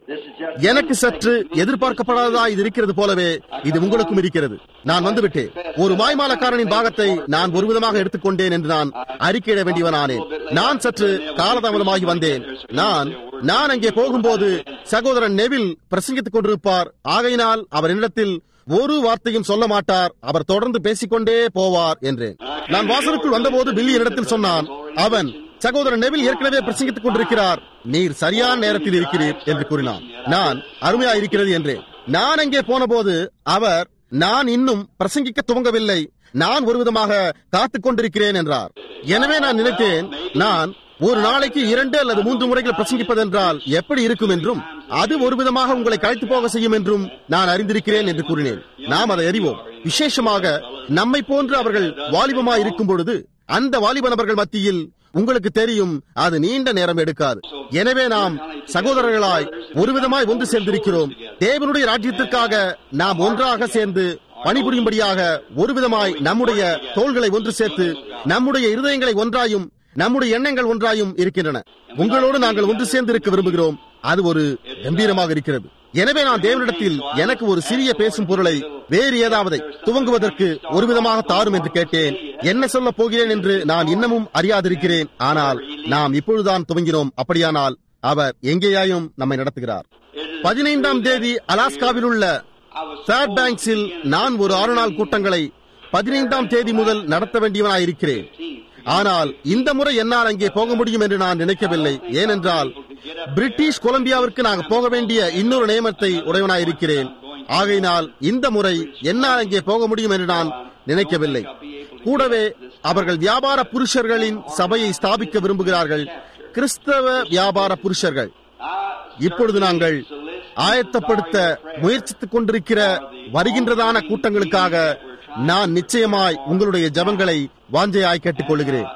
எனக்கு சற்று எதிர்பார்க்கப்படாததா இது இருக்கிறது போலவே இது உங்களுக்கும் இருக்கிறது நான் வந்துவிட்டேன் ஒரு மாய்மாலக்காரனின் பாகத்தை நான் ஒரு விதமாக எடுத்துக்கொண்டேன் என்று நான் அறிக்கையிட வேண்டியவனானேன் நான் சற்று காலதாமதமாகி வந்தேன் நான் நான் அங்கே போகும்போது சகோதரன் நெவில் பிரசங்கித்துக் கொண்டிருப்பார் ஆகையினால் அவர் என்னிடத்தில் ஒரு வார்த்தையும் சொல்ல மாட்டார் அவர் தொடர்ந்து பேசிக்கொண்டே போவார் என்றேன் நான் வாசலுக்குள் வந்தபோது பில்லி என்னிடத்தில் சொன்னான் அவன் சகோதரன் நெவில் ஏற்கனவே பிரசங்கித்துக் கொண்டிருக்கிறார் நீர் சரியான நேரத்தில் இருக்கிறீர் என்று கூறினான் நான் அருமையா இருக்கிறது என்றேன் நான் அங்கே போனபோது அவர் நான் இன்னும் பிரசங்கிக்க துவங்கவில்லை நான் ஒரு விதமாக காத்துக் கொண்டிருக்கிறேன் என்றார் எனவே நான் நினைத்தேன் நான் ஒரு நாளைக்கு இரண்டு அல்லது மூன்று முறைகள் பிரசங்கிப்பதென்றால் எப்படி இருக்கும் என்றும் அது ஒரு விதமாக உங்களை கழித்து போக செய்யும் என்றும் நான் அறிந்திருக்கிறேன் என்று கூறினேன் நாம் அதை அறிவோம் விசேஷமாக நம்மை போன்று அவர்கள் வாலிபமாய் இருக்கும் பொழுது அந்த வாலிப நபர்கள் மத்தியில் உங்களுக்கு தெரியும் அது நீண்ட நேரம் எடுக்காது எனவே நாம் சகோதரர்களாய் ஒரு விதமாய் ஒன்று சேர்ந்திருக்கிறோம் தேவனுடைய ராஜ்யத்திற்காக நாம் ஒன்றாக சேர்ந்து பணிபுரியும்படியாக ஒரு விதமாய் நம்முடைய தோள்களை ஒன்று சேர்த்து நம்முடைய இருதயங்களை ஒன்றாயும் நம்முடைய எண்ணங்கள் ஒன்றாயும் இருக்கின்றன உங்களோடு நாங்கள் ஒன்று சேர்ந்து இருக்க விரும்புகிறோம் அது ஒரு கம்பீரமாக இருக்கிறது எனவே நான் தேவனிடத்தில் எனக்கு ஒரு சிறிய பேசும் பொருளை வேறு ஏதாவது துவங்குவதற்கு ஒரு விதமாக தாரும் என்று கேட்டேன் என்ன சொல்ல போகிறேன் என்று நான் இன்னமும் அறியாதிருக்கிறேன் ஆனால் நாம் இப்பொழுதுதான் துவங்கினோம் அப்படியானால் அவர் எங்கேயாயும் நம்மை நடத்துகிறார் பதினைந்தாம் தேதி அலாஸ்காவில் உள்ள ஃபேர் பேங்க்ஸில் நான் ஒரு ஆறு நாள் கூட்டங்களை பதினைந்தாம் தேதி முதல் நடத்த வேண்டியவனாயிருக்கிறேன் ஆனால் இந்த முறை என்னால் அங்கே போக முடியும் என்று நான் நினைக்கவில்லை ஏனென்றால் பிரிட்டிஷ் கொலம்பியாவிற்கு நாங்கள் போக வேண்டிய இன்னொரு நியமத்தை உடையவனாயிருக்கிறேன் ஆகையினால் இந்த முறை என்னால் அங்கே போக முடியும் என்று நான் நினைக்கவில்லை கூடவே அவர்கள் வியாபார புருஷர்களின் சபையை ஸ்தாபிக்க விரும்புகிறார்கள் கிறிஸ்தவ வியாபார புருஷர்கள் இப்பொழுது நாங்கள் ஆயத்தப்படுத்த முயற்சித்துக் கொண்டிருக்கிற வருகின்றதான கூட்டங்களுக்காக நான் நிச்சயமாய் உங்களுடைய ஜபங்களை வாஞ்சையாய் கேட்டுக் கொள்கிறேன்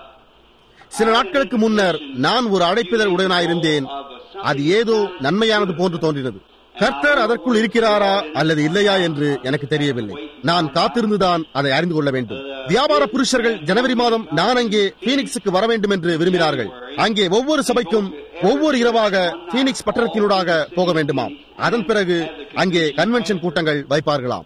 சில நாட்களுக்கு முன்னர் நான் ஒரு அழைப்பிதழ் உடனாயிருந்தேன் அது ஏதோ நன்மையானது போன்று தோன்றினது கர்த்தர் அதற்குள் இருக்கிறாரா அல்லது இல்லையா என்று எனக்கு தெரியவில்லை நான் காத்திருந்துதான் அதை அறிந்து கொள்ள வேண்டும் வியாபார புருஷர்கள் ஜனவரி மாதம் நான் அங்கே பீனிக்ஸுக்கு வர வேண்டும் என்று விரும்பினார்கள் அங்கே ஒவ்வொரு சபைக்கும் ஒவ்வொரு இரவாக பீனிக்ஸ் பட்டணத்தினூடாக போக வேண்டுமாம் அதன் பிறகு அங்கே கன்வென்ஷன் கூட்டங்கள் வைப்பார்களாம்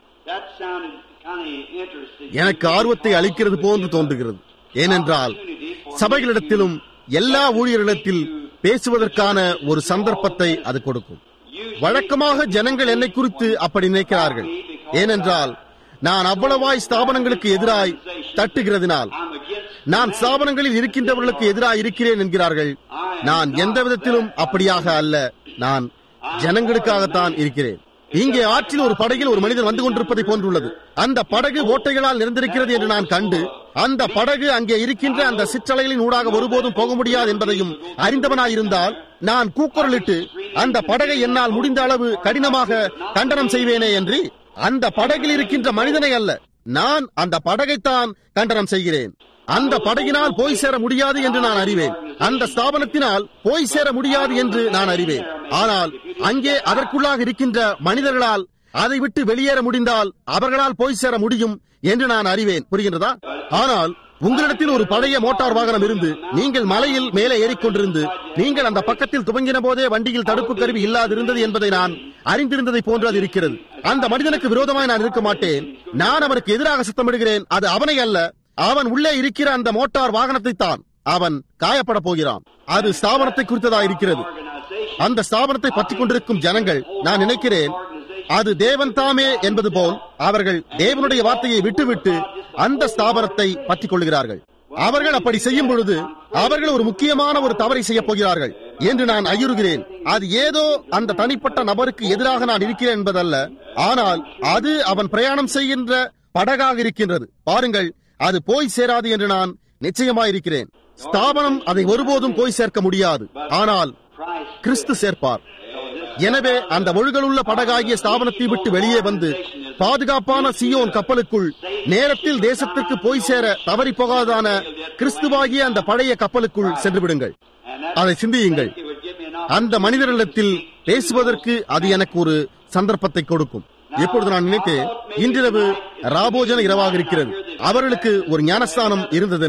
எனக்கு ஆர்வத்தை அளிக்கிறது போன்று தோன்றுகிறது ஏனென்றால் சபைகளிடத்திலும் எல்லா ஊழியர்களிடத்தில் பேசுவதற்கான ஒரு சந்தர்ப்பத்தை அது கொடுக்கும் வழக்கமாக ஜனங்கள் என்னை குறித்து அப்படி நினைக்கிறார்கள் ஏனென்றால் நான் அவ்வளவாய் ஸ்தாபனங்களுக்கு எதிராய் தட்டுகிறதினால் நான் ஸ்தாபனங்களில் இருக்கின்றவர்களுக்கு எதிராக இருக்கிறேன் என்கிறார்கள் நான் எந்த விதத்திலும் அப்படியாக அல்ல நான் ஜனங்களுக்காகத்தான் இருக்கிறேன் இங்கே ஆற்றில் ஒரு படகில் ஒரு மனிதன் வந்து கொண்டிருப்பதை போன்றுள்ளது அந்த படகு ஓட்டைகளால் நிறைந்திருக்கிறது என்று நான் கண்டு அந்த படகு அங்கே இருக்கின்ற அந்த சிற்றலைகளின் ஊடாக ஒருபோதும் போக முடியாது என்பதையும் அறிந்தவனாயிருந்தால் நான் கூக்குரலிட்டு அந்த படகை என்னால் முடிந்த அளவு கடினமாக கண்டனம் செய்வேனே என்று அந்த படகில் இருக்கின்ற மனிதனை அல்ல நான் அந்த படகைத்தான் கண்டனம் செய்கிறேன் அந்த படகினால் போய் சேர முடியாது என்று நான் அறிவேன் அந்த ஸ்தாபனத்தினால் போய் சேர முடியாது என்று நான் அறிவேன் ஆனால் அங்கே அதற்குள்ளாக இருக்கின்ற மனிதர்களால் அதை விட்டு வெளியேற முடிந்தால் அவர்களால் போய் சேர முடியும் என்று நான் அறிவேன் புரிகின்றதா ஆனால் உங்களிடத்தில் ஒரு பழைய மோட்டார் வாகனம் இருந்து நீங்கள் மலையில் மேலே ஏறிக்கொண்டிருந்து நீங்கள் அந்த பக்கத்தில் துவங்கின போதே வண்டியில் தடுப்பு கருவி இல்லாதிருந்தது என்பதை நான் அறிந்திருந்ததை போன்று அது இருக்கிறது அந்த மனிதனுக்கு விரோதமாய் நான் இருக்க மாட்டேன் நான் அவனுக்கு எதிராக சத்தமிடுகிறேன் அது அவனை அல்ல அவன் உள்ளே இருக்கிற அந்த மோட்டார் வாகனத்தை தான் அவன் காயப்பட போகிறான் அது ஸ்தாபனத்தை குறித்ததா இருக்கிறது அந்த ஸ்தாபனத்தை பற்றி கொண்டிருக்கும் ஜனங்கள் நான் நினைக்கிறேன் அது தேவன் தாமே என்பது போல் அவர்கள் தேவனுடைய வார்த்தையை விட்டுவிட்டு அந்த ஸ்தாபனத்தை பற்றிக் கொள்கிறார்கள் அவர்கள் அப்படி செய்யும் பொழுது அவர்கள் ஒரு முக்கியமான ஒரு தவறை செய்ய போகிறார்கள் என்று நான் ஐயுறுகிறேன் அது ஏதோ அந்த தனிப்பட்ட நபருக்கு எதிராக நான் இருக்கிறேன் என்பதல்ல ஆனால் அது அவன் பிரயாணம் செய்கின்ற படகாக இருக்கின்றது பாருங்கள் அது போய் சேராது என்று நான் நிச்சயமாயிருக்கிறேன் ஸ்தாபனம் அதை ஒருபோதும் போய் சேர்க்க முடியாது ஆனால் கிறிஸ்து சேர்ப்பார் எனவே அந்த ஒழுகலுள்ள படகாகிய ஸ்தாபனத்தை விட்டு வெளியே வந்து பாதுகாப்பான சியோன் கப்பலுக்குள் நேரத்தில் தேசத்திற்கு போய் சேர தவறி போகாதான கிறிஸ்துவாகிய அந்த பழைய கப்பலுக்குள் சென்று விடுங்கள் அதை சிந்தியுங்கள் அந்த மனிதர்களிடத்தில் பேசுவதற்கு அது எனக்கு ஒரு சந்தர்ப்பத்தை கொடுக்கும் எப்பொழுது நான் நினைத்தேன் இன்றிரவு ராபோஜன இரவாக இருக்கிறது அவர்களுக்கு ஒரு ஞானஸ்தானம் இருந்ததென்றும்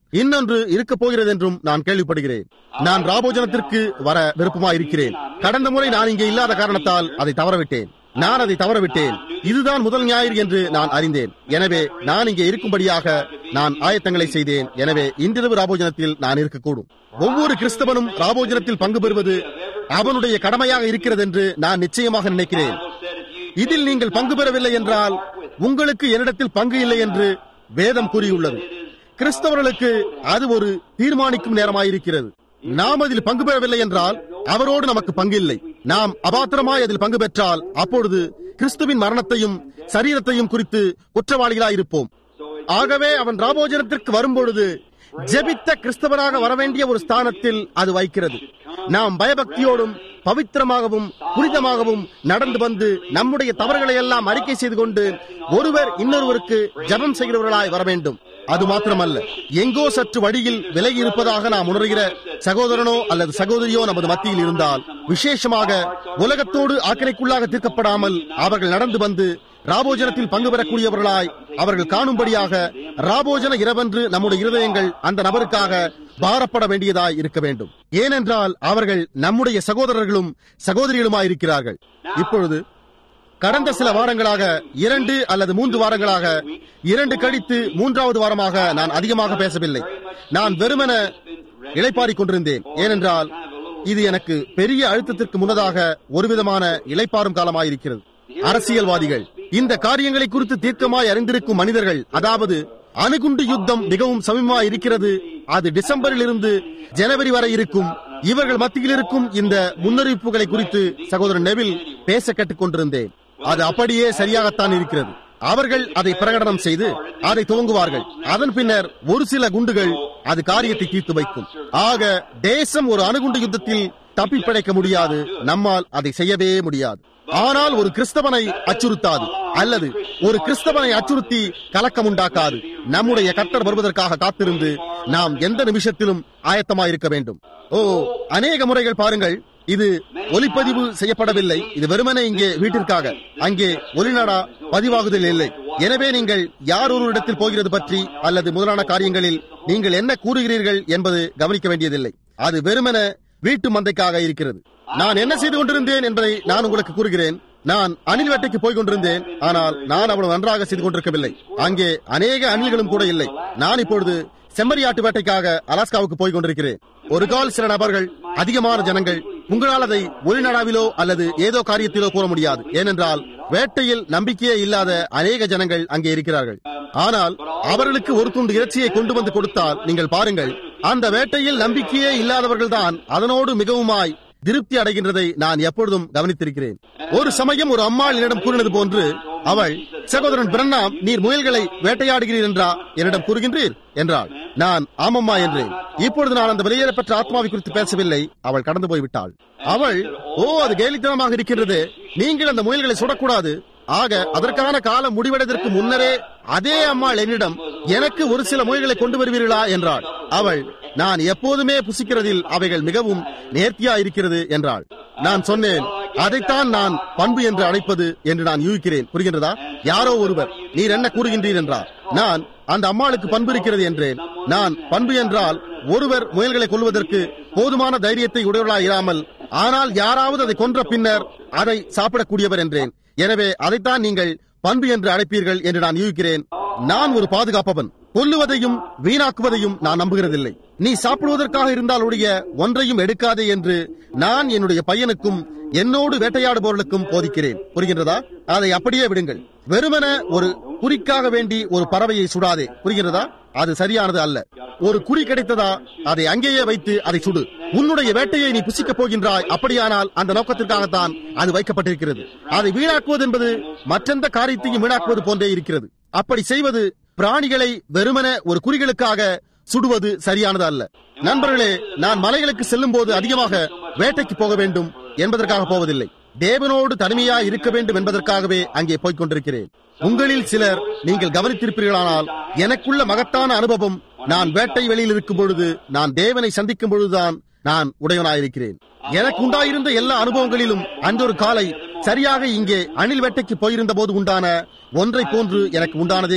இன்னொன்று இருக்கப் போகிறது என்றும் நான் கேள்விப்படுகிறேன் நான் ராபோஜனத்திற்கு வர விருப்பமாயிருக்கிறேன் கடந்த முறை நான் இங்கே இல்லாத காரணத்தால் அதை தவறவிட்டேன் நான் அதை தவறவிட்டேன் இதுதான் முதல் ஞாயிறு என்று நான் அறிந்தேன் எனவே நான் இங்கே இருக்கும்படியாக நான் ஆயத்தங்களை செய்தேன் எனவே இன்றிரவு ராபோஜனத்தில் நான் இருக்கக்கூடும் ஒவ்வொரு கிறிஸ்தவனும் ராபோஜனத்தில் பங்கு பெறுவது அவனுடைய கடமையாக இருக்கிறது என்று நான் நிச்சயமாக நினைக்கிறேன் இதில் நீங்கள் பங்கு பெறவில்லை என்றால் உங்களுக்கு என்னிடத்தில் பங்கு இல்லை என்று வேதம் கூறியுள்ளது கிறிஸ்தவர்களுக்கு அது ஒரு தீர்மானிக்கும் நேரமாயிருக்கிறது நாம் அதில் பங்கு பெறவில்லை என்றால் அவரோடு நமக்கு பங்கு இல்லை நாம் அபாத்திரமாய் அதில் பங்கு பெற்றால் அப்பொழுது கிறிஸ்துவின் மரணத்தையும் சரீரத்தையும் குறித்து குற்றவாளிகளாயிருப்போம் ஆகவே அவன் ராபோஜனத்திற்கு வரும்பொழுது ஜெபித்த கிறிஸ்தவனாக வரவேண்டிய ஒரு ஸ்தானத்தில் அது வைக்கிறது நாம் பயபக்தியோடும் பவித்திரமாகவும் புனிதமாகவும் நடந்து வந்து நம்முடைய தவறுகளை எல்லாம் அறிக்கை செய்து கொண்டு ஒருவர் இன்னொருவருக்கு ஜெபம் செய்கிறவர்களாய் வர வேண்டும் அது மாத்திரமல்ல எங்கோ சற்று வழியில் விலகி இருப்பதாக நாம் உணர்கிற சகோதரனோ அல்லது சகோதரியோ நமது மத்தியில் இருந்தால் விசேஷமாக உலகத்தோடு ஆக்கிரைக்குள்ளாக தீர்க்கப்படாமல் அவர்கள் நடந்து வந்து ராபோஜனத்தில் பங்கு பெறக்கூடியவர்களாய் அவர்கள் காணும்படியாக ராபோஜன இரவென்று நம்முடைய இருதயங்கள் அந்த நபருக்காக பாரப்பட வேண்டியதாய் இருக்க வேண்டும் ஏனென்றால் அவர்கள் நம்முடைய சகோதரர்களும் சகோதரிகளுமாய் இருக்கிறார்கள் இப்பொழுது கடந்த சில வாரங்களாக இரண்டு அல்லது மூன்று வாரங்களாக இரண்டு கழித்து மூன்றாவது வாரமாக நான் அதிகமாக பேசவில்லை நான் வெறுமன இளைப்பாறிக் கொண்டிருந்தேன் ஏனென்றால் இது எனக்கு பெரிய அழுத்தத்திற்கு முன்னதாக ஒருவிதமான இளைப்பாறும் காலமாயிருக்கிறது அரசியல்வாதிகள் இந்த காரியங்களை குறித்து தீர்க்கமாய் அறிந்திருக்கும் மனிதர்கள் அதாவது அணுகுண்டு யுத்தம் மிகவும் சமீபமாய் இருக்கிறது அது டிசம்பரில் இருந்து ஜனவரி வரை இருக்கும் இவர்கள் மத்தியில் இருக்கும் இந்த முன்னறிவிப்புகளை குறித்து சகோதரன் நெவில் பேச கேட்டுக் கொண்டிருந்தேன் அது அப்படியே சரியாகத்தான் இருக்கிறது அவர்கள் அதை பிரகடனம் செய்து அதை துவங்குவார்கள் அதன் பின்னர் ஒரு சில குண்டுகள் அது காரியத்தை தீர்த்து வைக்கும் ஆக தேசம் ஒரு அணுகுண்டு யுத்தத்தில் தப்பி பிழைக்க முடியாது நம்மால் அதை செய்யவே முடியாது ஆனால் ஒரு கிறிஸ்தவனை அச்சுறுத்தாது அல்லது ஒரு கிறிஸ்தவனை அச்சுறுத்தி கலக்கம் உண்டாக்காது நம்முடைய கட்டர் வருவதற்காக காத்திருந்து நாம் எந்த நிமிஷத்திலும் ஆயத்தமாயிருக்க வேண்டும் ஓ அநேக முறைகள் பாருங்கள் இது ஒலிப்பதிவு செய்யப்படவில்லை இது வெறுமனே இங்கே வீட்டிற்காக அங்கே ஒலிநாடா பதிவாகுதல் இல்லை எனவே நீங்கள் யார் ஒரு இடத்தில் போகிறது பற்றி அல்லது முதலான காரியங்களில் நீங்கள் என்ன கூறுகிறீர்கள் என்பது கவனிக்க வேண்டியதில்லை அது வெறுமன வீட்டு மந்தைக்காக இருக்கிறது நான் என்ன செய்து கொண்டிருந்தேன் என்பதை நான் உங்களுக்கு கூறுகிறேன் நான் அணில் வேட்டைக்கு போய் கொண்டிருந்தேன் ஆனால் நான் அவ்வளவு நன்றாக செய்து கொண்டிருக்கவில்லை அங்கே அநேக அணில்களும் கூட இல்லை நான் இப்பொழுது செம்மறியாட்டு வேட்டைக்காக அலாஸ்காவுக்கு போய் கொண்டிருக்கிறேன் ஒரு கால் சில நபர்கள் அதிகமான ஜனங்கள் உங்களால் அதை ஒளிநடாவிலோ அல்லது ஏதோ காரியத்திலோ கூற முடியாது ஏனென்றால் வேட்டையில் நம்பிக்கையே இல்லாத அநேக ஜனங்கள் அங்கே இருக்கிறார்கள் ஆனால் அவர்களுக்கு ஒரு துண்டு இறைச்சியை கொண்டு வந்து கொடுத்தால் நீங்கள் பாருங்கள் அந்த வேட்டையில் நம்பிக்கையே இல்லாதவர்கள் தான் அதனோடு மிகவுமாய் திருப்தி அடைகின்றதை நான் எப்பொழுதும் கவனித்திருக்கிறேன் ஒரு சமயம் ஒரு அம்மாள் என்னிடம் கூறினது போன்று அவள் சகோதரன் பிரண்ணாம் நீர் முயல்களை வேட்டையாடுகிறீர் என்றா என்னிடம் கூறுகின்றீர் என்றாள் நான் ஆமம்மா என்றேன் இப்பொழுது நான் அந்த வெளியேறப்பட்ட ஆத்மாவை குறித்து பேசவில்லை அவள் கடந்து போய்விட்டாள் அவள் ஓ அது கேலித்தனமாக இருக்கின்றது நீங்கள் அந்த முயல்களை சுடக்கூடாது ஆக அதற்கான காலம் முடிவடைவதற்கு முன்னரே அதே அம்மாள் என்னிடம் எனக்கு ஒரு சில முயல்களை கொண்டு வருவீர்களா என்றாள் அவள் நான் எப்போதுமே புசிக்கிறதில் அவைகள் மிகவும் நேர்த்தியா இருக்கிறது என்றாள் நான் சொன்னேன் அதைத்தான் நான் பண்பு என்று அழைப்பது என்று நான் யூகிக்கிறேன் புரிகின்றதா யாரோ ஒருவர் நீர் என்ன கூறுகின்றீர் என்றார் நான் அந்த அம்மாளுக்கு பண்பு இருக்கிறது என்றேன் நான் பண்பு என்றால் ஒருவர் முயல்களை கொள்வதற்கு போதுமான தைரியத்தை உடையவர்களாக இராமல் ஆனால் யாராவது அதை கொன்ற பின்னர் அதை சாப்பிடக்கூடியவர் என்றேன் எனவே அதைத்தான் நீங்கள் பண்பு என்று அழைப்பீர்கள் என்று நான் யூகிக்கிறேன் நான் ஒரு பாதுகாப்பவன் கொல்லுவதையும் வீணாக்குவதையும் நான் நம்புகிறதில்லை நீ சாப்பிடுவதற்காக இருந்தால் ஒழிய ஒன்றையும் எடுக்காதே என்று நான் என்னுடைய பையனுக்கும் என்னோடு வேட்டையாடுபவர்களுக்கும் போதிக்கிறேன் புரிகின்றதா அதை அப்படியே விடுங்கள் வெறுமன ஒரு குறிக்காக வேண்டி ஒரு பறவையை சுடாதே புரிகிறதா அது சரியானது அல்ல ஒரு குறி கிடைத்ததா அதை அங்கேயே வைத்து அதை சுடு உன்னுடைய வேட்டையை நீ புசிக்கப் போகின்றாய் அப்படியானால் அந்த நோக்கத்திற்காகத்தான் அது வைக்கப்பட்டிருக்கிறது அதை வீணாக்குவது என்பது மற்றெந்த காரியத்தையும் வீணாக்குவது போன்றே இருக்கிறது அப்படி செய்வது பிராணிகளை வெறுமன ஒரு குறிகளுக்காக சுடுவது சரியானது அல்ல நண்பர்களே நான் மலைகளுக்கு செல்லும் போது அதிகமாக வேட்டைக்கு போக வேண்டும் என்பதற்காக போவதில்லை தேவனோடு தனிமையா இருக்க வேண்டும் என்பதற்காகவே அங்கே போய்க் கொண்டிருக்கிறேன் உங்களில் சிலர் நீங்கள் கவனித்திருப்பீர்களானால் எனக்குள்ள மகத்தான அனுபவம் நான் வேட்டை வெளியில் இருக்கும் பொழுது நான் தேவனை சந்திக்கும் பொழுதுதான் நான் உடையவனாயிருக்கிறேன் எனக்கு உண்டாயிருந்த எல்லா அனுபவங்களிலும் அன்றொரு காலை சரியாக இங்கே அணில் வேட்டைக்கு போயிருந்த போது உண்டான ஒன்றை போன்று எனக்கு உண்டானதே இல்லை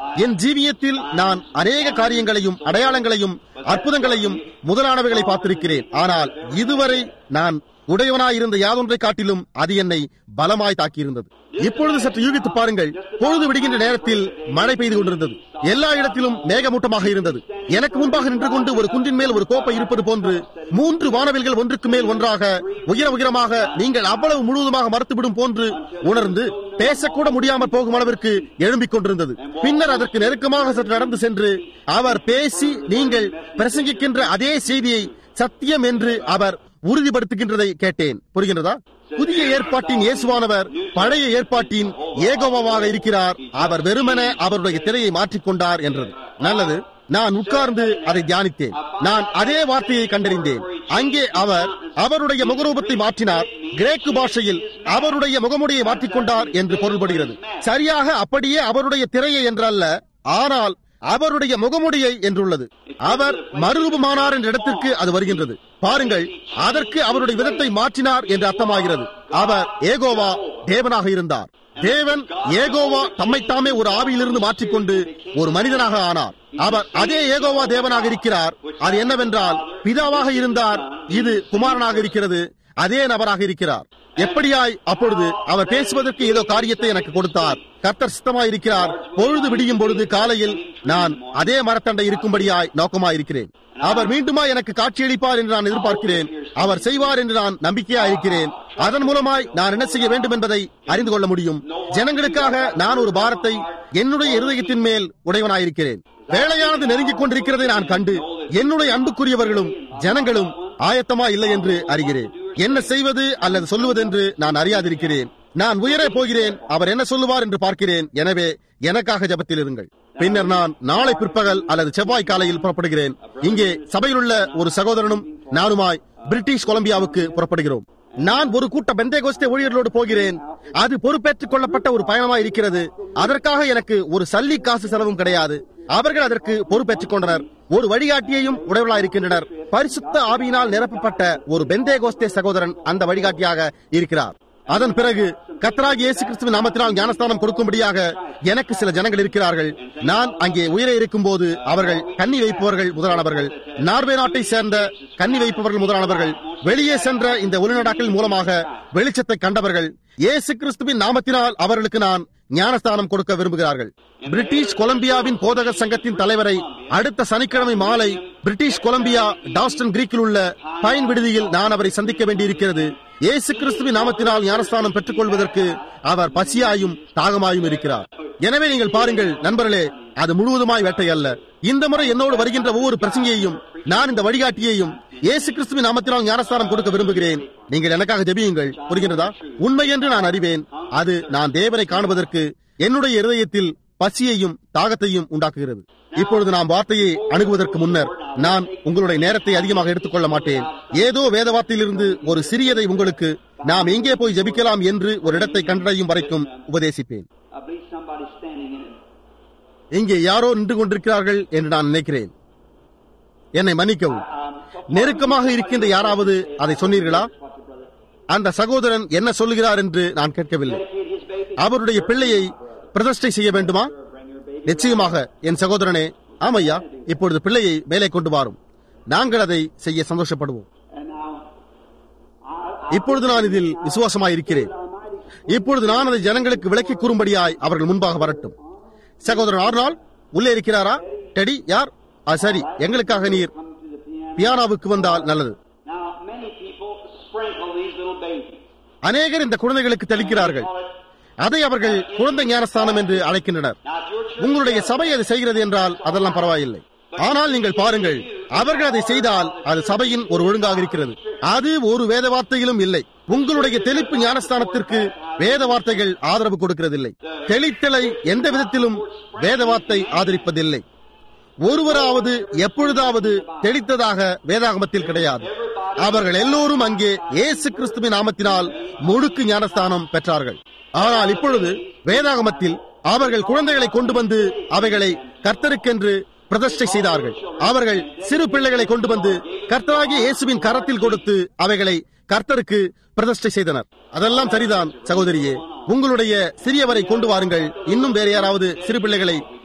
என் ஜீவியத்தில் நான் அநேக காரியங்களையும் அடையாளங்களையும் அற்புதங்களையும் முதலானவைகளை பார்த்திருக்கிறேன் ஆனால் இதுவரை நான் உடையவனாயிருந்த யாதொன்றை காட்டிலும் அது என்னை பலமாய் தாக்கியிருந்தது இப்பொழுது சற்று யூகித்து பாருங்கள் பொழுது விடுகின்ற நேரத்தில் மழை பெய்து கொண்டிருந்தது எல்லா இடத்திலும் மேகமூட்டமாக இருந்தது எனக்கு முன்பாக நின்று கொண்டு ஒரு குன்றின் மேல் ஒரு கோப்பை இருப்பது போன்று மூன்று வானவில்கள் ஒன்றுக்கு மேல் ஒன்றாக உயர உயரமாக நீங்கள் அவ்வளவு முழுவதுமாக மறுத்துவிடும் போன்று உணர்ந்து பேசக்கூட முடியாமல் போகும் அளவிற்கு எழும்பிக் கொண்டிருந்தது பின்னர் அதற்கு நெருக்கமாக சற்று நடந்து சென்று அவர் பேசி நீங்கள் பிரசங்கிக்கின்ற அதே செய்தியை சத்தியம் என்று அவர் உறுதிப்படுத்துகின்றதை கேட்டேன் புரிகின்றதா புதிய ஏற்பாட்டின் இயேசுவானவர் பழைய ஏற்பாட்டின் ஏகோவாக இருக்கிறார் அவர் வெறுமன அவருடைய திரையை மாற்றிக்கொண்டார் என்றது நல்லது நான் உட்கார்ந்து அதை தியானித்தேன் நான் அதே வார்த்தையை கண்டறிந்தேன் அங்கே அவர் அவருடைய முகரூபத்தை மாற்றினார் கிரேக்கு பாஷையில் அவருடைய முகமுடியை மாற்றிக்கொண்டார் என்று பொருள்படுகிறது சரியாக அப்படியே அவருடைய திரையை என்றல்ல ஆனால் அவருடைய முகமுடியை என்றுள்ளது அவர் மறுரூபமானார் என்ற இடத்திற்கு அது வருகின்றது பாருங்கள் அதற்கு அவருடைய விதத்தை மாற்றினார் என்று அர்த்தமாகிறது அவர் ஏகோவா தேவனாக இருந்தார் தேவன் ஏகோவா தம்மைத்தாமே ஒரு ஆவியிலிருந்து மாற்றிக்கொண்டு ஒரு மனிதனாக ஆனார் அவர் அதே ஏகோவா தேவனாக இருக்கிறார் அது என்னவென்றால் பிதாவாக இருந்தார் இது குமாரனாக இருக்கிறது அதே நபராக இருக்கிறார் எப்படியாய் அப்பொழுது அவர் பேசுவதற்கு ஏதோ காரியத்தை எனக்கு கொடுத்தார் கர்த்தர் சித்தமாய் இருக்கிறார் பொழுது விடியும் பொழுது காலையில் நான் அதே மரத்தண்டை இருக்கும்படியாய் நோக்கமாய் இருக்கிறேன் அவர் மீண்டுமா எனக்கு காட்சியளிப்பார் என்று நான் எதிர்பார்க்கிறேன் அவர் செய்வார் என்று நான் நம்பிக்கையா இருக்கிறேன் அதன் மூலமாய் நான் என்ன செய்ய வேண்டும் என்பதை அறிந்து கொள்ள முடியும் ஜனங்களுக்காக நான் ஒரு பாரத்தை என்னுடைய இருதயத்தின் மேல் உடையவனாயிருக்கிறேன் வேலையானது நெருங்கிக் கொண்டிருக்கிறதை நான் கண்டு என்னுடைய அன்புக்குரியவர்களும் ஜனங்களும் ஆயத்தமா இல்லை என்று அறிகிறேன் என்ன செய்வது அல்லது சொல்லுவது என்று நான் அறியாதிருக்கிறேன் நான் உயரே போகிறேன் அவர் என்ன சொல்லுவார் என்று பார்க்கிறேன் எனவே எனக்காக ஜபத்தில் இருங்கள் பின்னர் நான் நாளை பிற்பகல் அல்லது செவ்வாய் காலையில் புறப்படுகிறேன் இங்கே சபையில் உள்ள ஒரு சகோதரனும் நானுமாய் பிரிட்டிஷ் கொலம்பியாவுக்கு புறப்படுகிறோம் நான் ஒரு கூட்ட பெந்தேகோஸ்தே ஊழியர்களோடு போகிறேன் அது பொறுப்பேற்றுக் கொள்ளப்பட்ட ஒரு பயணமாய் இருக்கிறது அதற்காக எனக்கு ஒரு சல்லி காசு செலவும் கிடையாது அவர்கள் அதற்கு பொறுப்பேற்றுக் கொண்டனர் ஒரு வழிகாட்டியையும் உடையவர்களாயிருக்கின்றனர் பரிசுத்த ஆவியினால் நிரப்பப்பட்ட ஒரு பெந்தேகோஸ்தே சகோதரன் அந்த வழிகாட்டியாக இருக்கிறார் அதன் பிறகு கத்ராகி இயேசு கிறிஸ்துவின் நாமத்தினால் ஞானஸ்தானம் கொடுக்கும்படியாக எனக்கு சில ஜனங்கள் இருக்கிறார்கள் நான் அங்கே உயிரை இருக்கும் போது அவர்கள் கன்னி வைப்பவர்கள் முதலானவர்கள் நார்வே நாட்டை சேர்ந்த கன்னி வைப்பவர்கள் முதலானவர்கள் வெளியே சென்ற இந்த ஒளிநடாக்களின் மூலமாக வெளிச்சத்தை கண்டவர்கள் இயேசு கிறிஸ்துவின் நாமத்தினால் அவர்களுக்கு நான் ஞானஸ்தானம் கொடுக்க விரும்புகிறார்கள் பிரிட்டிஷ் கொலம்பியாவின் போதகர் சங்கத்தின் தலைவரை அடுத்த சனிக்கிழமை மாலை பிரிட்டிஷ் கொலம்பியா டாஸ்டன் கிரீக்கில் உள்ள பைன் விடுதியில் நான் அவரை சந்திக்க வேண்டியிருக்கிறது இயேசு கிறிஸ்துவின் நாமத்தினால் ஞானஸ்தானம் பெற்றுக் கொள்வதற்கு அவர் பசியாயும் தாகமாயும் இருக்கிறார் எனவே நீங்கள் பாருங்கள் நண்பர்களே அது முழுவதுமாய் வேட்டை அல்ல இந்த முறை என்னோடு வருகின்ற ஒவ்வொரு பிரசங்கியையும் நான் இந்த வழிகாட்டியையும் இயேசு கிறிஸ்துவின் நாமத்தினால் ஞானஸ்தானம் கொடுக்க விரும்புகிறேன் நீங்கள் எனக்காக ஜெபியுங்கள் புரிகிறதா உண்மை என்று நான் அறிவேன் அது நான் தேவனை காணுவதற்கு என்னுடைய இருதயத்தில் பசியையும் தாகத்தையும் உண்டாக்குகிறது இப்பொழுது நாம் வார்த்தையை அணுகுவதற்கு முன்னர் நான் உங்களுடைய நேரத்தை அதிகமாக எடுத்துக்கொள்ள மாட்டேன் ஏதோ வேத வார்த்தையிலிருந்து ஒரு சிறியதை உங்களுக்கு நாம் எங்கே போய் ஜெபிக்கலாம் என்று ஒரு இடத்தை கண்டடையும் வரைக்கும் உபதேசிப்பேன் I believe somebody's standing in it. இங்கே யாரோ நின்று கொண்டிருக்கிறார்கள் என்று நான் நினைக்கிறேன் என்னை மன்னிக்கவும் நெருக்கமாக இருக்கின்ற யாராவது அதை சொன்னீர்களா அந்த சகோதரன் என்ன சொல்லுகிறார் என்று நான் கேட்கவில்லை அவருடைய பிள்ளையை பிரதிஷ்டை செய்ய வேண்டுமா நிச்சயமாக என் சகோதரனே ஆமையா இப்பொழுது பிள்ளையை மேலே கொண்டு வாரும் நாங்கள் அதை செய்ய சந்தோஷப்படுவோம் And now, I, இப்பொழுது நான் இதில் விசுவாசமாய் இருக்கிறேன் இப்பொழுது நான் அதை ஜனங்களுக்கு விளக்கி கூறும்படியாய் அவர்கள் முன்பாக வரட்டும் சகோதரன் ஆர்னால் உள்ளே இருக்கிறாரா டெடி யார் ஆ சரி எங்களுக்காக நீர் come to the piano. பியானாவுக்கு வந்தால் நல்லது Now, many people sprinkle these little babies. அநேகர் இந்த குழந்தைகளுக்கு தெளிக்கிறார்கள் அதை அவர்கள் குழந்தை ஞானஸ்தானம் என்று அழைக்கின்றனர் Now, if your church உங்களுடைய சபை அதை செய்கிறது என்றால் அதெல்லாம் பரவாயில்லை ஆனால் நீங்கள் பாருங்கள் அவர்கள் அதை செய்தால் அது சபையின் ஒரு ஒழுங்காக இருக்கிறது அது ஒரு வேத வார்த்தையிலும் இல்லை உங்களுடைய தெளிப்பு ஞானஸ்தானத்திற்கு வேத வார்த்தைகள் ஆதரவு கொடுக்கிறதில்லை தெளித்தலை எந்த விதத்திலும் வேத வார்த்தை ஆதரிப்பதில்லை ஒருவராவது எப்பொழுதாவது தெளித்ததாக வேதாகமத்தில் கிடையாது அவர்கள் எல்லோரும் அங்கே இயேசு கிறிஸ்துவின் நாமத்தினால் முழுக்கு ஞானஸ்தானம் பெற்றார்கள் ஆனால் இப்பொழுது வேதாகமத்தில் அவர்கள் குழந்தைகளை கொண்டு வந்து அவைகளை கர்த்தருக்கென்று பிரதிஷ்டை செய்தார்கள் அவர்கள் சிறு பிள்ளைகளை கொண்டு வந்து கர்த்தராகிய இயேசுவின் கரத்தில் கொடுத்து அவைகளை கர்த்தருக்கு பிரதிஷ்டை செய்தனர் அதெல்லாம் சரிதான் சகோதரியே உங்களுடைய சிறியவரை கொண்டு வாருங்கள் இன்னும் வேற யாராவது சிறு பிள்ளைகளை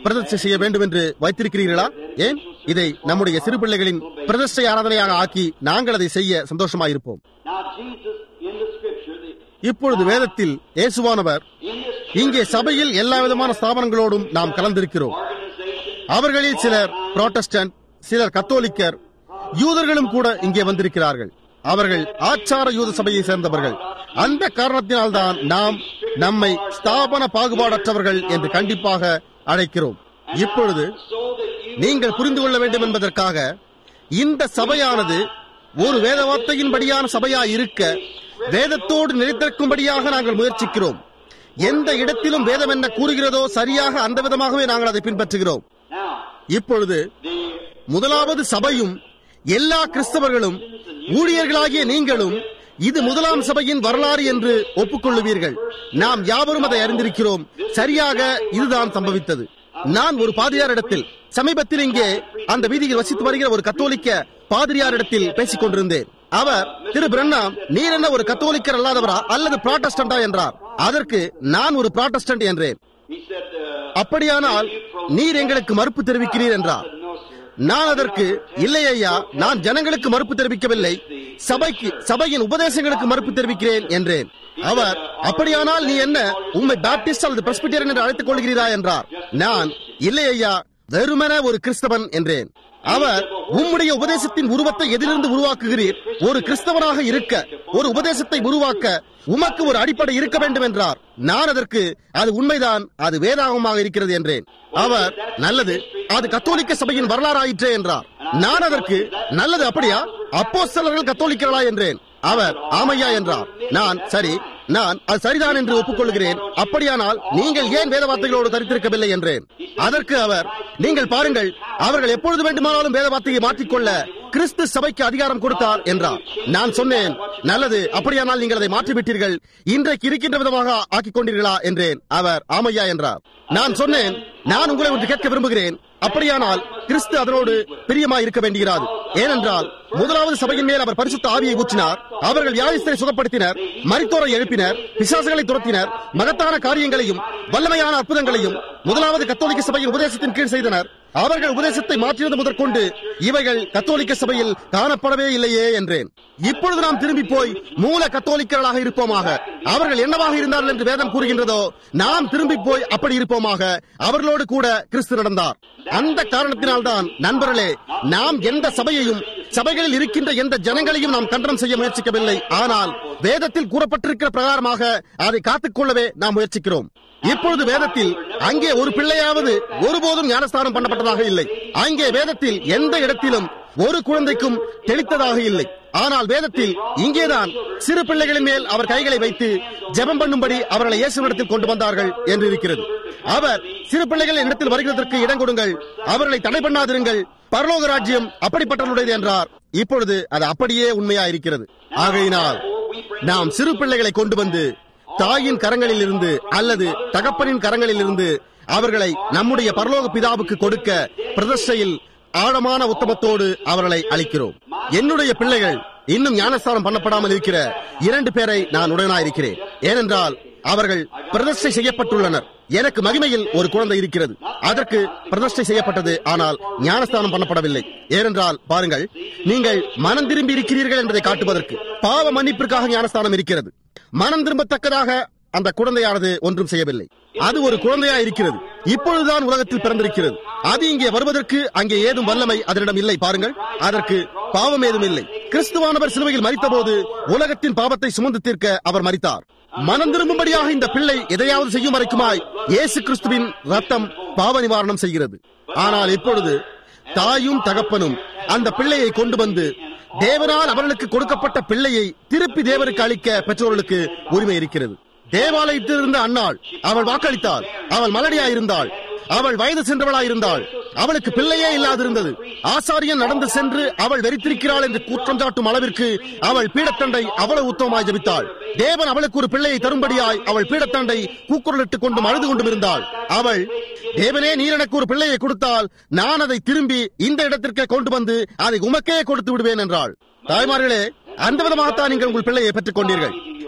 பிரதிஷ்டை செய்ய வேண்டும் என்று வைத்திருக்கிறீர்களா ஏன் இதை நம்முடைய சிறு பிள்ளைகளின் பிரதிஷ்டை ஆராதனையாக ஆக்கி நாங்கள் அதை செய்ய சந்தோஷமாயிருப்போம் Now, Jesus, in the scripture, the, இப்பொழுது வேதத்தில் இயேசுவானவர் in this இங்கே சபையில் எல்லா விதமான ஸ்தாபனங்களோடும் நாம் கலந்திருக்கிறோம் organization, அவர்களில் சிலர் புரோட்டஸ்டன்ட் சிலர் கத்தோலிக்கர் யூதர்களும் கூட இங்கே வந்திருக்கிறார்கள் அவர்கள் ஆச்சார யூத சபையை சேர்ந்தவர்கள் அந்த காரணத்தினால்தான் நாம் நம்மை ஸ்தாபன பாகுபாடற்றவர்கள் என்று கண்டிப்பாக அழைக்கிறோம் இப்பொழுது so that you நீங்கள் புரிந்து கொள்ள வேண்டும் என்பதற்காக இந்த சபையானது ஒரு வேத வார்த்தையின்படியான சபையாய் இருக்க வேதத்தோடு நிலைத்திருக்கும்படியாக நாங்கள் முயற்சிக்கிறோம் எந்த இடத்திலும் வேதம் என்ன கூறுகிறதோ சரியாக அந்த விதமாகவே நாங்கள் அதை பின்பற்றுகிறோம் now இப்பொழுது the முதலாவது சபையும் எல்லா கிறிஸ்தவர்களும் ஊழியர்களாகிய நீங்களும் இது முதலாம் சபையின் வரலாறு என்று ஒப்புக்கொள்ளுவீர்கள் நாம் யாவரும் அதை அறிந்திருக்கிறோம் சரியாக இதுதான் சம்பவித்தது நான் ஒரு பாதிரியாரிடத்தில் சமீபத்தில் இங்கே அந்த வீதியில் வசித்து வருகிற ஒரு கத்தோலிக்க பாதிரியாரிடத்தில் பேசிக் கொண்டிருந்தேன் அவர் திரு பிரண்ணாம் நீர் என்ன ஒரு கத்தோலிக்கர் அல்லாதவரா அல்லது புராட்டஸ்டண்டா என்றார் அதற்கு நான் ஒரு புராட்டஸ்டன்ட் என்றேன் he said, uh, அப்படியானால் நீர் எங்களுக்கு மறுப்பு தெரிவிக்கிறீர் என்றார் no, sir. நான் அதற்கு இல்லை ஐயா நான் ஜனங்களுக்கு மறுப்பு தெரிவிக்கவில்லை சபைக்கு சபையின் உபதேசங்களுக்கு மறுப்பு தெரிவிக்கிறேன் என்றேன் அவர் அப்படியானால் நீ என்ன உண்மை பாப்டிஸ்ட் அல்லது பிரஸ்பிட்டரியன் என்று அழைத்துக் கொள்கிறீரா என்றார் நான் இல்லை ஐயா வெறுமன ஒரு கிறிஸ்தவன் என்றேன் அவர் உம்முடைய உபதேசத்தின் உருவத்தை எதிலிருந்து உருவாக்குகிறீர் ஒரு கிறிஸ்தவனாக இருக்க ஒரு உபதேசத்தை உருவாக்க உமக்கு ஒரு அடிப்படை இருக்க வேண்டும் என்றார் நான் அதற்கு அது உண்மைதான் அது வேதாகமாக இருக்கிறது என்றேன் அவர் நல்லது அது கத்தோலிக்க சபையின் வரலாறாயிற்றே என்றார் நான் அதற்கு நல்லது அப்படியா அப்போஸ்தலர்கள் கத்தோலிக்கர்களா என்றேன் அவர் ஆமையா என்றார் நான் சரி நான் அது சரிதான் என்று ஒப்புக்கொள்கிறேன் அப்படியானால் நீங்கள் ஏன் வேத வார்த்தைகளோடு தரித்திருக்கவில்லை என்றேன் அதற்கு அவர் நீங்கள் பாருங்கள் அவர்கள் எப்பொழுது வேண்டுமானாலும் வேத வார்த்தையை மாற்றிக்கொள்ள கிறிஸ்து சபைக்கு அதிகாரம் கொடுத்தார் என்றார் நான் சொன்னேன் நல்லது அப்படியானால் நீங்கள் அதை மாற்றிவிட்டீர்கள் இன்றைக்கு இருக்கின்ற விதமாக ஆக்கிக் கொண்டீர்களா என்றேன் அவர் ஆமையா என்றார் நான் சொன்னேன் நான் உங்களை ஒன்று கேட்க விரும்புகிறேன் அப்படியானால் கிறிஸ்து அதனோடு பிரியமாய் இருக்க வேண்டுகிறார் ஏனென்றால் முதலாவது சபையின் மேல் அவர் பரிசுத்த ஆவியை ஊற்றினார் அவர்கள் வியாதிஸ்தரை சுகப்படுத்தினர் மரித்தோரை எழுப்பினர் பிசாசுகளை துரத்தினர் மகத்தான காரியங்களையும் வல்லமையான அற்புதங்களையும் முதலாவது கத்தோலிக்க சபையின் உபதேசத்தின் கீழ் செய்தனர் அவர்கள் உபதேசத்தை மாற்றியது முதற்கொண்டு இவைகள் கத்தோலிக்க சபையில் காணப்படவே இல்லையே என்றேன் இப்பொழுது நாம் திரும்பி போய் மூல கத்தோலிக்கர்களாக இருப்போமாக அவர்கள் என்னவாக இருந்தார்கள் என்று வேதம் கூறுகின்றதோ நாம் திரும்பி போய் அப்படி இருப்போமாக அவர்களோடு கூட கிறிஸ்து நடந்தார் அந்த காரணத்தினால்தான் நண்பர்களே நாம் எந்த சபையையும் சபைகளில் இருக்கின்ற எந்த ஜனங்களையும் நாம் கண்டனம் செய்ய முயற்சிக்கவில்லை ஆனால் வேதத்தில் கூறப்பட்டிருக்கிற பிரகாரமாக அதை காத்துக்கொள்ளவே நாம் முயற்சிக்கிறோம் இப்பொழுது வேதத்தில் அங்கே ஒரு பிள்ளையாவது ஒருபோதும் ஞானஸ்தானம் பண்ணப்பட்டதாக இல்லை அங்கே வேதத்தில் எந்த இடத்திலும் ஒரு குழந்தைக்கும் தெளித்ததாக இல்லை ஆனால் வேதத்தில் இங்கேதான் சிறு பிள்ளைகளின் மேல் அவர் கைகளை வைத்து ஜெபம் பண்ணும்படி அவர்களை இயேசுவிடத்தில் கொண்டு வந்தார்கள் என்று இருக்கிறது அவர் சிறு பிள்ளைகள் இடத்தில் வருகிறதற்கு இடம் கொடுங்கள் அவர்களை தடை பண்ணாதிருங்கள் பரலோக ராஜ்யம் அப்படிப்பட்டவர்களுடையது என்றார் இப்பொழுது அது அப்படியே உண்மையா இருக்கிறது ஆகையினால் நாம் சிறு பிள்ளைகளை கொண்டு வந்து தாயின் கரங்களில் இருந்து அல்லது தகப்பனின் கரங்களில் இருந்து அவர்களை நம்முடைய பரலோக பிதாவுக்கு கொடுக்க பிரதிஷ்டையில் ஆழமான உத்தமத்தோடு அவர்களை அளிக்கிறோம் என்னுடைய பிள்ளைகள் இன்னும் ஞானஸ்தானம் பண்ணப்படாமல் இருக்கிற இரண்டு பேரை நான் உடனாயிருக்கிறேன் ஏனென்றால் அவர்கள் பிரதிஷ்டை செய்யப்பட்டுள்ளனர் எனக்கு மகிமையில் ஒரு குழந்தை இருக்கிறது அதற்கு பிரதிஷ்டை செய்யப்பட்டது ஆனால் ஞானஸ்தானம் பண்ணப்படவில்லை ஏனென்றால் பாருங்கள் நீங்கள் மனம் திரும்பி இருக்கிறீர்கள் என்பதை காட்டுவதற்கு பாவ மன்னிப்பிற்காக ஞானஸ்தானம் இருக்கிறது மனம் திரும்பத்தக்கதாக அந்த குழந்தையானது ஒன்றும் செய்யவில்லை அது ஒரு குழந்தையா இருக்கிறது இப்பொழுதுதான் உலகத்தில் பிறந்திருக்கிறது அது இங்கே வருவதற்கு அங்கே ஏதும் வல்லமை அதனிடம் இல்லை பாருங்கள் அதற்கு பாவம் ஏதும் இல்லை கிறிஸ்துவானவர் சிலுவையில் மறித்தபோது உலகத்தின் பாவத்தை சுமந்து தீர்க்க அவர் மறித்தார் மனம் திரும்பும்படியாக இந்த பிள்ளை எதையாவது செய்யும் வரைக்குமாய் இயேசு கிறிஸ்துவின் ரத்தம் பாவ நிவாரணம் செய்கிறது ஆனால் இப்பொழுது தாயும் தகப்பனும் அந்த பிள்ளையை கொண்டு வந்து தேவனால் அவர்களுக்கு கொடுக்கப்பட்ட பிள்ளையை திருப்பி தேவனுக்கு அளிக்க பெற்றோர்களுக்கு உரிமை இருக்கிறது தேவாலயத்தில் இருந்த அன்னாள் அவள் வாக்களித்தாள் அவள் மலடியாயிருந்தாள் அவள் வயது சென்றவளாயிருந்தாள் அவளுக்கு பிள்ளையே இல்லாதிருந்தது ஆசாரியன் நடந்து சென்று அவள் வெறித்திருக்கிறாள் என்று குற்றம் சாட்டும் அளவிற்கு அவள் பீடத்தண்டை அவ்வளவு உத்தமமாய் ஜபித்தாள் தேவன் அவளுக்கு ஒரு பிள்ளையை தரும்படியாய் அவள் பீடத்தண்டை கூக்குரலிட்டுக் கொண்டும் அழுது கொண்டும் இருந்தாள் அவள் தேவனே நீர் எனக்கு ஒரு பிள்ளையை கொடுத்தால் நான் அதை திரும்பி இந்த இடத்திற்கு கொண்டு வந்து அதை உமக்கே கொடுத்து விடுவேன் என்றாள் தாய்மார்களே அந்த விதமாகத்தான் நீங்கள் உங்கள் பிள்ளையை பெற்றுக் கொண்டீர்கள்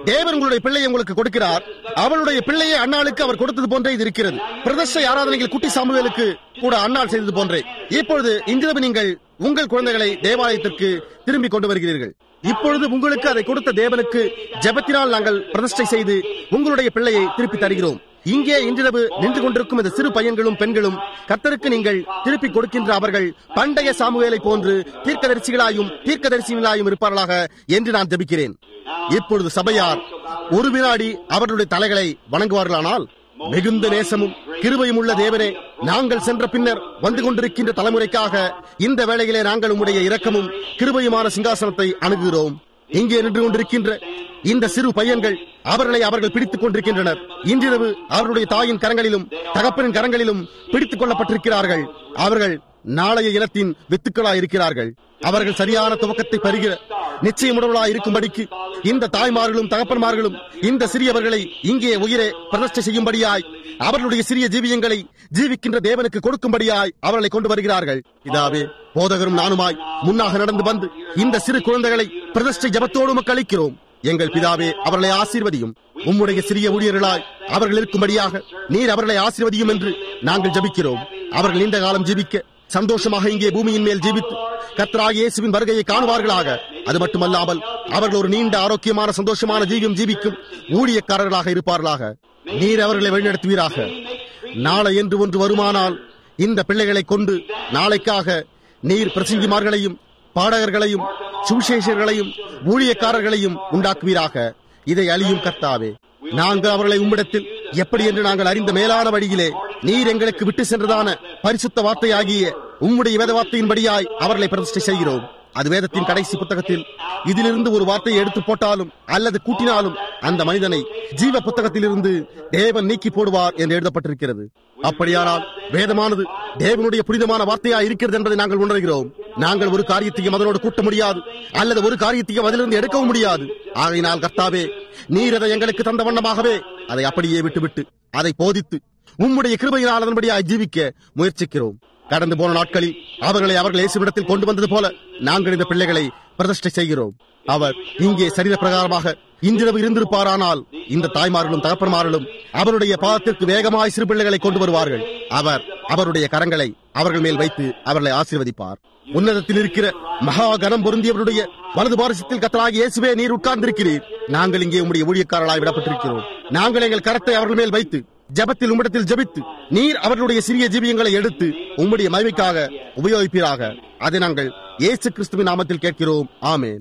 தேவன் உங்களுடைய பிள்ளையை உங்களுக்கு கொடுக்கிறார் அவளுடைய பிள்ளையை அண்ணாளுக்கு அவர் கொடுத்தது போன்றே இது இருக்கிறது பிரதர்ஷ ஆராதனைகள் குட்டி சாமுவேலுக்கு கூட அண்ணாள் செய்தது போன்றே இப்பொழுது இன்றிரவு நீங்கள் உங்கள் குழந்தைகளை தேவாலயத்திற்கு திரும்பி கொண்டு வருகிறீர்கள் இப்பொழுது உங்களுக்கு அதை கொடுத்த தேவனுக்கு ஜெபத்தினால் நாங்கள் பிரதிஷ்டை செய்து உங்களுடைய பிள்ளையை திருப்பி தருகிறோம் இங்கே இன்றிரவு நின்று கொண்டிருக்கும் இந்த சிறு பையன்களும் பெண்களும் கர்த்தருக்கு நீங்கள் திருப்பி கொடுக்கின்ற அவர்கள் பண்டைய சாமுவேலை போன்று தீர்க்கதரிசிகளாயும் தீர்க்கதரிசிகளாயும் இருப்பார்களாக என்று நான் ஜெபிக்கிறேன் இப்பொழுது சபையார் ஒரு வினாடி அவர்களுடைய தலைகளை வணங்குவார்களானால் மிகுந்த நேசமும் கிருபையும் உள்ள தேவனே நாங்கள் சென்ற பின்னர் வந்து கொண்டிருக்கின்ற தலைமுறைக்காக இந்த வேளையிலே நாங்கள் உம்முடைய இரக்கமும் கிருபையுமான சிங்காசனத்தை அணுகுகிறோம் இங்கே நின்று கொண்டிருக்கின்ற இந்த சிறு பையன்கள் அவர்களை அவர்கள் பிடித்துக் கொண்டிருக்கின்றனர் இன்றிரவு அவர்களுடைய தாயின் கரங்களிலும் தகப்பனின் கரங்களிலும் பிடித்துக் கொள்ளப்பட்டிருக்கிறார்கள் அவர்கள் நாளைய இனத்தின் வித்துக்களாய் இருக்கிறார்கள் அவர்கள் சரியான துவக்கத்தை பருகிற நிச்சயமுடவளாய் இருக்கும்படிக்கு இந்த தாய்மார்களும் தகப்பன்மார்களும் இந்த சிறியவர்களை இங்கே உயிரே பிரதிஷ்டை செய்யும்படியாய் அவர்களுடைய சிறிய ஜீவியங்களை ஜீவிக்கின்ற தேவனுக்கு கொடுக்கும்படியாய் அவர்களை கொண்டு வருகிறார்கள் இதாவே போதகரும் நானுமாய் முன்னாக நடந்து வந்து இந்த சிறு குழந்தைகளை பிரதிஷ்டை ஜபத்தோடு உமக்கு அளிக்கிறோம் எங்கள் பிதாவே அவர்களை ஆசீர்வதியும் உம்முடைய சிறிய ஊழியர்களாய் அவர்கள் இருக்கும்படியாக நீர் அவர்களை ஆசீர்வதியும் என்று நாங்கள் ஜபிக்கிறோம் அவர்கள் நீண்ட காலம் ஜீவிக்க சந்தோஷமாக இங்கே பூமியின் மேல் ஜீவித்து கத்ராக இயேசுவின் வருகையை காணுவார்களாக அது மட்டுமல்லாமல் அவர்கள் ஒரு நீண்ட ஆரோக்கியமான சந்தோஷமான ஜீவியம் ஜீவிக்கும் ஊழியக்காரர்களாக இருப்பார்களாக நீர் அவர்களை வழிநடத்துவீராக நாளை என்று ஒன்று வருமானால் இந்த பிள்ளைகளை கொண்டு நாளைக்காக நீர் பிரசங்கிமார்களையும் பாடகர்களையும் சுவிசேஷர்களையும் ஊழியக்காரர்களையும் உண்டாக்குவீராக இதை அழியும் கர்த்தாவே நாங்கள் அவர்களை உம்மிடத்தில் எப்படி என்று நாங்கள் அறிந்த மேலான வழியிலே நீர் எங்களுக்கு விட்டு சென்றதான பரிசுத்த வார்த்தையாகிய உம்முடைய வேத வார்த்தையின்படியாய் அவர்களை பிரதிஷ்டை செய்கிறோம் அது வேதத்தின் கடைசி புத்தகத்தில் இதிலிருந்து ஒரு வார்த்தையை எடுத்து போட்டாலும் அல்லது கூட்டினாலும் அந்த மனிதனை ஜீவ புத்தகத்திலிருந்து தேவன் நீக்கி போடுவார் என்று எழுதப்பட்டிருக்கிறது அப்படியானால் வேதமானது தேவனுடைய புனிதமான வார்த்தையா இருக்கிறது என்பதை நாங்கள் உணர்கிறோம் நாங்கள் ஒரு காரியத்தையும் அதனோடு கூட்ட முடியாது அல்லது ஒரு காரியத்தையும் அதிலிருந்து எடுக்கவும் முடியாது ஆகையினால் கர்த்தாவே நீர் அதை எங்களுக்கு தந்த வண்ணமாகவே அதை அப்படியே விட்டுவிட்டு அதை போதித்து உம்முடைய கிருபையினால் அதன்படியாய் ஜீவிக்க முயற்சிக்கிறோம் கடந்து போன நாட்களில் அவர்களை அவர்கள் இயேசுவிடத்தில் கொண்டு வந்தது போல நாங்கள் இந்த பிள்ளைகளை பிரதிஷ்டை செய்கிறோம் அவர் இங்கே சரீர பிரகாரமாக இன்றிரவு இருந்திருப்பாரானால் இந்த தாய்மார்களும் தகப்பன்மார்களும் அவருடைய பாதத்திற்கு வேகமாய் சிறு பிள்ளைகளை கொண்டு வருவார்கள் அவர் அவருடைய கரங்களை அவர்கள் மேல் வைத்து அவர்களை ஆசீர்வதிப்பார் உன்னதத்தில் இருக்கிற மகா கனம் பொருந்தியவருடைய வலது பாரசத்தில் கத்தராகி இயேசுவே நீர் உட்கார்ந்திருக்கிறீர் நாங்கள் இங்கே உம்முடைய ஊழியக்காரர்களாய் விடப்பட்டிருக்கிறோம் நாங்கள் எங்கள் கரத்தை அவர்கள் மேல் வைத்து ஜபத்தில் உம்மிடத்தில் ஜபித்து நீர் அவர்களுடைய சிறிய ஜீவியங்களை எடுத்து உம்முடைய மகிமைக்காக உபயோகிப்பீராக அதை நாங்கள் இயேசு கிறிஸ்துவின் நாமத்தில் கேட்கிறோம் ஆமேன்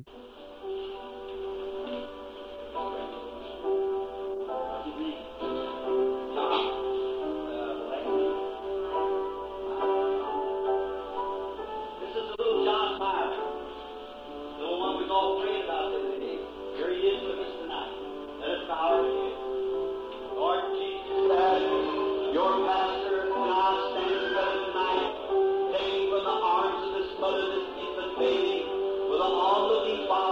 This is the little John Myler, the one we've all prayed about the other day. Here he is with us tonight. Let us bow our heads. Lord Jesus, as your pastor and I stand together tonight, taking from the arms of this mother, this infant baby, with an all-looking Father.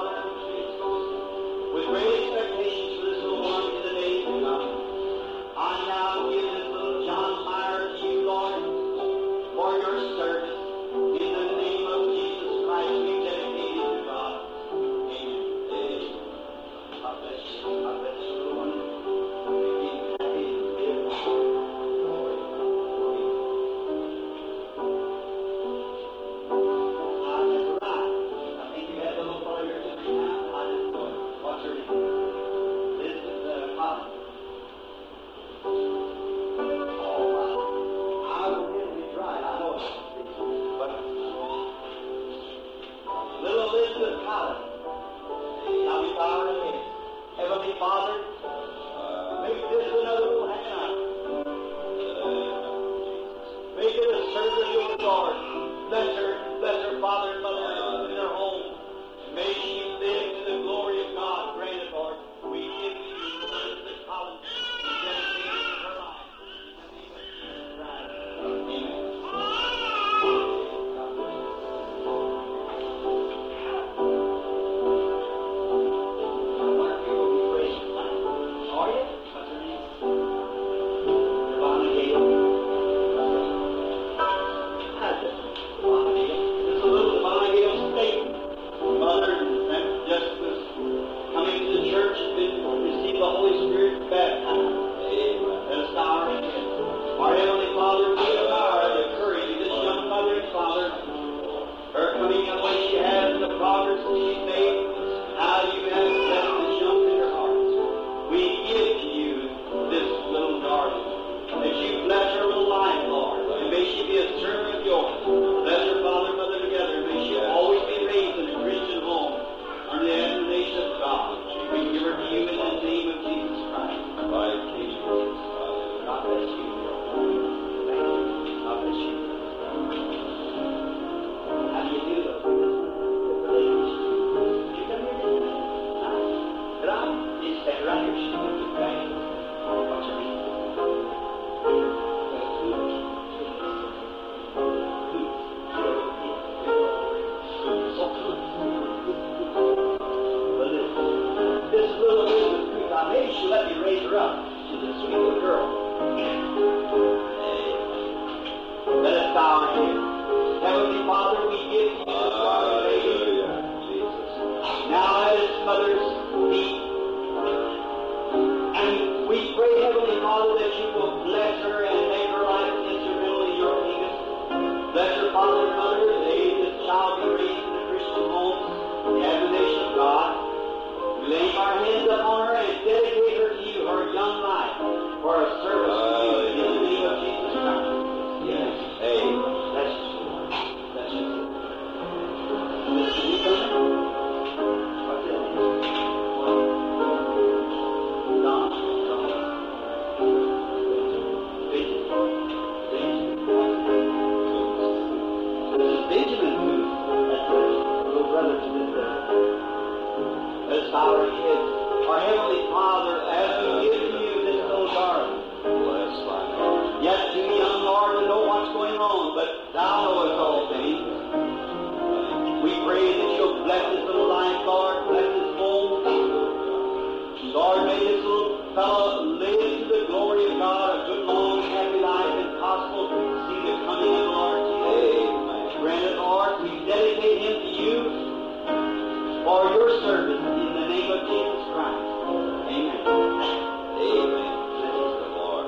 up. She's a sweet little girl. Let us bow our heads. Heavenly Father, we give you this our lady. Now at his mother's feet. And we pray, Heavenly Father, that you will bless her and make her life instrumental in your kingdom. Bless her father and mother, and aid this child be raised in a Christian home, the admonition of God. We lay our hands upon her and dedicate her to you, her young life, for a service to you in the name of Jesus Christ. Yes. Hey, bless you. Bless you. Listen, you coming? What's that? Don? Don. Benjamin. Benjamin. This is Benjamin who, that's the little brother to this brother. Let us bow our heads. Our Heavenly Father, as we give to you this little darling, yet too young, Lord, to know what's going on, but Thou knowest all things. We pray that you'll bless this little life, Lord, bless this home. Lord, may this little fellow live to the glory of God, a good, long, happy life, and possible to see the coming of the Lord Jesus. Grant it, Lord, we dedicate him to you for your service in the name of Jesus Christ. Amen. Amen. Praise the Lord.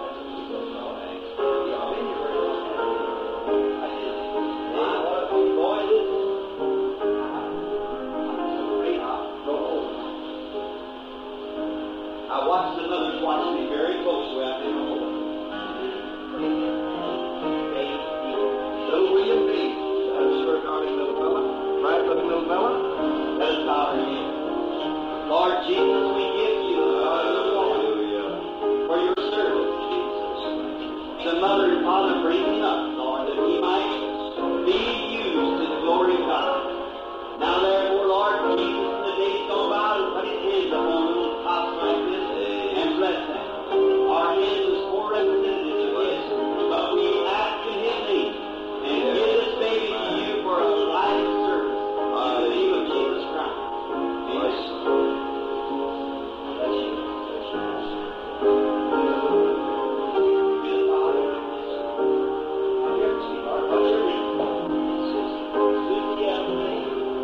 My, what a good boy this is. I'm so great, I'll go home. I watched the mothers watch me very closely. I've been home. Little William B. I'm sure darling little fella. Right, looking little fella? Let us bow our heads. Lord Jesus, we give you our little woman for your service, Jesus. The mother and father bring him up, Lord, that he might be used to the glory of God. Now therefore, Lord Jesus, in the days gone by, and put his hands upon little tots like this and bless them. Our hands is for representatives of his, but we ask in his name and give this baby to you for a life service in the name of Jesus Christ. Amen. Bless you. Bless you. What's your name? Susie Avenue.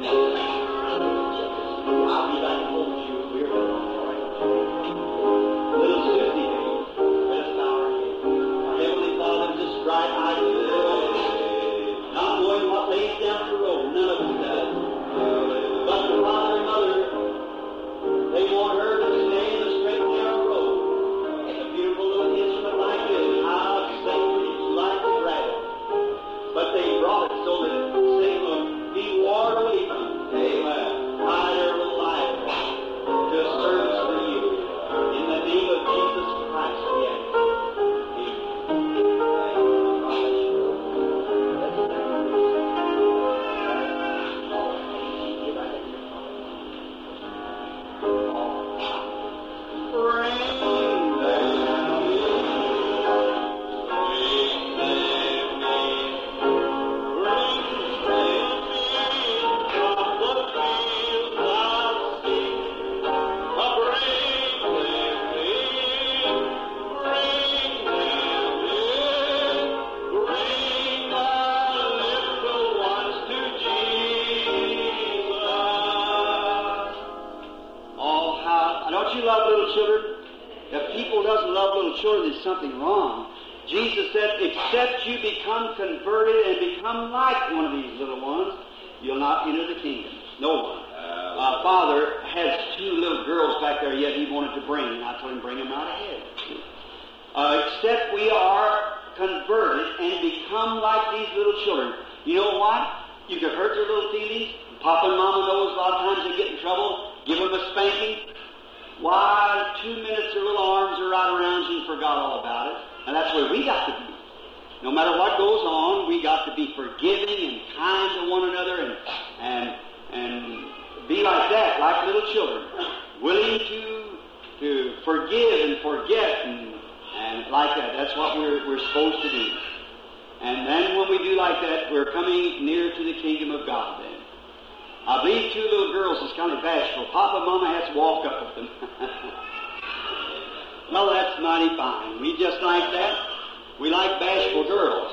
I'll be back home with you. We're all right. Little Susie, baby. Let us bow our heads. Our Heavenly Father, this bright eye to the world. Not knowing what lays down the road, none of us does. But the father and mother, they want her to stay in the straight and narrow road. And a beautiful little instrument like this, how sacred, like the dragon. But they brought it so that Satan would be warred away from them. Amen. Hide their little life to a service for you. In the name of Jesus Christ, we ask. Oh, how don't you love little children? If people doesn't love little children, there's something wrong. Jesus said, except you become converted and become like one of these little ones, you'll not enter the kingdom. No one. Uh, Father has two little girls back there yet he wanted to bring, and I told him bring them out ahead. Uh, except we are converted and become like these little children. You know what? You can hurt their little feelings. Papa and Mama knows a lot of times they get in trouble. Give them a spanking. Why, two minutes their little arms are right around you and forgot all about it. And that's where we got to be. No matter what goes on, we got to be forgiving and kind to one another and and and be like that, like little children, willing to to forgive and forget and and like that. That's what we're we're supposed to do. And then when we do like that, we're coming near to the kingdom of God. Then I believe two little girls is kind of bashful. Papa and Mama has to walk up with them. that's mighty fine. We just like that. We like bashful girls.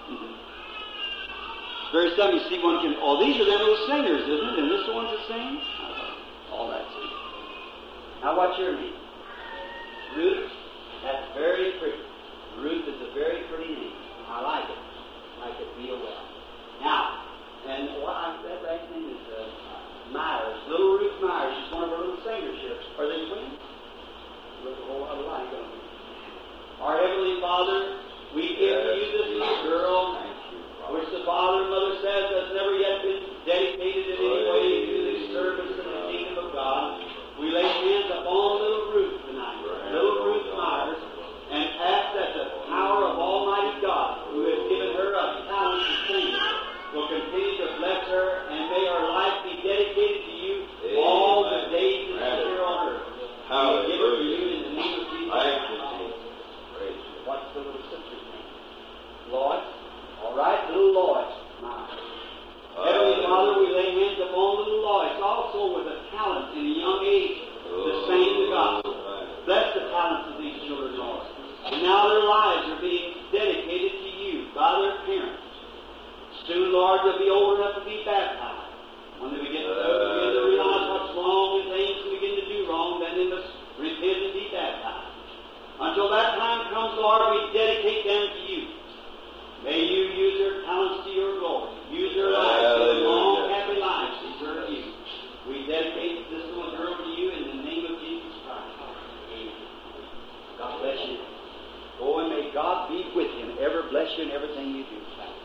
Very some you see one can, oh, these are them little singers, isn't it? And this the ones that sing? All that's it. Now, what's your name? Ruth? That's very pretty. Ruth is a very pretty name. I like it. I like it real well. Now, and what I, that last name is uh, Myers, little Ruth Myers. She's one of our little singerships. Are they twins? Look a whole lot alike, don't they? Our Heavenly Father, we give to you this little girl, which the Father and Mother says has never yet been dedicated in any way to the service of the kingdom of God. We lay hands upon little Ruth tonight, little Ruth Myers, and ask that the power of Almighty God, who has given her a talent to sing, will continue to bless her, and may her life be dedicated to you all the days that she's here on earth. We give it to you in the name of Jesus. Thank you, Christ. Jesus. What's the little sister's name? Lloyd. All right, little Lloyd. My. Heavenly Father, we lay hands upon little Lloyd, also with a talent in a young age to sing the gospel. Bless the talents of these children, Lord. And now their lives are being dedicated to you by their parents. Soon, Lord, they'll be old enough to be baptized. When they begin to, begin to realize what's wrong and things begin to do wrong, then they must repent and be baptized. Until that time comes, Lord, we dedicate them to you. May you use their talents to your glory. Use their lives to live long, happy lives to serve you. We dedicate this little girl to you in the name of Jesus Christ. Amen. God bless you. Go and may God be with you and ever bless you in everything you do.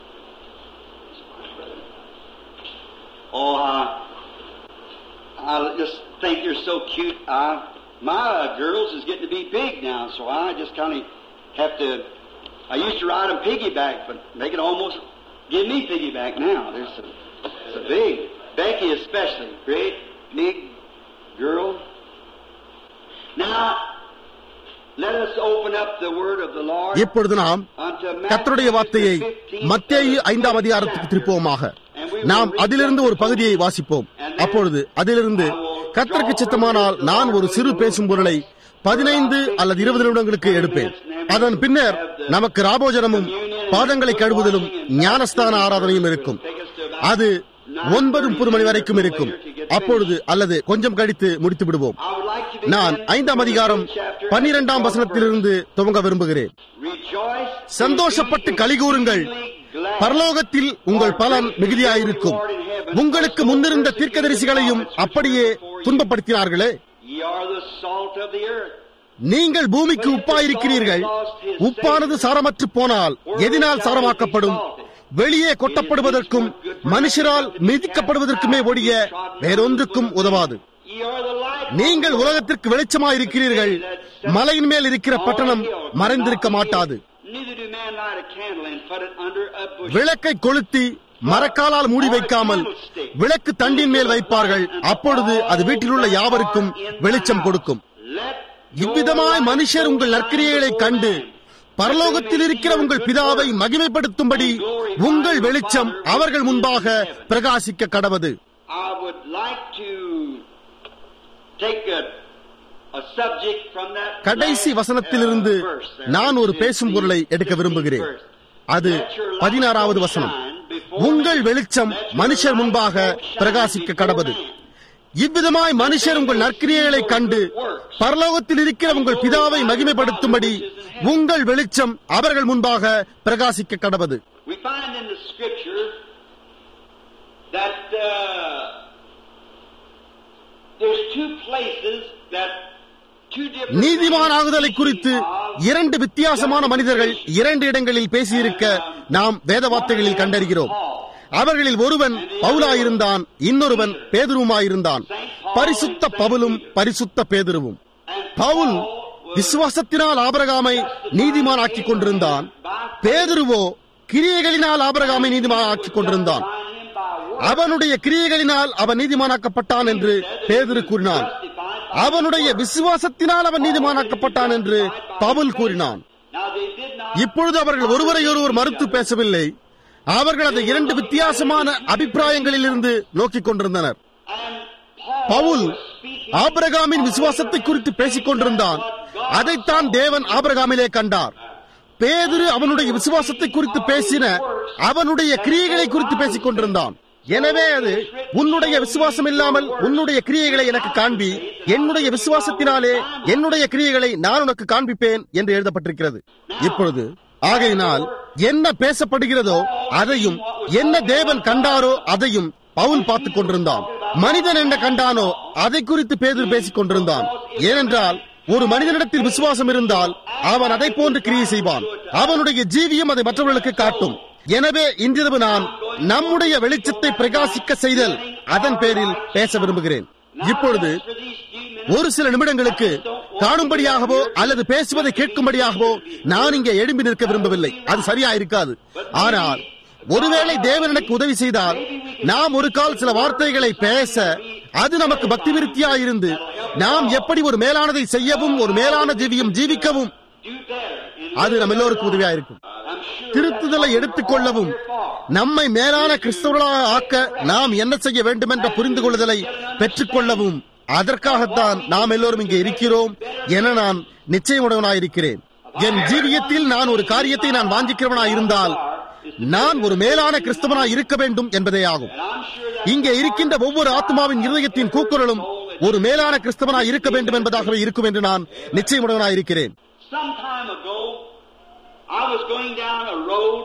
Oh, uh, I just think you're so cute. Uh, my uh, girls is getting to be big now, so I just kind of have to. I used to ride them piggyback, but they can almost give me piggyback now. There's some, some big. Becky especially, great big girl. Now, let us open up the word of the Lord இப்பொழுது நாம் unto Matthew கர்த்தருடைய வார்த்தையை the 15th மத்தேயு ஐந்தாம் அதிகாரத்துக்கு திருப்புவோமாக நாம் அதிலிருந்து ஒரு பகுதியை வாசிப்போம் அப்பொழுது அதிலிருந்து கர்த்தருக்கு சித்தமானால் நான் ஒரு சிறு பேசும் பொருளை பதினைந்து அல்லது இருபது நிமிடங்களுக்கு எடுப்பேன் அதன் பின்னர் நமக்கு ராபோஜனமும் பாதங்களை கழுவுதலும் ஞானஸ்தான ஆராதனையும் இருக்கும் அது ஒன்பது முப்பது மணி வரைக்கும் இருக்கும் அப்பொழுது அல்லது கொஞ்சம் கழித்து முடித்து விடுவோம் I would like to begin நான் ஐந்தாம் அதிகாரம் பன்னிரெண்டாம் வசனத்திலிருந்து துவங்க விரும்புகிறேன் Rejoice சந்தோஷப்பட்டு கலிகூறுங்கள் பரலோகத்தில் உங்கள் பலன் மிகுதியாயிருக்கும் உங்களுக்கு முன்னிருந்த தீர்க்கதரிசிகளையும் அப்படியே துன்பப்படுத்தினார்களே Ye are the salt of the earth. நீங்கள் பூமிக்கு உப்பாயிருக்கிறீர்கள் உப்பானது சாரமற்று போனால் எதினால் சாரமாக்கப்படும் வெளியே கொட்டப்படுவதற்கும் மனுஷரால் மிதிக்கப்படுவதற்குமே ஒழிய வேறொன்றுக்கும் உதவாது Ye are the light. நீங்கள் உலகத்திற்கு வெளிச்சமாயிருக்கிறீர்கள் மலையின் மேல் இருக்கிற பட்டணம் மறைந்திருக்க மாட்டாது Neither do man light a candle and put it under a bushel. விளக்கை கொளுத்தி மரக்காலால் மூடி வைக்காமல் விளக்கு தண்டின் மேல் வைப்பார்கள் அப்பொழுது அது வீட்டில் உள்ள யாவருக்கும் வெளிச்சம் கொடுக்கும் Let இவ்விதமாய் மனுஷர் உங்கள் நற்கிரியைகளை கண்டு பரலோகத்தில் இருக்கிற உங்கள் பிதாவை மகிமைப்படுத்தும்படி உங்கள் வெளிச்சம் அவர்கள் முன்பாக பிரகாசிக்க கடவது I would like to take a, a subject from that கடைசி last, வசனத்திலிருந்து uh, verse there. நான் ஒரு பேசும் பொருளை எடுக்க விரும்புகிறேன் அது பதினாறாவது வசனம் உங்கள் வெளிச்சம் மனுஷர் முன்பாக பிரகாசிக்க கடவது இவ்விதமாய் மனுஷர் உங்கள் நற்கிரியைகளை கண்டு பரலோகத்தில் இருக்கிற உங்கள் பிதாவை மகிமைப்படுத்தும்படி உங்கள் வெளிச்சம் அவர்கள் முன்பாக பிரகாசிக்க கடவது We find in the scripture that uh, there's two places that two different நீதிமானாகுதலை குறித்து இரண்டு வித்தியாசமான மனிதர்கள் இரண்டு இடங்களில் பேசியிருக்க நாம் வேத வார்த்தைகளில் கண்டறிகிறோம் அவர்களில் ஒருவன் பவுலாயிருந்தான் இன்னொருவன் பேதுருமாயிருந்தான் பரிசுத்த பவுலும் பரிசுத்த பேதுருவும் பவுல் விசுவாசத்தினால் ஆபரகாமை நீதிமானாக்கிக் கொண்டிருந்தான் பேதுருவோ கிரியைகளினால் ஆபரகாமை நீதிமானாக்கிக் கொண்டிருந்தான் அவனுடைய கிரியைகளினால் அவன் நீதிமானாக்கப்பட்டான் என்று பேதுரு கூறினான் அவனுடைய விசுவாசத்தினால் அவன் நீதிமானாக்கப்பட்டான் என்று பவுல் கூறினான் Now they did not இப்பொழுது அவர்கள் ஒருவரை ஒருவர் மறுத்து பேசவில்லை அவர்கள் அதை இரண்டு வித்தியாசமான அபிப்பிராயங்களில் இருந்து நோக்கிக் கொண்டிருந்தனர் and பவுல் ஆபிரகாமின் விசுவாசத்தை குறித்து பேசிக் கொண்டிருந்தான் அதைத்தான் தேவன் ஆபிரகாமிலே கண்டார் பேதுரு அவனுடைய விசுவாசத்தை குறித்து பேசின அவனுடைய கிரியைகளை குறித்து பேசிக் கொண்டிருந்தான் எனவே அது உன்னுடைய விசுவாசம் இல்லாமல் உன்னுடைய கிரியைகளை எனக்கு காண்பி என்னுடைய விசுவாசத்தினாலே என்னுடைய கிரியைகளை நான் உனக்கு காண்பிப்பேன் என்று எழுதப்பட்டிருக்கிறது இப்பொழுது ஆகையினால் என்ன பேசப்படுகிறதோ அதையும் என்ன தேவன் கண்டாரோ அதையும் பவுல் பார்த்துக் கொண்டிருந்தான் மனிதன் என்ன கண்டானோ அதை குறித்து பேதர் பேசிக் கொண்டிருந்தான் ஏனென்றால் ஒரு மனிதனிடத்தில் விசுவாசம் இருந்தால் அவன் அதை போன்று கிரியை செய்வான் அவனுடைய ஜீவியம் அதை மற்றவர்களுக்கு காட்டும் எனவே இன்றிரவு நான் நம்முடைய வெளிச்சத்தை பிரகாசிக்க செய்தல் அதன் பேரில் பேச விரும்புகிறேன் இப்பொழுது ஒரு சில நிமிடங்களுக்கு காணும்படியாகவோ அல்லது பேசுவதை கேட்கும்படியாகவோ நான் இங்கே எழும்பி நிற்க விரும்பவில்லை அது சரியா இருக்காது ஆனால் ஒருவேளை தேவன் எனக்கு உதவி செய்தால் நாம் ஒரு கால் சில வார்த்தைகளை பேச அது நமக்கு பக்தி விருத்தியா இருந்து நாம் எப்படி ஒரு மேலானதை செய்யவும் ஒரு மேலான ஜீவியம் ஜீவிக்கவும் அது நம்ம எல்லோருக்கும் உதவியா இருக்கும் திருத்துதலை எடுத்துக்கொள்ளவும் நம்மை மேலான கிறிஸ்தவர்களாக ஆக்க நாம் என்ன செய்ய வேண்டும் என்ற புரிந்து கொள்ளுதலை பெற்றுக்கொள்ளவும் அதற்காகத்தான் நாம் எல்லோரும் இங்கே இருக்கிறோம் என நான் நிச்சயமுடையவனாயிருக்கிறேன் என் ஜீவியத்தில் நான் ஒரு காரியத்தை நான் வாஞ்சிக்கிறவனாய் இருந்தால் நான் ஒரு மேலான கிறிஸ்தவனாய் இருக்க வேண்டும் என்பதே ஆகும் இங்கே இருக்கின்ற ஒவ்வொரு ஆத்மாவின் இருதயத்தின் கூக்குரலும் ஒரு மேலான கிறிஸ்தவனாய் இருக்க வேண்டும் என்பதாகவே இருக்கும் என்று நான் நிச்சயமுடையவனாய் இருக்கிறேன் Some time ago, I was going down a road,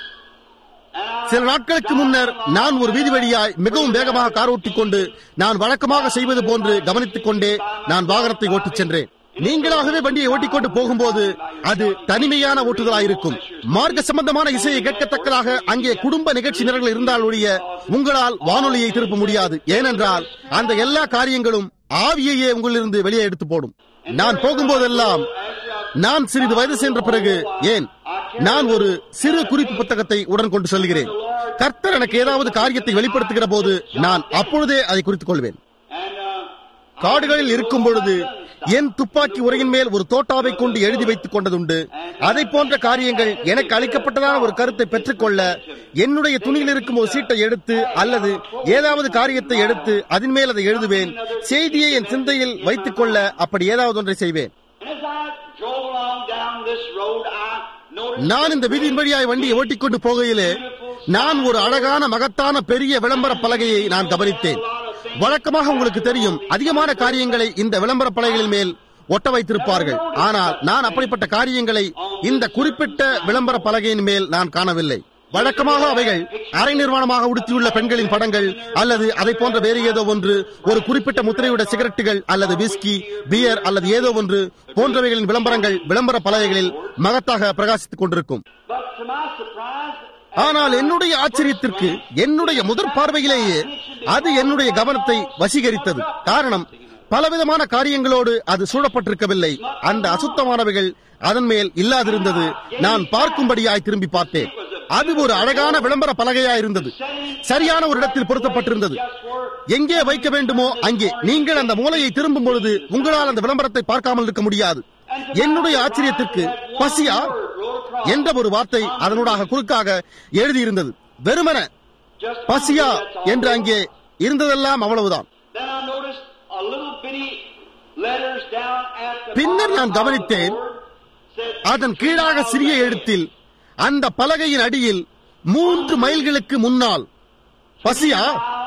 and I சில நாட்களுக்கு முன்னர் நான் ஒரு வீதி வழியாய் மிகவும் வேகமாக கார் ஓட்டிக் கொண்டு நான் வழக்கமாக செய்வது போன்று கவனித்துக் கொண்டே நான் வாகனத்தை ஓட்டிச் சென்றேன் நீங்களாகவே வண்டியை ஓட்டிக்கொண்டு போகும்போது அது தனிமையான ஓட்டுதலாயிருக்கும் மார்க்க சம்பந்தமான இசையை கேட்கத்தக்கதாக அங்கே குடும்ப நிகழ்ச்சி நிரல்கள் இருந்தால் ஒழிய உங்களால் வானொலியை திருப்ப முடியாது ஏனென்றால் அந்த எல்லா காரியங்களும் ஆவியையே உங்களிலிருந்து வெளியே எடுத்து போடும் நான் போகும்போதெல்லாம் நான் சிறிது வயது சென்ற பிறகு ஏன் நான் ஒரு சிறு குறிப்பு புத்தகத்தை உடன் கொண்டு செல்கிறேன் கர்த்தர் எனக்கு ஏதாவது காரியத்தை வெளிப்படுத்துகிற போது நான் அப்பொழுதே அதை குறித்துக் கொள்வேன் and uh, காடுகளில் இருக்கும் பொழுது என் துப்பாக்கி உரையின் மேல் ஒரு தோட்டாவை கொண்டு எழுதி வைத்துக் கொண்டதுண்டு அதை போன்ற காரியங்கள் எனக்கு அளிக்கப்பட்டதான ஒரு கருத்தை பெற்றுக்கொள்ள என்னுடைய துணியில் இருக்கும் ஒரு சீட்டை எடுத்து அல்லது ஏதாவது காரியத்தை எடுத்து அதன் மேல் அதை எழுதுவேன் செய்தியை என் சிந்தையில் வைத்துக் கொள்ள அப்படி ஏதாவது ஒன்றை செய்வேன் and as I drove along down this road, I noticed நான் இந்த வீதியின் வழியாய் வண்டியை ஓட்டிக்கொண்டு போகையிலே நான் ஒரு அழகான மகத்தான பெரிய விளம்பர பலகையை நான் கவனித்தேன் வழக்கமாக உங்களுக்கு தெரியும் அதிகமான காரியங்களை இந்த விளம்பர பலகைகளின் மேல் ஒட்ட வைத்திருப்பார்கள் ஆனால் நான் அப்படிப்பட்ட காரியங்களை இந்த குறிப்பிட்ட விளம்பர பலகையின் மேல் நான் காணவில்லை வழக்கமாக அவைகள் அரை நிர்வாணமாக உடுத்தியுள்ள பெண்களின் படங்கள் அல்லது அதை போன்ற வேறு ஏதோ ஒன்று ஒரு குறிப்பிட்ட முத்திரையுடைய சிகரெட்டுகள் அல்லது விஸ்கி பியர் அல்லது ஏதோ ஒன்று போன்றவைகளின் விளம்பரங்கள் விளம்பர பலகைகளில் மகத்தாக பிரகாசித்துக் கொண்டிருக்கும் but to my surprise, ஆனால் என்னுடைய ஆச்சரியத்திற்கு என்னுடைய முதற் பார்வையிலேயே அது என்னுடைய கவனத்தை வசீகரித்தது காரணம் பலவிதமான காரியங்களோடு அது சூழப்பட்டிருக்கவில்லை அந்த அசுத்தமானவைகள் அதன் மேல் இல்லாதிருந்தது நான் பார்க்கும்படியாய் திரும்பி பார்த்தேன் அது ஒரு அழகான விளம்பர பலகையாய் இருந்தது சரியான ஒரு இடத்தில் பொருத்தப்பட்டிருந்தது எங்கே வைக்க வேண்டுமோ அங்கே நீங்கள் அந்த மூலையை திரும்பும் பொழுது உங்களால் அந்த விளம்பரத்தை பார்க்காமல் இருக்க முடியாது என்னுடைய ஆச்சரியத்திற்கு பசியா என்ற ஒரு வார்த்தை அதனூடாக குறுக்காக எழுதியிருந்தது வெறுமன just பசியா என்று அங்கே இருந்ததெல்லாம் அவ்வளவுதான் then I noticed a little bitty letters down at the பின்னர் நான் bottom of the கவனித்தேன் board said, அதன் கீழாக சிறிய எழுத்தில் அந்த பலகையின் அடியில் மூன்று மைல்களுக்கு முன்னால் பசியா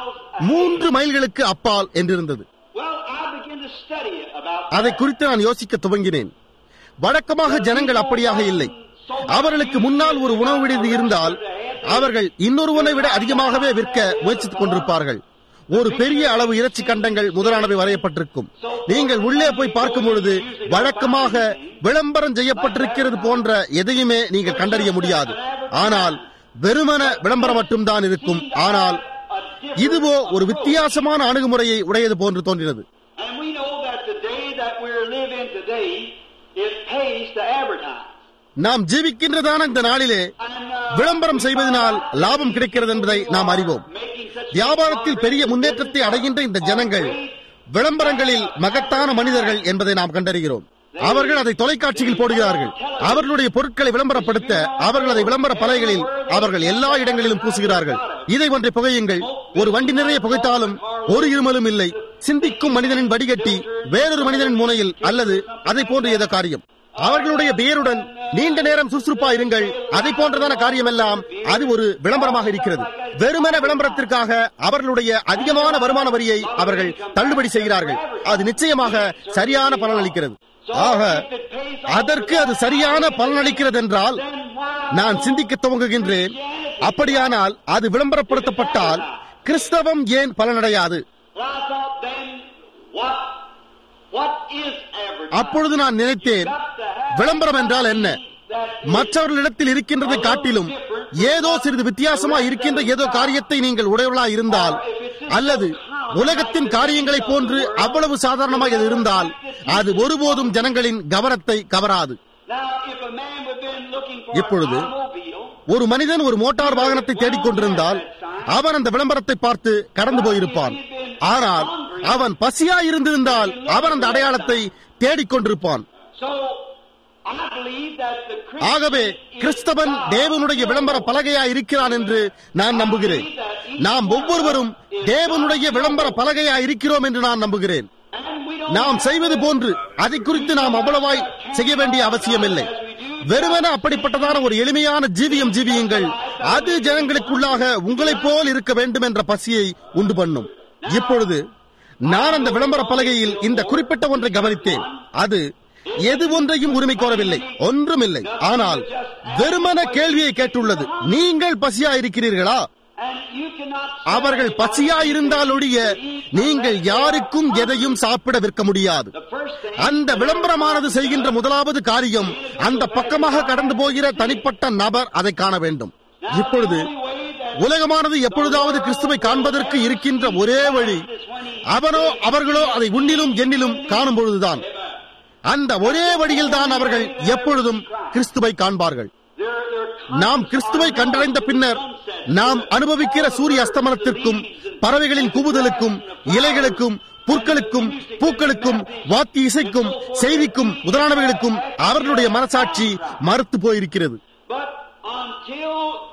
மூன்று மைல்களுக்கு அப்பால் என்றிருந்தது Well, I began to study about அதை குறித்து நான் யோசிக்க துவங்கினேன் வழக்கமாக ஜனங்கள் அப்படியாக இல்லை அவர்களுக்கு முன்னால் ஒரு உணவு விடுதி இருந்தால் அவர்கள் இன்னொருவனை விட அதிகமாகவே விற்க முயற்சித்துக் கொண்டிருப்பார்கள் ஒரு பெரிய அளவு இறைச்சி கண்டங்கள் முதலானவை வரையப்பட்டிருக்கும் நீங்கள் உள்ளே போய் பார்க்கும் பொழுது வழக்கமாக விளம்பரம் செய்யப்பட்டிருக்கிறது போன்ற எதையுமே நீங்கள் கண்டறிய முடியாது ஆனால் வெறுமன விளம்பரம் மட்டும்தான் இருக்கும் ஆனால் இதுவோ ஒரு வித்தியாசமான அணுகுமுறையை உடையது போன்று தோன்றினது And we know that the day that we're living today, it pays to advertise. நாம் ஜீவிக்கின்றதான இந்த நாளிலே And, uh, விளம்பரம் செய்வதனால் லாபம் கிடைக்கிறது என்பதை நாம் அறிவோம் making such வியாபாரத்தில் பெரிய முன்னேற்றத்தை அடைகின்ற இந்த ஜனங்கள் விளம்பரங்களில் மகத்தான மனிதர்கள் என்பதை நாம் கண்டறிகிறோம் அவர்கள் அதை தொலைக்காட்சியில் போடுகிறார்கள் அவர்களுடைய பொருட்களை விளம்பரப்படுத்த அவர்கள் அதை விளம்பர பலகைகளில் அவர்கள் எல்லா இடங்களிலும் பூசுகிறார்கள் இதை ஒன்றை புகையுங்கள் ஒரு வண்டி நிறைய புகைத்தாலும் ஒரு இருமலும் இல்லை சிந்திக்கும் மனிதனின் வடிகட்டி வேறொரு மனிதனின் முனையில் அல்லது அதை போன்ற ஏதோ காரியம் அவர்களுடைய பெயருடன் நீண்ட நேரம் சுறுசுறுப்பா இருங்கள் அதை போன்றதான காரியம் எல்லாம் அது ஒரு விளம்பரமாக இருக்கிறது வெறுமன விளம்பரத்திற்காக அவர்களுடைய அதிகமான வருமான வரியை அவர்கள் தள்ளுபடி செய்கிறார்கள் அது நிச்சயமாக சரியான பலனளிக்கிறது ஆக அதற்கு அது சரியான பலனளிக்கிறது என்றால் நான் சிந்திக்க துவங்குகின்றேன் அப்படியானால் அது விளம்பரப்படுத்தப்பட்டால் கிறிஸ்தவம் ஏன் பலனடையாது Well, I thought then, what, what is advertising? அப்பொழுது நான் நினைத்தேன் விளம்பரம் என்றால் என்ன மற்றவர்களிடத்தில் இருக்கின்றதை காட்டிலும் ஏதோ சிறிது வித்தியாசமா இருக்கின்ற ஏதோ காரியத்தை நீங்கள் உடையவர்களா இருந்தால் அல்லது உலகத்தின் காரியங்களைப் போன்று அவ்வளவு சாதாரணமாக இது இருந்தால் அது ஒருபோதும் ஜனங்களின் கவனத்தை கவராது Now, if a man would been looking for இப்பொழுது an automobile, ஒரு மனிதன் ஒரு மோட்டார் வாகனத்தை தேடிக் கொண்டிருந்தால் அவன் அந்த விளம்பரத்தை பார்த்து கடந்து போயிருப்பான் ஆனால் அவன் பசியா இருந்திருந்தால் அவன் அந்த அடையாளத்தை தேடிக் கொண்டிருப்பான் so I believe that the Christian ஆகவே is கிறிஸ்தவன் God. தேவனுடைய விளம்பர பலகையா இருக்கிறான் என்று நான் நம்புகிறேன் நாம் ஒவ்வொருவரும் தேவனுடைய விளம்பர பலகையா இருக்கிறோம் என்று நான் நம்புகிறேன் And we don't நாம் செய்வது போன்று அதை குறித்து நாம் அவ்வளவாய் செய்ய வேண்டிய அவசியமில்லை வெறுமன அப்படிப்பட்டதான ஒரு எளிமையான ஜீவியம் ஜீவியுங்கள் அது ஜனங்களுக்குள்ளாக உங்களைப் போல் இருக்க வேண்டும் என்ற பசியை உண்டு பண்ணும் இப்பொழுது நான் அந்த விளம்பர பலகையில் இந்த குறிப்பிட்ட ஒன்றை கவனித்தேன் அது எது ஒன்றையும் உரிமை கோரவில்லை ஒன்றுமில்லை ஆனால் வெறுமன கேள்வியை கேட்டுள்ளது நீங்கள் பசியா இருக்கிறீர்களா And you cannot அவர்கள் பசியா இருந்தால் ஒழிய நீங்கள் யாருக்கும் எதையும் சாப்பிட விற்க முடியாது The first thing அந்த விளம்பரமானது செய்கின்ற முதலாவது காரியம் அந்த பக்கமாக கடந்து போகிற தனிப்பட்ட நபர் அதை காண வேண்டும் இப்பொழுது உலகமானது எப்பொழுதாவது கிறிஸ்துவை காண்பதற்கு இருக்கின்ற ஒரே வழி அவனோ அவர்களோ அதை உன்னிலும் எண்ணிலும் காணும் பொழுதுதான் அந்த ஒரே வழியில் தான் அவர்கள் எப்பொழுதும் கிறிஸ்துவை காண்பார்கள் they're, they're நாம் கிறிஸ்துவை கண்டடைந்த பின்னர் நாம் அனுபவிக்கிற சூரிய அஸ்தமனத்திற்கும் பறவைகளின் கூவுதலுக்கும் இலைகளுக்கும் புற்களுக்கும் பூக்களுக்கும் வாத்திய இசைக்கும் செய்திக்கும் முதலானவைகளுக்கும் அவர்களுடைய மனசாட்சி மறுத்து போயிருக்கிறது But until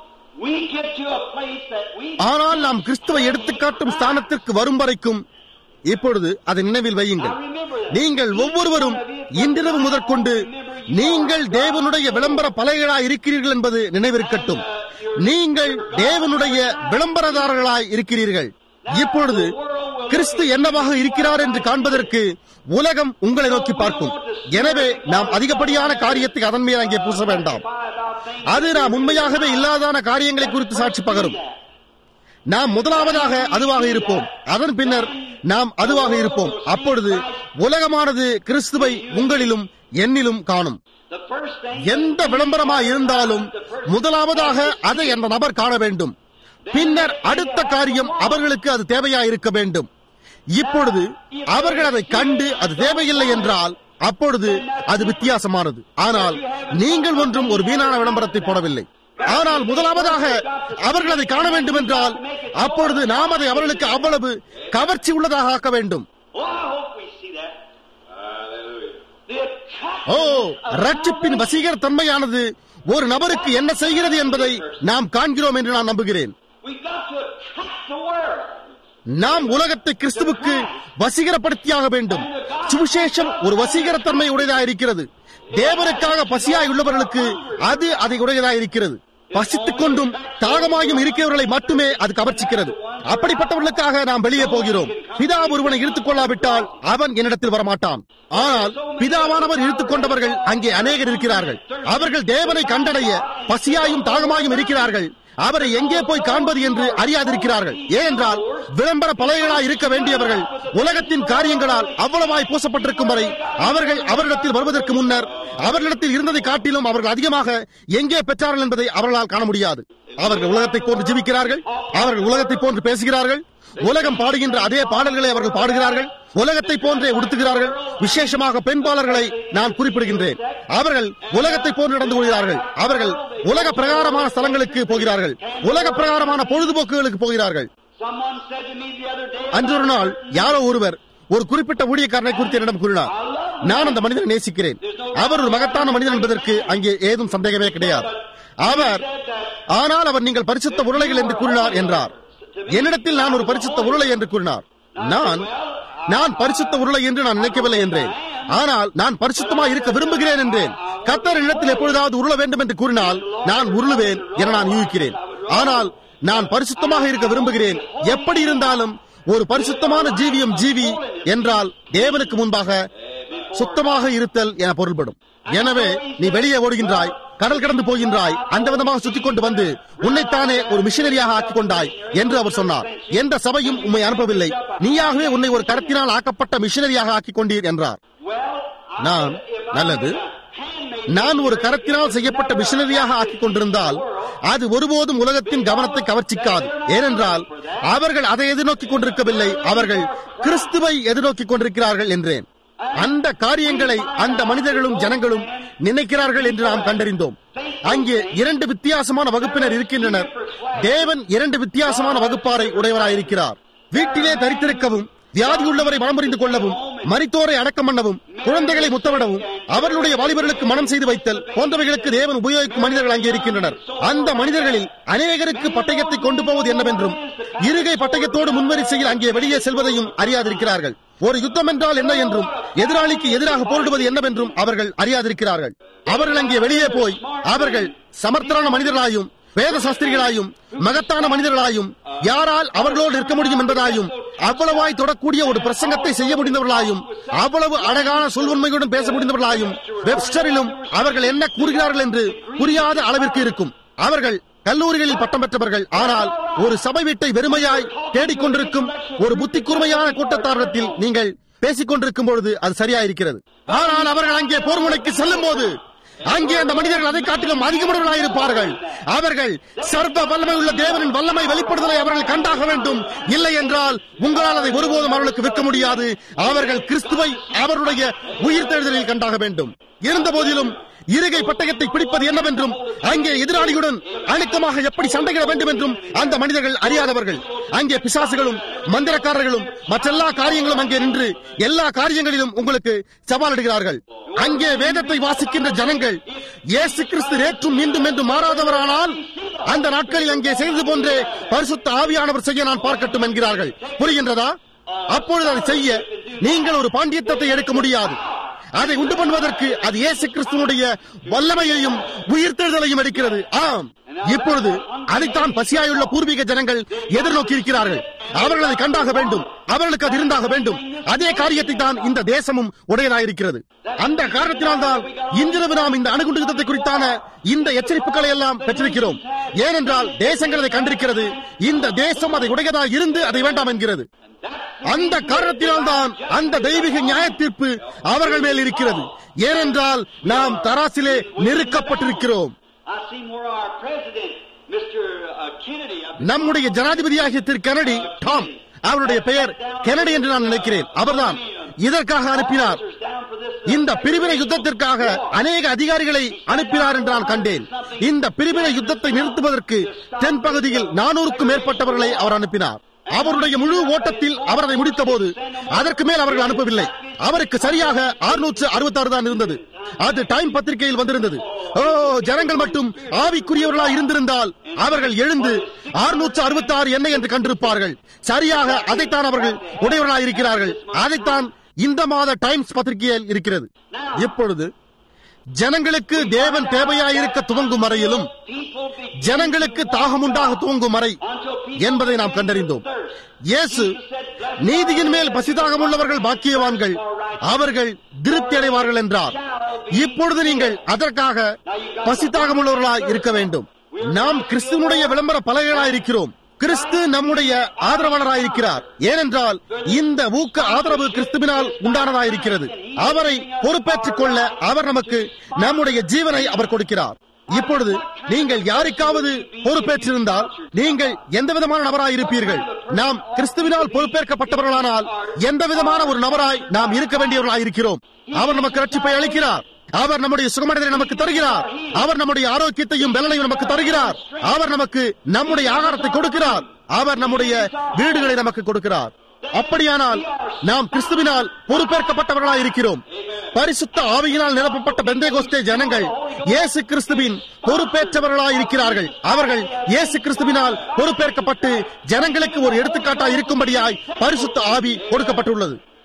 we get to a place that we ஆனால் நாம் கிறிஸ்துவை எடுத்துக்காட்டும் ஸ்தானத்திற்கு வரும் வரைக்கும் இப்பொழுது அதை நினைவில் வையுங்கள் நீங்கள் ஒவ்வொருவரும் இன்றிரவு முதற்கொண்டு நீங்கள் தேவனுடைய விளம்பர பலகைகளாய் இருக்கிறீர்கள் என்பது நினைவிருக்கட்டும் நீங்கள் தேவனுடைய விளம்பரதாரர்களாய் இருக்கிறீர்கள் இப்பொழுது கிறிஸ்து என்னவாக இருக்கிறார் என்று காண்பதற்கு உலகம் உங்களை நோக்கி பார்க்கும் எனவே நாம் அதிகப்படியான காரியத்தை அதன் மேல் அங்கே பூச வேண்டாம் அது நாம் உண்மையாகவே இல்லாதான காரியங்களை குறித்து சாட்சி பகரும் நாம் முதலாவதாக அதுவாக இருப்போம் அதன் பின்னர் நாம் அதுவாக இருப்போம் அப்பொழுது உலகமானது கிறிஸ்துவை உங்களிலும் என்னிலும் காணும் the first thing எந்த விளம்பரமாய் இருந்தாலும் முதலாவதாக அதை அந்த நபர் காண வேண்டும் பின்னர் அடுத்த காரியம் அவர்களுக்கு அது தேவையா இருக்க வேண்டும் இப்பொழுது அவர்கள் அதை கண்டு அது தேவையில்லை என்றால் அப்பொழுது அது வித்தியாசமானது ஆனால் நீங்கள் ஒன்றும் ஒரு வீணான விளம்பரத்தை போடவில்லை ஆனால் முதலாவதாக அவர்கள் அதை காண வேண்டும் என்றால் அப்பொழுது நாம் அதை அவர்களுக்கு அவ்வளவு கவர்ச்சி உள்ளதாக ஆக்க வேண்டும் Oh, I hope we see that. Hallelujah. The O attraction ரட்சிப்பின் வசீகர தன்மையானது ஒரு நபருக்கு என்ன செய்கிறது என்பதை நாம் காண்கிறோம் என்று நான் நம்புகிறேன் We've got to attract the world. நாம் உலகத்தை கிறிஸ்துவுக்கு வசீகரப்படுத்தியாக வேண்டும் சுவிசேஷம் ஒரு வசீகரத்தன்மை உடையதாக இருக்கிறது தேவனுக்காக பசியாய் உள்ளவர்களுக்கு அது அதை உடையதாக இருக்கிறது பசித்துக் கொண்டும் தாகமாயும் இருக்கிறவர்களை மட்டுமே அது கவர்ச்சிக்கிறது அப்படிப்பட்டவர்களுக்காக நாம் வெளியே போகிறோம் பிதா ஒருவனை இழுத்துக் கொள்ளாவிட்டால் அவன் என்னிடத்தில் வரமாட்டான் ஆனால் பிதாவானவர் இழுத்துக் கொண்டவர்கள் அங்கே அநேகர் இருக்கிறார்கள் அவர்கள் தேவனை கண்டடைய பசியாயும் தாகமாயும் இருக்கிறார்கள் அவரை எங்கே போய் காண்பது என்று அறியாதிருக்கிறார்கள் ஏனென்றால் விளம்பர பலகைகளாய் இருக்க வேண்டியவர்கள் உலகத்தின் காரியங்களால் அவ்வளவாய் பூசப்பட்டிருக்கும் வரை அவர்கள் அவரிடத்தில் வருவதற்கு முன்னர் அவர்களிடத்தில் இருந்ததை காட்டிலும் அவர்கள் அதிகமாக எங்கே பெற்றார்கள் என்பதை அவர்களால் காண முடியாது அவர்கள் உலகத்தை போன்று ஜீவிக்கிறார்கள் அவர்கள் உலகத்தை போன்று பேசுகிறார்கள் உலகம் பாடுகின்ற அதே பாடல்களை அவர்கள் பாடுகிறார்கள் உலகத்தை போன்றே உடுத்துகிறார்கள் விசேஷமாக பெண்பாளர்களை நான் குறிப்பிடுகின்றேன் அவர்கள் உலகத்தை போன்று நடந்து கொள்கிறார்கள் அவர்கள் உலக பிரகாரமான ஸ்தலங்களுக்கு போகிறார்கள் உலக பிரகாரமான பொழுதுபோக்குகளுக்கு போகிறார்கள் Someone said to me the other day, அன்று ஒரு நாள் யாரோ ஒருவர் ஒரு குறிப்பிட்ட ஊழியக்காரனை குறித்து என்னிடம் கூறினார் நான் அந்த மனிதனை நேசிக்கிறேன் அவர் ஒரு மகத்தான மனிதன் என்பதற்கு அங்கே ஏதும் சந்தேகமே கிடையாது அவர் ஆனால் அவர் நீங்கள் பரிசுத்த உருளைகள் என்று கூறினார் என்றார் என்னிடத்தில் நான் ஒரு பரிசுத்த உருளை என்று கூறினார் நான் நான் பரிசுத்த உருளை என்று நான் நினைக்கவில்லை என்றேன் ஆனால் நான் பரிசுத்தமாக இருக்க விரும்புகிறேன் என்றேன் கத்தர் இடத்தில் எப்பொழுதாவது உருள வேண்டும் என்று கூறினால் நான் உருளுவேன் என நான் யூகிக்கிறேன் ஆனால் நான் பரிசுத்தமாக இருக்க விரும்புகிறேன் எப்படி இருந்தாலும் ஒரு பரிசுத்தமான ஜீவியம் ஜீவி என்றால் தேவனுக்கு முன்பாக சுத்தமாக இருத்தல் என பொருள்படும் எனவே நீ வெளியே ஓடுகின்றாய் கடல் கடந்து போகின்றாய் அந்த விதமாக சுத்திக் கொண்டு வந்து உன்னைத்தானே ஒரு மிஷினரியாக ஆக்கிக் கொண்டாய் என்று அவர் சொன்னார் எந்த சபையும் உம்மை அனுப்பவில்லை நீயாகவே உன்னை ஒரு கரத்தினால் ஆக்கப்பட்ட மிஷினரியாக ஆக்கிக் கொண்டீர் என்றார் நான் நல்லது நான் ஒரு கரத்தினால் செய்யப்பட்ட மிஷினரியாக ஆக்கிக் கொண்டிருந்தால் அது ஒருபோதும் உலகத்தின் கவனத்தை கவர்ச்சிக்காது ஏனென்றால் அவர்கள் அதை எதிர்நோக்கிக் கொண்டிருக்கவில்லை அவர்கள் கிறிஸ்துவை எதிர்நோக்கிக் கொண்டிருக்கிறார்கள் என்றேன் அந்த காரியங்களை அந்த மனிதர்களும் ஜனங்களும் நினைக்கிறார்கள் என்று நாம் கண்டறிந்தோம் அங்கே இரண்டு வித்தியாசமான வகுப்பினர் இருக்கின்றனர் தேவன் இரண்டு வித்தியாசமான வகுப்பாரை உடையவராயிருக்கிறார் வீட்டிலே தரித்திருக்கவும் வியாதியுள்ளவரை மனமுறிந்து கொள்ளவும் மரித்தோரை அடக்கம் பண்ணவும் குழந்தைகளை முத்தமிடவும் அவர்களுடைய வாலிபர்களுக்கு மனம் செய்து வைத்தல் போன்றவைகளுக்கு தேவன் உபயோகிக்கும் மனிதர்கள் அங்கே இருக்கின்றனர் அந்த மனிதர்களில் அநேகருக்கு பட்டயத்தை கொண்டு போவது என்னவென்றும் இருகை பட்டயத்தோடு முன்வரிசையில் அங்கே வெளியே செல்வதையும் அறியாதிருக்கிறார்கள் ஒரு யுத்தம் என்றால் என்ன என்றும் எதிராளிக்கு எதிராக போரிடுவது என்னவென்றும் அவர்கள் அறியாதிருக்கிறார்கள் அவர்கள் அங்கே வெளியே போய் அவர்கள் சமர்த்தரான மனிதர்களாயும் வேத சாஸ்திரிகளாயும் மகத்தான மனிதர்களாயும் யாரால் அவர்களோடு இருக்க முடியும் என்பதாயும் அவ்வளவாய் தொடக்கூடிய ஒரு பிரசங்கத்தை செய்ய முடிந்தவர்களாயும் அவ்வளவு அழகான சொல்வன்மையுடன் பேச முடிந்தவர்களாயும் வெப்ஸ்டரிலும் அவர்கள் என்ன கூறுகிறார்கள் என்று புரியாத அளவிற்கு இருக்கும் அவர்கள் கல்லூரிகளில் பட்டம் பெற்றவர்கள் ஆனால் ஒரு சபை வீட்டை வெறுமையாய் தேடிக்கொண்டிருக்கும் ஒரு புத்தி கூர்மையான கூட்டத்தாரத்தில் நீங்கள் பேசிக் கொண்டிருக்கும் பொழுது அது சரியாயிருக்கிறது ஆனால் அவர்கள் அங்கே போர்முனைக்கு செல்லும் போது அங்கே அந்த மனிதர்கள் அதை காட்டிலும் அதிகமுள்ளவர்களாக இருப்பார்கள் அவர்கள் சர்வ வல்லமை உள்ள தேவனின் வல்லமை வெளிப்படுதலை அவர்கள் கண்டாக வேண்டும் இல்லை என்றால் உங்களால் அதை ஒருபோதும் அவர்களுக்கு விற்க முடியாது அவர்கள் கிறிஸ்துவை அவருடைய உயிர் தேடுதலில் கண்டாக வேண்டும் இருந்த போதிலும் இருகை பட்டயத்தை பிடிப்பது என்னவென்றும் அங்கே எதிராளியுடன் அழுத்தமாக எப்படி சண்டையிட வேண்டும் என்றும் அந்த மனிதர்கள் அறியாதவர்கள் அங்கே பிசாசுகளும் மந்திரக்காரர்களும் மற்றெல்லா காரியங்களும் அங்கே நின்று எல்லா காரியங்களிலும் உங்களுக்கு சவாலிடுகிறார்கள் அங்கே வேதத்தை வாசிக்கின்ற ஜனங்கள் இயேசு கிறிஸ்து நேற்றும் மீண்டும் என்று மாறாதவரானால் அந்த நாட்களில் அங்கே செய்தது போன்றே பரிசுத்த ஆவியானவர் செய்ய நான் பார்க்கட்டும் என்கிறார்கள் புரிகின்றதா அப்பொழுது அதை செய்ய நீங்கள் ஒரு பாண்டியத்தத்தை எடுக்க முடியாது அதை உண்டு பண்ணுவதற்கு அது இயேசு கிறிஸ்துவனுடைய வல்லமையையும் உயிர்த்தெழுதலையும் எடுக்கிறது ஆம் இப்பொழுது அதைத்தான் பசியாயுள்ள பூர்வீக ஜனங்கள் எதிர்நோக்கி இருக்கிறார்கள் அவர்கள் அதை கண்டாக வேண்டும் அவர்களுக்கு அது இருந்தாக வேண்டும் அதே காரியத்தை தான் இந்த தேசமும் உடையதாயிருக்கிறது அந்த காரணத்தினால் தான் இன்றிரவு நாம் இந்த அணுகுண்டு யுத்தத்தை குறித்தான இந்த எச்சரிப்புகளை எல்லாம் பெற்றிருக்கிறோம் ஏனென்றால் தேசங்கள் அதை கண்டிருக்கிறது இந்த தேசம் அதை உடையதாக இருந்து அதை வேண்டாம் என்கிறது அந்த காரணத்தினால் தான் அந்த தெய்வீக நியாய தீர்ப்பு அவர்கள் மேல் இருக்கிறது ஏனென்றால் நாம் தராசிலே நெருக்கப்பட்டிருக்கிறோம் I seen where our president, Mr. uh, Kennedy, I believe, நம்முடைய ஜனாதிபதியாகிய திரு கெனடி டாம் அவருடைய பெயர் கெனடி என்று நான் நினைக்கிறேன் அவர்தான் இதற்காக அனுப்பினார் officers down for this. இந்த பிரிவினை யுத்தத்திற்காக அநேக அதிகாரிகளை அனுப்பினார் என்று நான் கண்டேன் இந்த பிரிவினை யுத்தத்தை நிறுத்துவதற்கு தென்பகுதியில் நானூறுக்கும் மேற்பட்டவர்களை அவர் அனுப்பினார் அவருடைய முழு ஓட்டத்தில் அவர் அதை முடித்த போது அதற்கு மேல் அவர்கள் அனுப்பவில்லை அவருக்கு சரியாக 666 அறுபத்தாறு தான் இருந்தது அது டைம் பத்திரிகையில் வந்திருந்தது ஓ ஜனங்கள் மட்டும் ஆவிக்குரியவர்களா இருந்திருந்தால் அவர்கள் எழுந்து 666 அறுபத்தாறு என்ன என்று கண்டிருப்பார்கள் சரியாக அதைத்தான் அவர்கள் உடையவர்களாக இருக்கிறார்கள் அதைத்தான் இந்த மாத டைம்ஸ் பத்திரிகையில் இருக்கிறது இப்பொழுது ஜனங்களுக்கு தேவன் தேவையாயிருக்க துவங்கும் வரையிலும் People be ஜனங்களுக்கு தாகமுண்டாக துவங்கும் வரை என்பதை நாம் கண்டறிந்தோம் இயேசு நீதியின் மேல் பசிதாகம் உள்ளவர்கள் பாக்கியவான்கள் அவர்கள் திருப்தி அடைவார்கள் என்றார் இப்பொழுது நீங்கள் அதற்காக பசிதாகம் உள்ளவர்களாய் இருக்க வேண்டும் நாம் கிறிஸ்துவனுடைய விளம்பர பலகைகளாய் இருக்கிறோம் கிறிஸ்து நம்முடைய ஆதரவாளராயிருக்கிறார் ஏனென்றால் இந்த ஊக்க ஆதரவு கிறிஸ்துவினால் உண்டானதாயிருக்கிறது அவரை பொறுப்பேற்றுக் கொள்ள அவர் நமக்கு நம்முடைய ஜீவனை அவர் கொடுக்கிறார் இப்பொழுது நீங்கள் யாருக்காவது பொறுப்பேற்றிருந்தால் நீங்கள் எந்த விதமான நபராய் இருப்பீர்கள் நாம் கிறிஸ்துவினால் பொறுப்பேற்கப்பட்டவர்களானால் எந்த விதமான ஒரு நபராய் நாம் இருக்க வேண்டியவர்களாய் இருக்கிறோம் அவர் நமக்கு ரட்சிப்பை அளிக்கிறார் அவர் நம்முடைய சுகமடைதலை நமக்கு தருகிறார் அவர் நம்முடைய ஆரோக்கியத்தையும் பலனையும் நமக்கு தருகிறார் அவர் நமக்கு நம்முடைய ஆகாரத்தை கொடுக்கிறார் அவர் நம்முடைய வீடுகளை நமக்கு கொடுக்கிறார் அப்படியானால் நாம் கிறிஸ்துவினால் பொறுப்பேற்கப்பட்டவர்களாய் இருக்கிறோம் பரிசுத்த ஆவியினால் நிரப்பப்பட்ட பெந்தேகோஸ்தே ஜனங்கள் இயேசு கிறிஸ்துவின் பொறுப்பேற்றவர்களாய் இருக்கிறார்கள் அவர்கள் இயேசு கிறிஸ்துவினால் பொறுப்பேற்கப்பட்டு ஜனங்களுக்கு ஒரு எடுத்துக்காட்டாய் இருக்கும்படியாய் பரிசுத்த ஆவி கொடுக்கப்பட்டுள்ளது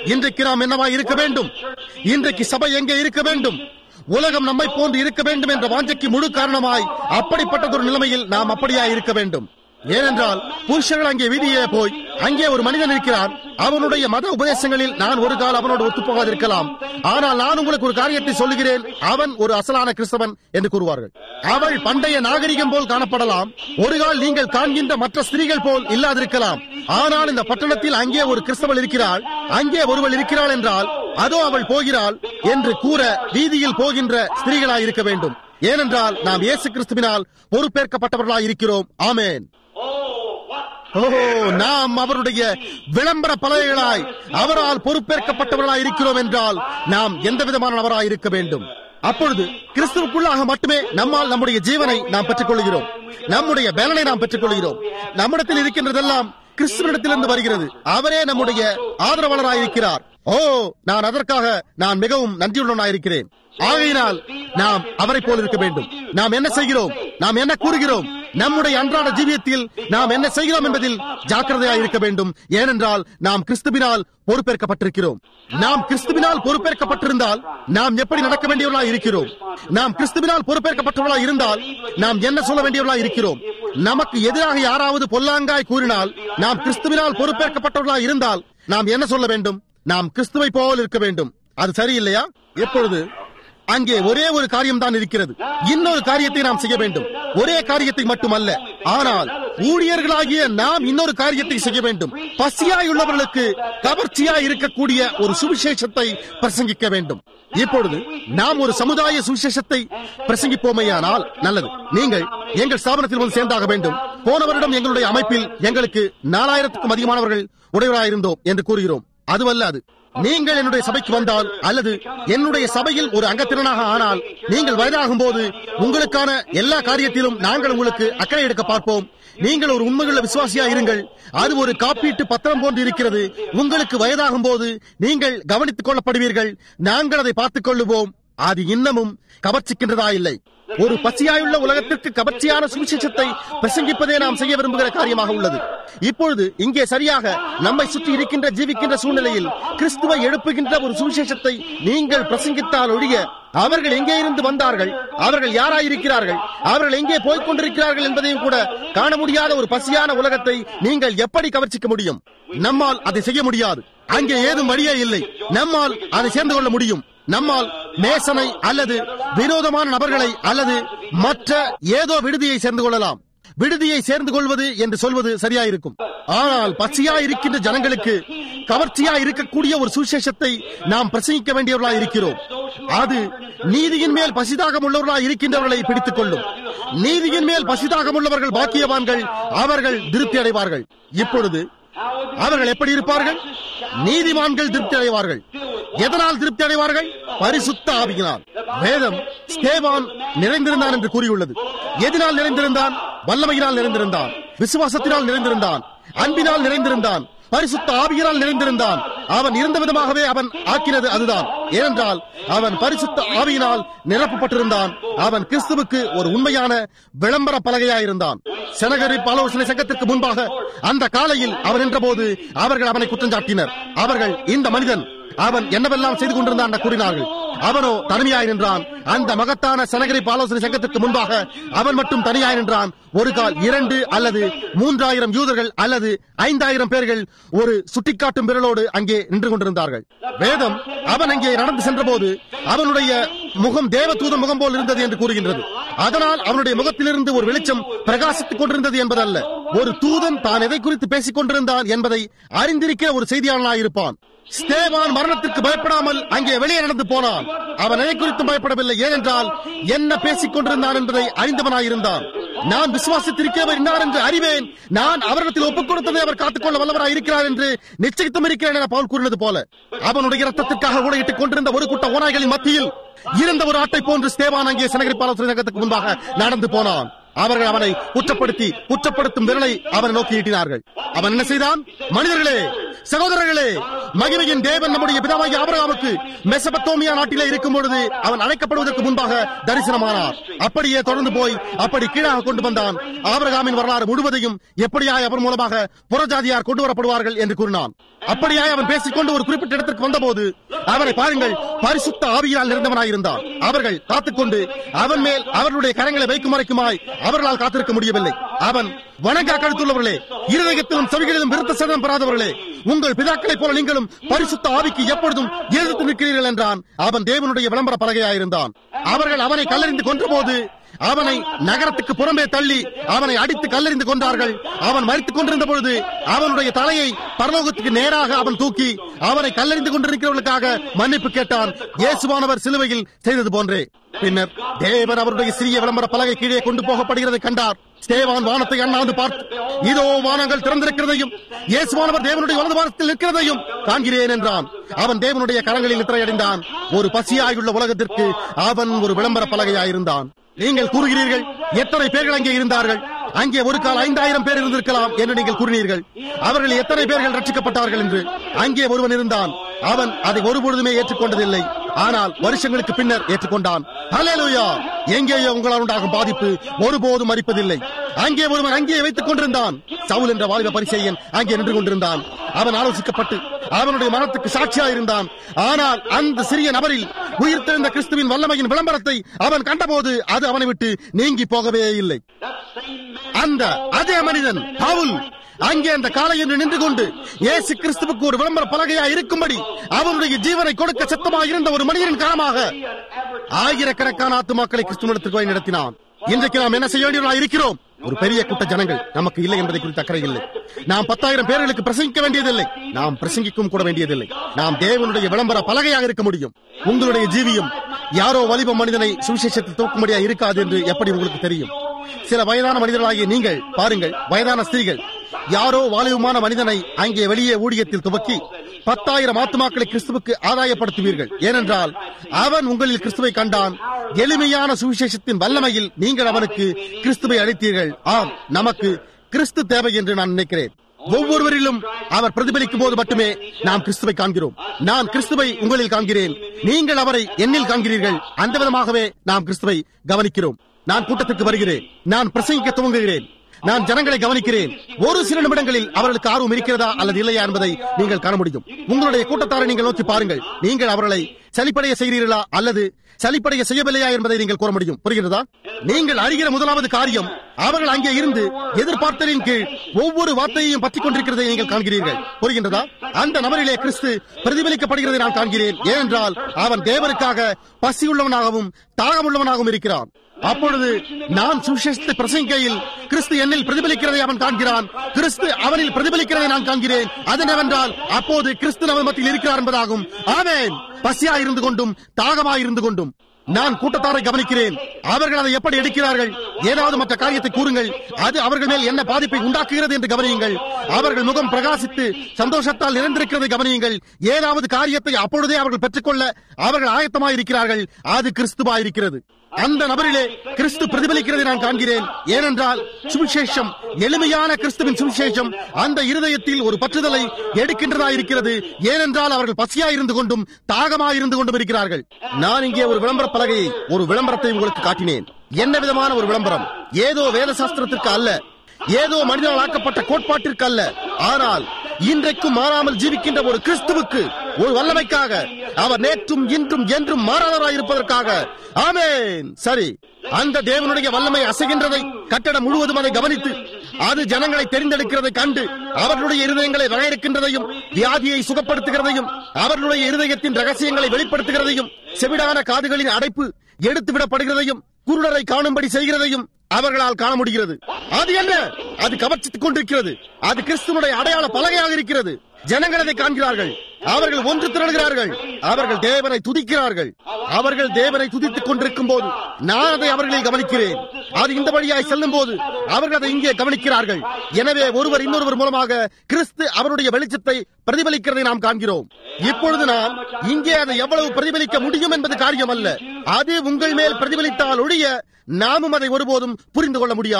இன்றைக்கு நாம் என்னவா இருக்க வேண்டும் இன்றைக்கு சபை எங்கே இருக்க வேண்டும் உலகம் நம்மை போன்று இருக்க வேண்டும் என்ற வாஞ்சைக்கு முழு காரணமாய் அப்படிப்பட்டதொரு நிலைமையில் நாம் அப்படியா இருக்க வேண்டும் ஏனென்றால் புருஷர்கள் அங்கே வீதியே போய் அங்கே ஒரு மனிதன் இருக்கிறான் அவனுடைய மத உபதேசங்களில் நான் ஒரு கால் அவனோடு ஒத்துப்போகாதிருக்கலாம் ஆனால் நான் உங்களுக்கு ஒரு காரியத்தை சொல்லுகிறேன் அவன் ஒரு அசலான கிறிஸ்தவன் என்று கூறுவார்கள் அவள் பண்டைய நாகரிகம் போல் காணப்படலாம் ஒரு கால் நீங்கள் காண்கின்ற மற்ற ஸ்திரீகள் போல் இல்லாதிருக்கலாம் ஆனால் இந்த பட்டணத்தில் அங்கே ஒரு கிறிஸ்தவள் இருக்கிறாள் அங்கே ஒருவள் இருக்கிறாள் என்றால் அதோ அவள் போகிறாள் என்று கூற வீதியில் போகின்ற ஸ்திரீகளாய் இருக்க வேண்டும் ஏனென்றால் நாம் இயேசு கிறிஸ்துவினால் பொறுப்பேற்கப்பட்டவர்களாய் இருக்கிறோம் ஆமேன் ஓ நாம் அவருடைய விளம்பர பலகைகளாய் அவரால் பொறுப்பேற்கப்பட்டவர்களாய் இருக்கிறோம் என்றால் நாம் எந்த விதமான நபராய் இருக்க வேண்டும் அப்பொழுது கிறிஸ்துவுக்குள்ளாக மட்டுமே நம்மால் நம்முடைய ஜீவனை நாம் பெற்றுக் கொள்கிறோம் நம்முடைய பலனை நாம் பெற்றுக் கொள்கிறோம் நம்மிடத்தில் இருக்கின்றதெல்லாம் கிறிஸ்துவனிடத்திலிருந்து வருகிறது அவரே நம்முடைய ஆதரவாளராய் இருக்கிறார் ஓ நான் அதற்காக நான் மிகவும் நன்றியுள்ளவனாயிருக்கிறேன் ஆகையினால் நாம் அவரை போல் இருக்க வேண்டும் நாம் என்ன செய்கிறோம் நாம் என்ன கூறுகிறோம் நம்முடைய அன்றாட ஜீவியத்தில் நாம் என்ன செய்கிறோம் என்பதில் ஜாக்கிரதையாக இருக்க வேண்டும் ஏனென்றால் நாம் கிறிஸ்துவினால் பொறுப்பேற்கப்பட்டிருக்கிறோம் நாம் கிறிஸ்துவினால் பொறுப்பேற்கப்பட்டிருந்தால் நாம் எப்படி நடக்க வேண்டியவர்களாக இருக்கிறோம் நாம் கிறிஸ்துவினால் பொறுப்பேற்கப்பட்டவர்களாக இருந்தால் நாம் என்ன சொல்ல வேண்டியவர்களாக இருக்கிறோம் நமக்கு எதிராக யாராவது பொல்லாங்காய் கூறினால் நாம் கிறிஸ்துவினால் பொறுப்பேற்கப்பட்டவர்களாக இருந்தால் நாம் என்ன சொல்ல வேண்டும் நாம் கிறிஸ்துவை போல் இருக்க வேண்டும் அது சரியில்லையா எப்பொழுது அங்கே ஒரே ஒரு காரியம் தான் இருக்கிறது இன்னொரு காரியத்தை நாம் செய்ய வேண்டும் ஒரே காரியத்தை மட்டுமல்ல ஆனால் ஊழியர்களாகிய நாம் இன்னொரு காரியத்தை செய்ய வேண்டும் பசியாய் உள்ளவர்களுக்கு கவர்ச்சியாய் இருக்கக்கூடிய ஒரு சுவிசேஷத்தை பிரசங்கிக்க வேண்டும் இப்பொழுது நாம் ஒரு சமுதாய சுவிசேஷத்தை பிரசங்கிப்போமையானால் நல்லது நீங்கள் எங்கள் ஸ்தாபனத்தில் வந்து சேர்ந்தாக வேண்டும் போன வருடம் எங்களுடைய அமைப்பில் எங்களுக்கு நாலாயிரத்துக்கும் அதிகமானவர்கள் உடையவராயிருந்தோம் என்று கூறுகிறோம் அதுவல்ல அது நீங்கள் என்னுடைய சபைக்கு வந்தால் அல்லது என்னுடைய சபையில் ஒரு அங்கத்தினராக ஆனால் நீங்கள் வயதாகும் போது உங்களுக்கான எல்லா காரியத்திலும் நாங்கள் உங்களுக்கு அக்கறை எடுக்க பார்ப்போம் நீங்கள் ஒரு உண்மையுள்ள விசுவாசியா இருங்கள் அது ஒரு காப்பீட்டு பத்திரம் போன்று இருக்கிறது உங்களுக்கு வயதாகும் போது நீங்கள் கவனித்துக் கொள்ளப்படுவீர்கள் நாங்கள் அதை பார்த்துக் கொள்ளுவோம் அது இன்னமும் கவர்ச்சிக்கின்றதா இல்லை ஒரு பசியாயுள்ள உலகத்திற்கு கவர்ச்சியான சுவிசேஷத்தை பிரசங்கிப்பதே நாம் செய்ய விரும்புகிற காரியமாக உள்ளது இப்பொழுது இங்கே சரியாக நம்மை சுற்றி இருக்கின்ற ஜீவிக்கின்ற சூழ்நிலையில் கிறிஸ்துவை எழுப்புகின்ற ஒரு சுவிசேஷத்தை நீங்கள் பிரசங்கித்தால் ஒழிய அவர்கள் எங்கே இருந்து வந்தார்கள் அவர்கள் யாராயிருக்கிறார்கள் அவர்கள் எங்கே போய்க் கொண்டிருக்கிறார்கள் என்பதையும் கூட காண முடியாத ஒரு பசியான உலகத்தை நீங்கள் எப்படி கவர்ச்சிக்க முடியும் நம்மால் அதை செய்ய முடியாது அங்கே ஏதும் வழியே இல்லை நம்மால் அதை சேர்ந்து கொள்ள முடியும் நம்மால் மேசனை அல்லது விரோதமான நபர்களை அல்லது மற்ற ஏதோ விடுதியை சேர்ந்து கொள்ளலாம் விடுதியை சேர்ந்து கொள்வது என்று சொல்வது சரியாயிருக்கும் ஆனால் பச்சையா இருக்கின்ற ஜனங்களுக்கு கவர்ச்சியா இருக்கக்கூடிய ஒரு சுவிசேஷத்தை நாம் பிரசங்கிக்க வேண்டியவர்களாக இருக்கிறோம் அது நீதியின் மேல் பசிதாகம் உள்ளவர்களாக இருக்கின்றவர்களை பிடித்துக் கொள்ளும் நீதியின் மேல் பசிதாகம் உள்ளவர்கள் பாக்கியவான்கள் அவர்கள் திருப்தி அடைவார்கள் இப்பொழுது அவர்கள் எப்படி இருப்பார்கள் நீதிமான்கள் திருப்தி அடைவார்கள் எதனால் திருப்தி அடைவார்கள் பரிசுத்த ஆவியினால் வேதம் ஸ்தேவான் நிறைந்திருந்தான் என்று கூறியுள்ளது எதனால் நிறைந்திருந்தான் வல்லமையினால் நிறைந்திருந்தான் விசுவாசத்தினால் நிறைந்திருந்தான் அன்பினால் நிறைந்திருந்தான் பரிசுத்த ஆவியினால் நிறைந்திருந்தான் அவன் இருந்த விதமாகவே அவன் ஆக்கினது அதுதான் ஏனென்றால் அவன் பரிசுத்த ஆவியினால் நிரப்பப்பட்டிருந்தான் அவன் கிறிஸ்துவுக்கு ஒரு உண்மையான விளம்பர பலகையாயிருந்தான் செனகரிப்பு ஆலோசனை சங்கத்திற்கு முன்பாக அந்த காலையில் அவன் நின்றபோது அவர்கள் அவனை குற்றம் சாட்டினர் அவர்கள் இந்த மனிதன் அவன் என்னவெல்லாம் செய்து கொண்டிருந்தான் என்று கூறினார்கள் அவனோ தனிமையாய் நின்றான் அந்த மகத்தான சனகரிப்பு ஆலோசனை சங்கத்திற்கு முன்பாக அவன் மட்டும் தனியாய் நின்றான் ஒரு கால் இரண்டு அல்லது மூன்றாயிரம் யூதர்கள் அல்லது ஐந்தாயிரம் பேர்கள் ஒரு சுட்டிக்காட்டும் விரலோடு அங்கே நின்று கொண்டிருந்தார்கள் வேதம் அவன் அங்கே நடந்து சென்றபோது அவனுடைய முகம் தேவதூத முகம் போல் இருந்தது என்று கூறுகின்றது அதனால் அவனுடைய முகத்திலிருந்து ஒரு வெளிச்சம் பிரகாசித்துக் கொண்டிருந்தது என்பதல்ல ஒரு தூதன் தான் எதை குறித்து பேசிக் கொண்டிருந்தான் என்பதை அறிந்திருக்கிற ஒரு செய்தியாளனாயிருப்பான் ஸ்தேவான் மரணத்திற்கு பயப்படாமல் அங்கே வெளியே நடந்து போனான் அவன் எதை குறித்து பயப்படவில்லை ஏனென்றால் என்ன பேசிக் கொண்டிருந்தான் என்பதை அறிந்தவனாயிருந்தான் நான் விசுவாசித்திருக்கிறவர் இன்னார் என்று அறிவேன் நான் அவரிடத்தில் ஒப்புக் கொடுத்ததை அவர் காத்துக்கொள்ள வல்லவராய் இருக்கிறார் என்று நிச்சயித்தும் இருக்கிறேன் என பவுல் கூறினது போல அவனுடைய ரத்தத்திற்காக ஊழையிட்டுக் கொண்டிருந்த ஒரு கூட்ட ஓநாய்களின் மத்தியில் இருந்த ஒரு ஆட்டை போன்று ஸ்தேவான் அங்கே சனகரிப்பாலோசனை சங்கத்துக்கு முன்பாக நடந்து போனான் அவர்கள் அவனை குற்றப்படுத்தி குற்றப்படுத்தும் விரலை அவனை நோக்கி ஈட்டினார்கள் அவன் என்ன செய்தான் மனிதர்களே சகோதரர்களே மகிமையின் தேவன் நம்முடைய பிதாவாகிய ஆபிரகாமுக்கு மெசபத்தோமியா நாட்டிலே இருக்கும் பொழுது அவன் அழைக்கப்படுவதற்கு முன்பாக தரிசனமானார் அப்படியே தொடர்ந்து போய் அப்படி கீழாக கொண்டு வந்தான் ஆபிரகாமின் வரலாறு முழுவதையும் எப்படியாய் அவர் மூலமாக புறஜாதியார் கொண்டு வரப்படுவார்கள் என்று கூறினான் அப்படியாய் அவன் பேசிக்கொண்டு ஒரு குறிப்பிட்ட இடத்திற்கு வந்தபோது அவனை பாருங்கள் பரிசுத்த ஆவியால் நிறைந்தவனாயிருந்தான் அவர்கள் காத்துக்கொண்டு அவன் மேல் அவர்களுடைய கரங்களை வைக்கும் வரைக்குமாய் அவர்களால் காத்திருக்க முடியவில்லை அவன் வணங்கா கழுத்துள்ளவர்களே இருதயத்திலும் செவிகளிலும் விருத்த சேதம் பெறாதவர்களே உங்கள் பிதாக்களைப் போல நீங்களும் பரிசுத்த ஆவிக்கு எப்பொழுதும் எதிர்த்து நிற்கிறீர்கள் என்றான் அவன் தேவனுடைய விளம்பர பலகையாயிருந்தான் அவர்கள் அவனை கல்லறிந்து கொன்றபோது அவனை நகரத்துக்கு புறம்பே தள்ளி அவனை அடித்து கல்லறிந்து கொண்டார்கள் அவன் மறித்துக் கொண்டிருந்த பொழுது அவனுடைய தலையை பரலோகத்துக்கு நேராக அவன் தூக்கி அவனை கல்லறிந்து கொண்டிருக்கிறவர்களுக்காக மன்னிப்பு கேட்டான் இயேசுவானவர் சிலுவையில் செய்தது போன்றே பின்னர் தேவன் அவருடைய சிறிய விளம்பர பலகை கீழே கொண்டு போகப்படுகிறதை கண்டார் ஸ்தேவான் வானத்தை அண்ணாந்து பார்த்து இதோ வானங்கள் திறந்திருக்கிறதையும் இயேசுவானவர் தேவனுடைய வலது வாரத்தில் நிற்கிறதையும் காண்கிறேன் என்றான் அவன் தேவனுடைய கரங்களில் நித்திரையடைந்தான் ஒரு பசியாயுள்ள உலகத்திற்கு அவன் ஒரு விளம்பர பலகையாயிருந்தான் நீங்கள் கூறுகிறீர்கள் எத்தனை பேர்கள் அங்கே இருந்தார்கள் அங்கே ஒரு கால் ஐந்தாயிரம் பேர் இருந்திருக்கலாம் என்று நீங்கள் கூறினீர்கள் அவர்கள் எத்தனை பேர்கள் ரட்சிக்கப்பட்டார்கள் என்று அங்கே ஒருவன் இருந்தான் அவன் அதை ஒருபொழுதுமே ஏற்றுக்கொண்டதில்லை ஆனால் வருஷங்களுக்கு பின்னர் ஏற்றுக்கொண்டான் ஹalleluya எங்கேயோ உங்களால் உண்டாகும் பாதிப்பு ஒருபோதும் மறிப்பதில்லை அங்கே ஒருவன் அங்கே வைத்துக் கொண்டிருந்தான் சவுல் என்ற வாலிப பரிசெயன் அங்கே நின்று கொண்டிருந்தான் அவன் ஆலோசிக்கப்பட்டு அவனுடைய மனத்துக்கு சாட்சியா இருந்தான் ஆனால் அந்த சிறிய நபரில் உயிர்த்தெழுந்த கிறிஸ்துவின் வல்லமையின் விளம்பரத்தை அவன் கண்டபோது அது அவனை விட்டு நீங்கி போகவே இல்லை அந்த அதே மனிதன் பவுல் அங்கே அந்த காலை என்று நின்று கொண்டு இயேசு கிறிஸ்துவுக்கு ஒரு விளம்பர பலகையா இருக்கும்படி அவருடைய ஜீவனை கொடுக்க சத்தமாக இருந்த ஒரு மனிதனின் காரணமாக ஆயிரக்கணக்கான ஆத்துமாக்களை கிறிஸ்துவனிடத்திற்கு வழி நடத்தினான் இன்றைக்கு நாம் என்ன செய்ய வேண்டியவர்களாக இருக்கிறோம் ஒரு பெரிய கூட்ட ஜனங்கள் நமக்கு இல்லை என்பதை குறித்து அக்கறை இல்லை நாம் பத்தாயிரம் பேர்களுக்கு பிரசங்கிக்க வேண்டியதில்லை நாம் பிரசங்கிக்கும் கூட வேண்டியதில்லை நாம் தேவனுடைய விளம்பர பலகையாக இருக்க முடியும் உங்களுடைய ஜீவியம் யாரோ வலிப மனிதனை சுவிசேஷத்தில் தூக்கும்படியா இருக்காது என்று எப்படி உங்களுக்கு தெரியும் சில வயதான மனிதர்களாகிய நீங்கள் பாருங்கள் வயதான ஸ்திரீகள் யாரோ வாலிபமான மனிதனை அங்கே வெளியே ஊழியத்தில் துவக்கி பத்தாயிரம் ஆத்துமாக்களை கிறிஸ்துவுக்கு ஆதாயப்படுத்துவீர்கள் ஏனென்றால் அவன் உங்களில் கிறிஸ்துவை கண்டான் எளிமையான சுவிசேஷத்தின் வல்லமையில் நீங்கள் அவனுக்கு கிறிஸ்துவை அளித்தீர்கள் ஆம் நமக்கு கிறிஸ்து தேவை என்று நான் நினைக்கிறேன் ஒவ்வொருவரிலும் அவர் பிரதிபலிக்கும் போது மட்டுமே நாம் கிறிஸ்துவை காண்கிறோம் நான் கிறிஸ்துவை உங்களில் காண்கிறேன் நீங்கள் அவரை என்னில் காண்கிறீர்கள் அந்த விதமாகவே நாம் கிறிஸ்துவை கவனிக்கிறோம் நான் கூட்டத்திற்கு வருகிறேன் நான் பிரசங்கிக்க துவங்குகிறேன் நான் ஜனங்களை கவனிக்கிறேன் ஒரு சில நிமிடங்களில் அவர்களுக்கு ஆர்வம் இருக்கிறதா அல்லது இல்லையா என்பதை நீங்கள் காண முடியும் உங்களுடைய கூட்டத்தாரை நீங்கள் நோக்கி பாருங்கள் நீங்கள் அவர்களை சலிப்படைய செய்கிறீர்களா அல்லது சலிப்படைய செய்யவில்லையா என்பதை நீங்கள் கூற முடியும் புரிகிறதா நீங்கள் அறிகிற முதலாவது காரியம் அவர்கள் அங்கே இருந்து எதிர்பார்த்தலின் கீழ் ஒவ்வொரு வார்த்தையையும் பற்றிக் கொண்டிருக்கிறதை நீங்கள் காண்கிறீர்கள் புரிகின்றதா அந்த நபரிலே கிறிஸ்து பிரதிபலிக்கப்படுகிறதை நான் காண்கிறேன் ஏனென்றால் அவன் தேவனுக்காக பசியுள்ளவனாகவும் தாகமுள்ளவனாகவும் இருக்கிறான் அப்பொழுது நான் சுவிசேஷத்தை பிரசங்கிக்கையில் கிறிஸ்து என்னில் பிரதிபலிக்கிறதை அவன் காண்கிறான் கிறிஸ்து அவனில் பிரதிபலிக்கிறதை நான் காண்கிறேன் அது என்னவென்றால் அப்போது கிறிஸ்து நம்ம மத்தியில் இருக்கிறார் என்பதாகும் ஆமேன் பசியா இருந்து கொண்டும் தாகமாய் இருந்து கொண்டும் நான் கூட்டத்தாரை கவனிக்கிறேன் அவர்கள் அதை எப்படி எடுக்கிறார்கள் ஏதாவது மற்ற காரியத்தை கூறுங்கள் அது அவர்கள் மேல் என்ன பாதிப்பை உண்டாக்குகிறது என்று கவனியுங்கள் அவர்கள் முகம் பிரகாசித்து சந்தோஷத்தால் நிறைந்திருக்கிறதை கவனியுங்கள் ஏதாவது காரியத்தை அப்பொழுதே அவர்கள் பெற்றுக்கொள்ள அவர்கள் ஆயத்தமாய் இருக்கிறார்கள் அது கிறிஸ்துவா இருக்கிறது அந்த நபரிலே கிறிஸ்து பிரதிபலிக்கிறதை நான் காண்கிறேன் ஏனென்றால் சுவிசேஷம் எளிமையான கிறிஸ்துவின் சுவிசேஷம் அந்த இருதயத்தில் ஒரு பற்றுதலை எடுக்கின்றதா இருக்கிறது ஏனென்றால் அவர்கள் பசியா இருந்து கொண்டும் தாகமா இருந்து கொண்டும் இருக்கிறார்கள் நான் இங்கே ஒரு விளம்பர பலகையை ஒரு விளம்பரத்தை உங்களுக்கு காட்டினேன் என்ன விதமான ஒரு விளம்பரம் ஏதோ வேத சாஸ்திரத்திற்கு அல்ல ஏதோ மனிதனால் ஆக்கப்பட்ட கோட்பாட்டிற்கு அல்ல ஆனால் இன்றைக்கும் மாறாமல் ஜீவிக்கின்ற ஒரு கிறிஸ்துவுக்கு ஒரு வல்லமைக்காக அவர் நேற்றும் இன்றும் என்றும் மாறாதவராய் இருப்பதற்காக ஆமேன் சரி அந்த தேவனுடைய வல்லமை அசைகின்றதை கட்டடம் முழுவதும் அதை கவனித்து அது ஜனங்களை தெரிந்தெடுக்கிறதை கண்டு அவர்களுடைய இருதயங்களை வகையிருக்கின்றதையும் வியாதியை சுகப்படுத்துகிறதையும் அவர்களுடைய இருதயத்தின் ரகசியங்களை வெளிப்படுத்துகிறதையும் செவிடான காதுகளின் அடைப்பு எடுத்து விடப்படுகிறதையும் குருடரை காணும்படி செய்கிறதையும் அவர்களால் காண முடிகிறது அது என்ன அது கவர்ச்சித்துக் கொண்டிருக்கிறது அது கிறிஸ்துவனுடைய அடையாள பலகையாக இருக்கிறது ஜனங்கள் அதை காண்கிறார்கள் அவர்கள் ஒன்று திரளுகிறார்கள் அவர்கள் தேவனை துதிக்கிறார்கள் அவர்கள் தேவனை துதித்துக் கொண்டிருக்கும் போது நான் அதை அவர்களில் கவனிக்கிறேன் அது இந்த வழியாய் செல்லும் போது அவர்கள் அதை இங்கே கவனிக்கிறார்கள் எனவே ஒருவர் இன்னொருவர் மூலமாக கிறிஸ்து அவருடைய வெளிச்சத்தை பிரதிபலிக்கிறதை நாம் காண்கிறோம் இப்பொழுது நாம் இங்கே அதை எவ்வளவு பிரதிபலிக்க முடியும் என்பது காரியம் அல்ல அது உங்கள் மேல் பிரதிபலித்தால் ஒழிய நாமும் அதை ஒருபோதும் புரிந்து கொள்ள முடியாது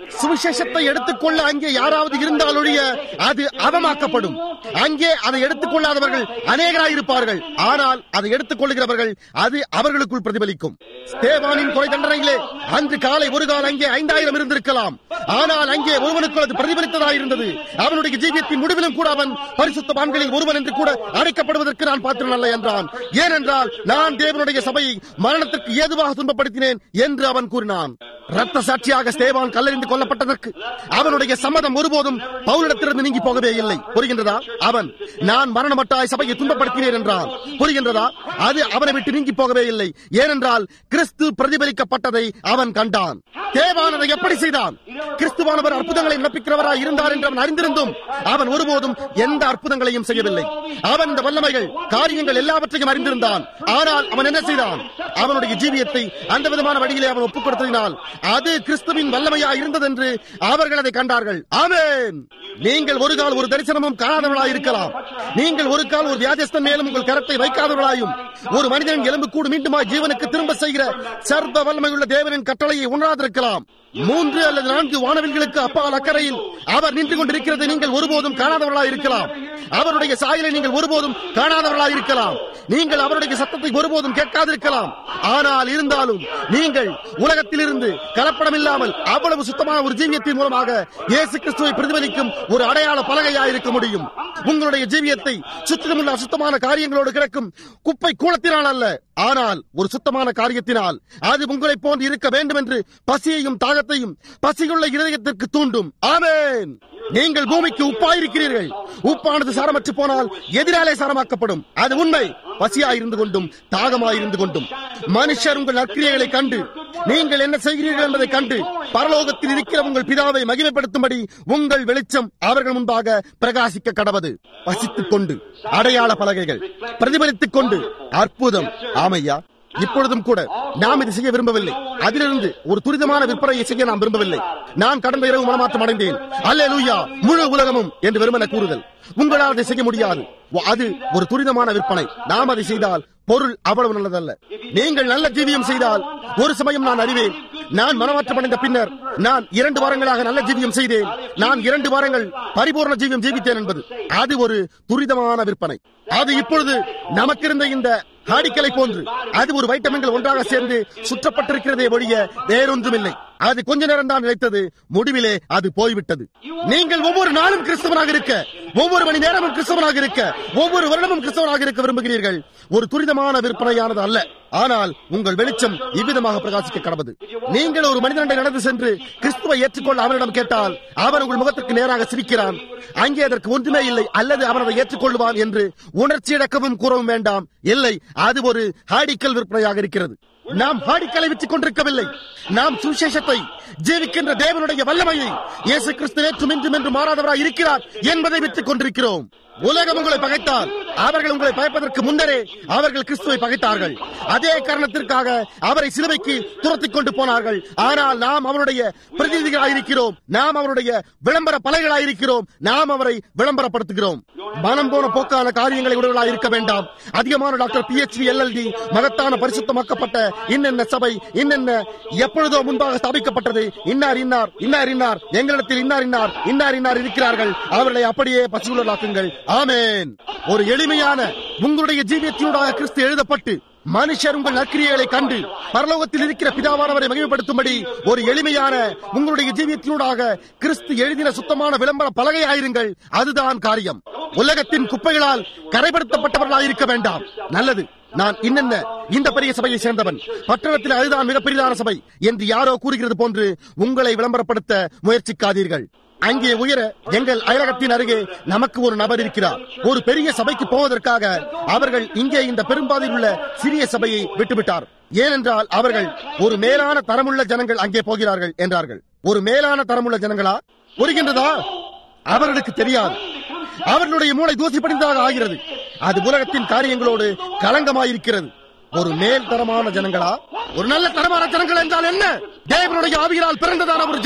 சுவிசேஷத்தை எடுத்துக்கொள்ள அங்கே யாராவது இருந்தால் ஒழிய அது அவமாக்கப்படும் அங்கே அதை எடுத்துக்கொள்ளாதவர்கள் அநேகராயிருப்பார்கள் ஆனால் அதை எடுத்துக்கொள்கிறவர்கள் அது அவர்களுக்குள் பிரதிபலிக்கும் ஸ்தேவானின் கொலை தண்டனையிலே அன்று காலை ஒரு கால் அங்கே ஐந்தாயிரம் இருந்திருக்கலாம் ஆனால் அங்கே ஒருவனுக்கு அது பிரதிபலித்ததாயிருந்தது அவனுடைய ஜீவியத்தின் முடிவிலும் கூட அவன் பரிசுத்தவான்களில் ஒருவன் என்று கூட அழைக்கப்படுவதற்கு நான் பாத்திரம் அல்ல என்றான் ஏனென்றால் நான் தேவனுடைய சபையை மரணத்திற்கு ஏதுவாக துன்பப்படுத்தினேன் என்று அவன் கூறினான் ரத்த சாட்சியாக ஸ்தேவான் கல்லறிந்து கொல்லப்பட்டதற்கு அவனுடைய சம்மதம் ஒருபோதும் பவுலிடத்திலிருந்து நீங்கி போகவே இல்லை புரிகின்றதா அவன் நான் மரணமட்டாய் சபையை துன்பப்படுத்தினேன் என்றான் புரிகின்றதா அது அவனை விட்டு நீங்கி போகவே இல்லை ஏனென்றால் கிறிஸ்து பிரதிபலிக்கப்பட்டதை அவன் கண்டான் தேவான் அதை எப்படி செய்தான் கிறிஸ்துவானவர் அற்புதங்களை நடப்பிக்கிறவராய் இருந்தார் என்று அவன் அறிந்திருந்தும் அவன் ஒருபோதும் எந்த அற்புதங்களையும் செய்யவில்லை அவன் இந்த வல்லமைகள் காரியங்கள் எல்லாவற்றையும் அறிந்திருந்தான் ஆனால் அவன் என்ன செய்தான் அவனுடைய ஜீவியத்தை அந்த விதமான வழியிலே அவன் ஒப்புக் கொடுத்ததினால் அது கிறிஸ்துவின் வல்லமையா இருந்தது என்று அவர்கள் அதை கண்டார்கள் ஆமென் நீங்கள் ஒரு கால் ஒரு தரிசனமும் காணாதவர்களாய் இருக்கலாம் நீங்கள் ஒரு கால் ஒரு வியாதிஸ்தன் மேலும் உங்கள் கரத்தை வைக்காதவர்களாயும் ஒரு மனிதன் எலும்பு கூடு மீண்டுமா ஜீவனுக்கு திரும்ப செய்கிற சர்வ வல்லமையுள்ள தேவனின் கட்டளையை உணராதிருக்கலாம் மூன்று அல்லது நான்கு வானவில்களுக்கு அப்பால் அக்கறையில் அவர் நின்று கொண்டிருக்கிறதை நீங்கள் ஒருபோதும் காணாதவர்களாய் இருக்கலாம் அவருடைய சாயலை நீங்கள் ஒருபோதும் காணாதவர்களாய் இருக்கலாம் நீங்கள் அவருடைய சத்தத்தை ஒருபோதும் கேட்காதிருக்கலாம் ஆனால் இருந்தாலும் நீங்கள் உலகத்திலிருந்து கலப்படம் இல்லாமல் அவ்வளவு சுத்தமான ஒரு ஜீவியத்தின் மூலமாக இயேசு கிறிஸ்துவை பிரதிபலிக்கும் ஒரு அடையாள பலகையாக இருக்க முடியும் உங்களுடைய ஜீவியத்தை சுற்றிலுமுள்ள அசுத்தமான காரியங்களோடு கிடக்கும் குப்பை கூலத்தினால் அல்ல ஆனால் ஒரு சுத்தமான காரியத்தினால் அது உங்களைப் போன்று இருக்க வேண்டும் என்று பசியையும் தாகத்தையும் பசியுள்ள இருதயத்திற்கு தூண்டும் ஆமென் நீங்கள் பூமிக்கு உப்பாயிருக்கிறீர்கள் உப்பானது சாரமற்று போனால் எதிராலே சாரமாக்கப்படும் அது உண்மை பசியாயிருந்து கொண்டும் தாகமாயிருந்து கொண்டும் மனுஷர் உங்கள் நற்கிரியைகளை கண்டு நீங்கள் என்ன செய்கிறீர்கள் என்பதை கண்டு பரலோகத்தில் இருக்கிற உங்கள் பிதாவை மகிமைப்படுத்தும்படி உங்கள் வெளிச்சம் அவர்கள் முன்பாக பிரகாசிக்க கடவது பசித்துக் கொண்டு அடையாள பலகைகள் பிரதிபலித்துக் கொண்டு அற்புதம் ஆமையா இப்பொழுதும் கூட நாம் இது செய்ய விரும்பவில்லை அதிலிருந்து ஒரு துரிதமான விற்பனையை செய்ய நாம் விரும்பவில்லை நான் கடந்த இரவு மனமாற்றம் அடைந்தேன் அல்லே லூயா முழு உலகமும் என்று வெறுமன கூறுதல் உங்களால் அதை செய்ய முடியாது அது ஒரு துரிதமான விற்பனை நாம் அதை செய்தால் பொருள் அவ்வளவு நல்லதல்ல நீங்கள் நல்ல ஜீவியம் செய்தால் ஒரு சமயம் நான் அறிவேன் நான் மனமாற்றம் அடைந்த பின்னர் நான் இரண்டு வாரங்களாக நல்ல ஜீவியம் செய்தேன் நான் இரண்டு வாரங்கள் பரிபூர்ண ஜீவியம் ஜீவித்தேன் என்பது அது ஒரு துரிதமான விற்பனை அது இப்பொழுது நமக்கு இருந்த இந்த ஹாடிக்கலை போன்று அது ஒரு வைட்டமின்கள் ஒன்றாக சேர்ந்து சுற்றப்பட்டிருக்கிறதே ஒழிய வேறொன்றுமில்லை அது கொஞ்ச நேரம் தான் நிலைத்தது முடிவிலே அது போய்விட்டது நீங்கள் ஒவ்வொரு நாளும் கிறிஸ்தவனாக இருக்க ஒவ்வொரு மணி நேரமும் கிறிஸ்தவனாக இருக்க ஒவ்வொரு வருடமும் கிறிஸ்தவனாக இருக்க விரும்புகிறீர்கள் ஒரு துரிதமான விற்பனையானது அல்ல ஆனால் உங்கள் வெளிச்சம் இவ்விதமாக பிரகாசிக்க கடவுது நீங்கள் ஒரு மனிதனை நடந்து சென்று கிறிஸ்துவை ஏற்றுக்கொள்ள அவனிடம் கேட்டால் அவன் உங்கள் முகத்திற்கு நேராக சிரிக்கிறான் அங்கே அதற்கு ஒன்றுமே இல்லை அல்லது அவன் அதை ஏற்றுக்கொள்வான் என்று உணர்ச்சி அடக்கவும் கூறவும் வேண்டாம் இல்லை அது ஒரு ஹாடிக்கல் விற்பனையாக இருக்கிறது நாம் ஹாடிக்கலை விற்றுக் கொண்டிருக்கவில்லை நாம் சுவிசேஷத்தை ஜீவிக்கின்ற தேவனுடைய வல்லமையை இயேசு கிறிஸ்து நேற்றும் இன்றும் என்று மாறாதவராய் இருக்கிறார் என்பதை விற்றுக் கொண்டிருக்கிறோம் உலகம் உங்களை பகைத்தால் அவர்கள் உங்களை பயப்பதற்கு முன்னரே அவர்கள் கிறிஸ்துவை பகைத்தார்கள் அதே காரணத்திற்காக அவரை சிலுவைக்கு துரத்திக் கொண்டு போனார்கள் ஆனால் நாம் அவருடைய பிரதிநிதிகளாயிருக்கிறோம் நாம் அவருடைய விளம்பர பலைகளாயிருக்கிறோம் நாம் அவரை விளம்பரப்படுத்துகிறோம் மனம் போன போக்கான காரியங்களை உடலாக இருக்க வேண்டாம் அதிகமான டாக்டர் பி எச் எல்எல்டி மகத்தான பரிசுத்தமாக்கப்பட்ட இன்னென்ன சபை இன்னென்ன எப்பொழுதோ முன்பாக ஸ்தாபிக்கப்பட்டது இன்னார் இன்னார் இன்னார் இன்னார் எங்களிடத்தில் இன்னார் இன்னார் இன்னார் இன்னார் இருக்கிறார்கள் அவர்களை அப்படியே பசுகுலராக்குங்கள் ஆமேன் ஒரு எளிமையான உங்களுடைய ஜீவியத்தினூடாக கிறிஸ்து எழுதப்பட்டு மனுஷர் உங்கள் நற்கிரியைகளை கண்டு பரலோகத்தில் இருக்கிற பிதாவானவரை மகிமைப்படுத்தும்படி ஒரு எளிமையான உங்களுடைய ஜீவியத்தினூடாக கிறிஸ்து எழுதின சுத்தமான விளம்பர பலகையாயிருங்கள் அதுதான் காரியம் உலகத்தின் குப்பைகளால் கரைப்படுத்தப்பட்டவர்களாக இருக்க வேண்டாம் நல்லது நான் இன்னென்ன இந்த பெரிய சபையை சேர்ந்தவன் பட்டணத்தில் அதுதான் மிகப்பெரியதான சபை என்று யாரோ கூறுகிறது போன்று உங்களை விளம்பரப்படுத்த முயற்சிக்காதீர்கள் அங்கே உயர எங்கள் அயலகத்தின் அருகே நமக்கு ஒரு நபர் இருக்கிறார் ஒரு பெரிய சபைக்கு போவதற்காக அவர்கள் இங்கே இந்த பெரும்பாதையில் உள்ள சிறிய சபையை விட்டுவிட்டார் ஏனென்றால் அவர்கள் ஒரு மேலான தரமுள்ள ஜனங்கள் அங்கே போகிறார்கள் என்றார்கள் ஒரு மேலான தரமுள்ள ஜனங்களா புரிகின்றதா அவர்களுக்கு தெரியாது அவர்களுடைய மூளை தூசிப்படிந்ததாக ஆகிறது அது உலகத்தின் காரியங்களோடு களங்கமாயிருக்கிறது ஒரு மேல் தரமான ஜனங்களா ஒரு நல்ல தரமான ஜனங்கள் என்றால் என்ன தேவனுடைய ஆவியினால் பிறந்ததான ஒரு ஜனம்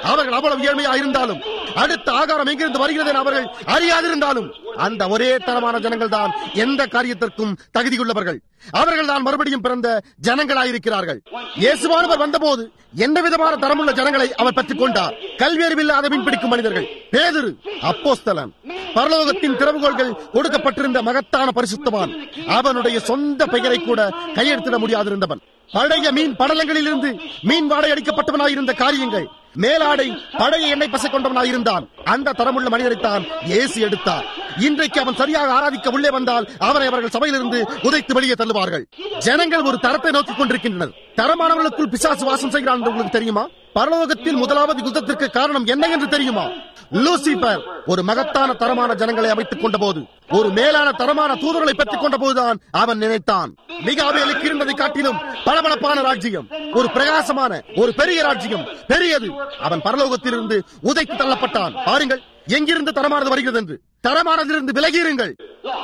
அவர்கள் அவ்வளவு ஏழ்மையா இருந்தாலும் அடுத்த ஆகாரம் எங்கிருந்து வருகிறது என அவர்கள் அறியாதிருந்தாலும் அந்த ஒரே தரமான ஜனங்கள் தான் எந்த காரியத்திற்கும் தகுதியுள்ளவர்கள் அவர்கள் தான் மறுபடியும் பிறந்த ஜனங்களாயிருக்கிறார்கள் இயேசுவானவர் வந்தபோது எந்த விதமான தரமுள்ள ஜனங்களை அவர் பெற்றுக் கொண்டார் கல்வியறிவில்லாத மீன்பிடிக்கும் மனிதர்கள் பேதுரு அப்போஸ்தலன் பரலோகத்தின் திறவுகோள்கள் கொடுக்கப்பட்டிருந்த மகத்தான பரிசுத்தவான் அவனுடைய சொந்த பெயரை கூட கையெழுத்திட முடியாதிருந்தவன் பழைய மீன் படலங்களிலிருந்து மீன் வாடை அடிக்கப்பட்டவனாயிருந்த காரியங்கள் மேலாடை பழைய எண்ணெய் பசை கொண்டவனாயிருந்தான் அந்த தரமுள்ள மனிதரைத்தான் இயேசு எடுத்தார் இன்றைக்கு அவன் சரியாக ஆராதிக்க உள்ளே வந்தால் அவனை அவர்கள் சபையிலிருந்து உதைத்து வெளியே தள்ளுவார்கள் ஜனங்கள் ஒரு தரத்தை நோக்கிக் கொண்டிருக்கின்றனர் தரமானவர்களுக்குள் பிசாசு வாசம் செய்கிறான் என்று உங்களுக்கு தெரியுமா பரலோகத்தில் முதலாவது யுத்தத்திற்கு காரணம் என்ன என்று தெரியுமா லூசிபர் ஒரு மகத்தான தரமான ஜனங்களை அமைத்துக் கொண்ட போது ஒரு மேலான தரமான தூதர்களை பெற்றுக் கொண்ட போதுதான் அவன் நினைத்தான் மிகாவேலுக்கு இருந்ததை காட்டிலும் பளபளப்பான ராஜ்யம் ஒரு பிரகாசமான ஒரு பெரிய ராஜ்யம் பெரியது அவன் பரலோகத்திலிருந்து உதைத்து தள்ளப்பட்டான் பாருங்கள் எங்கிருந்து தரமானது வருகிறது என்று தரமானதிலிருந்து விலகியிருங்கள்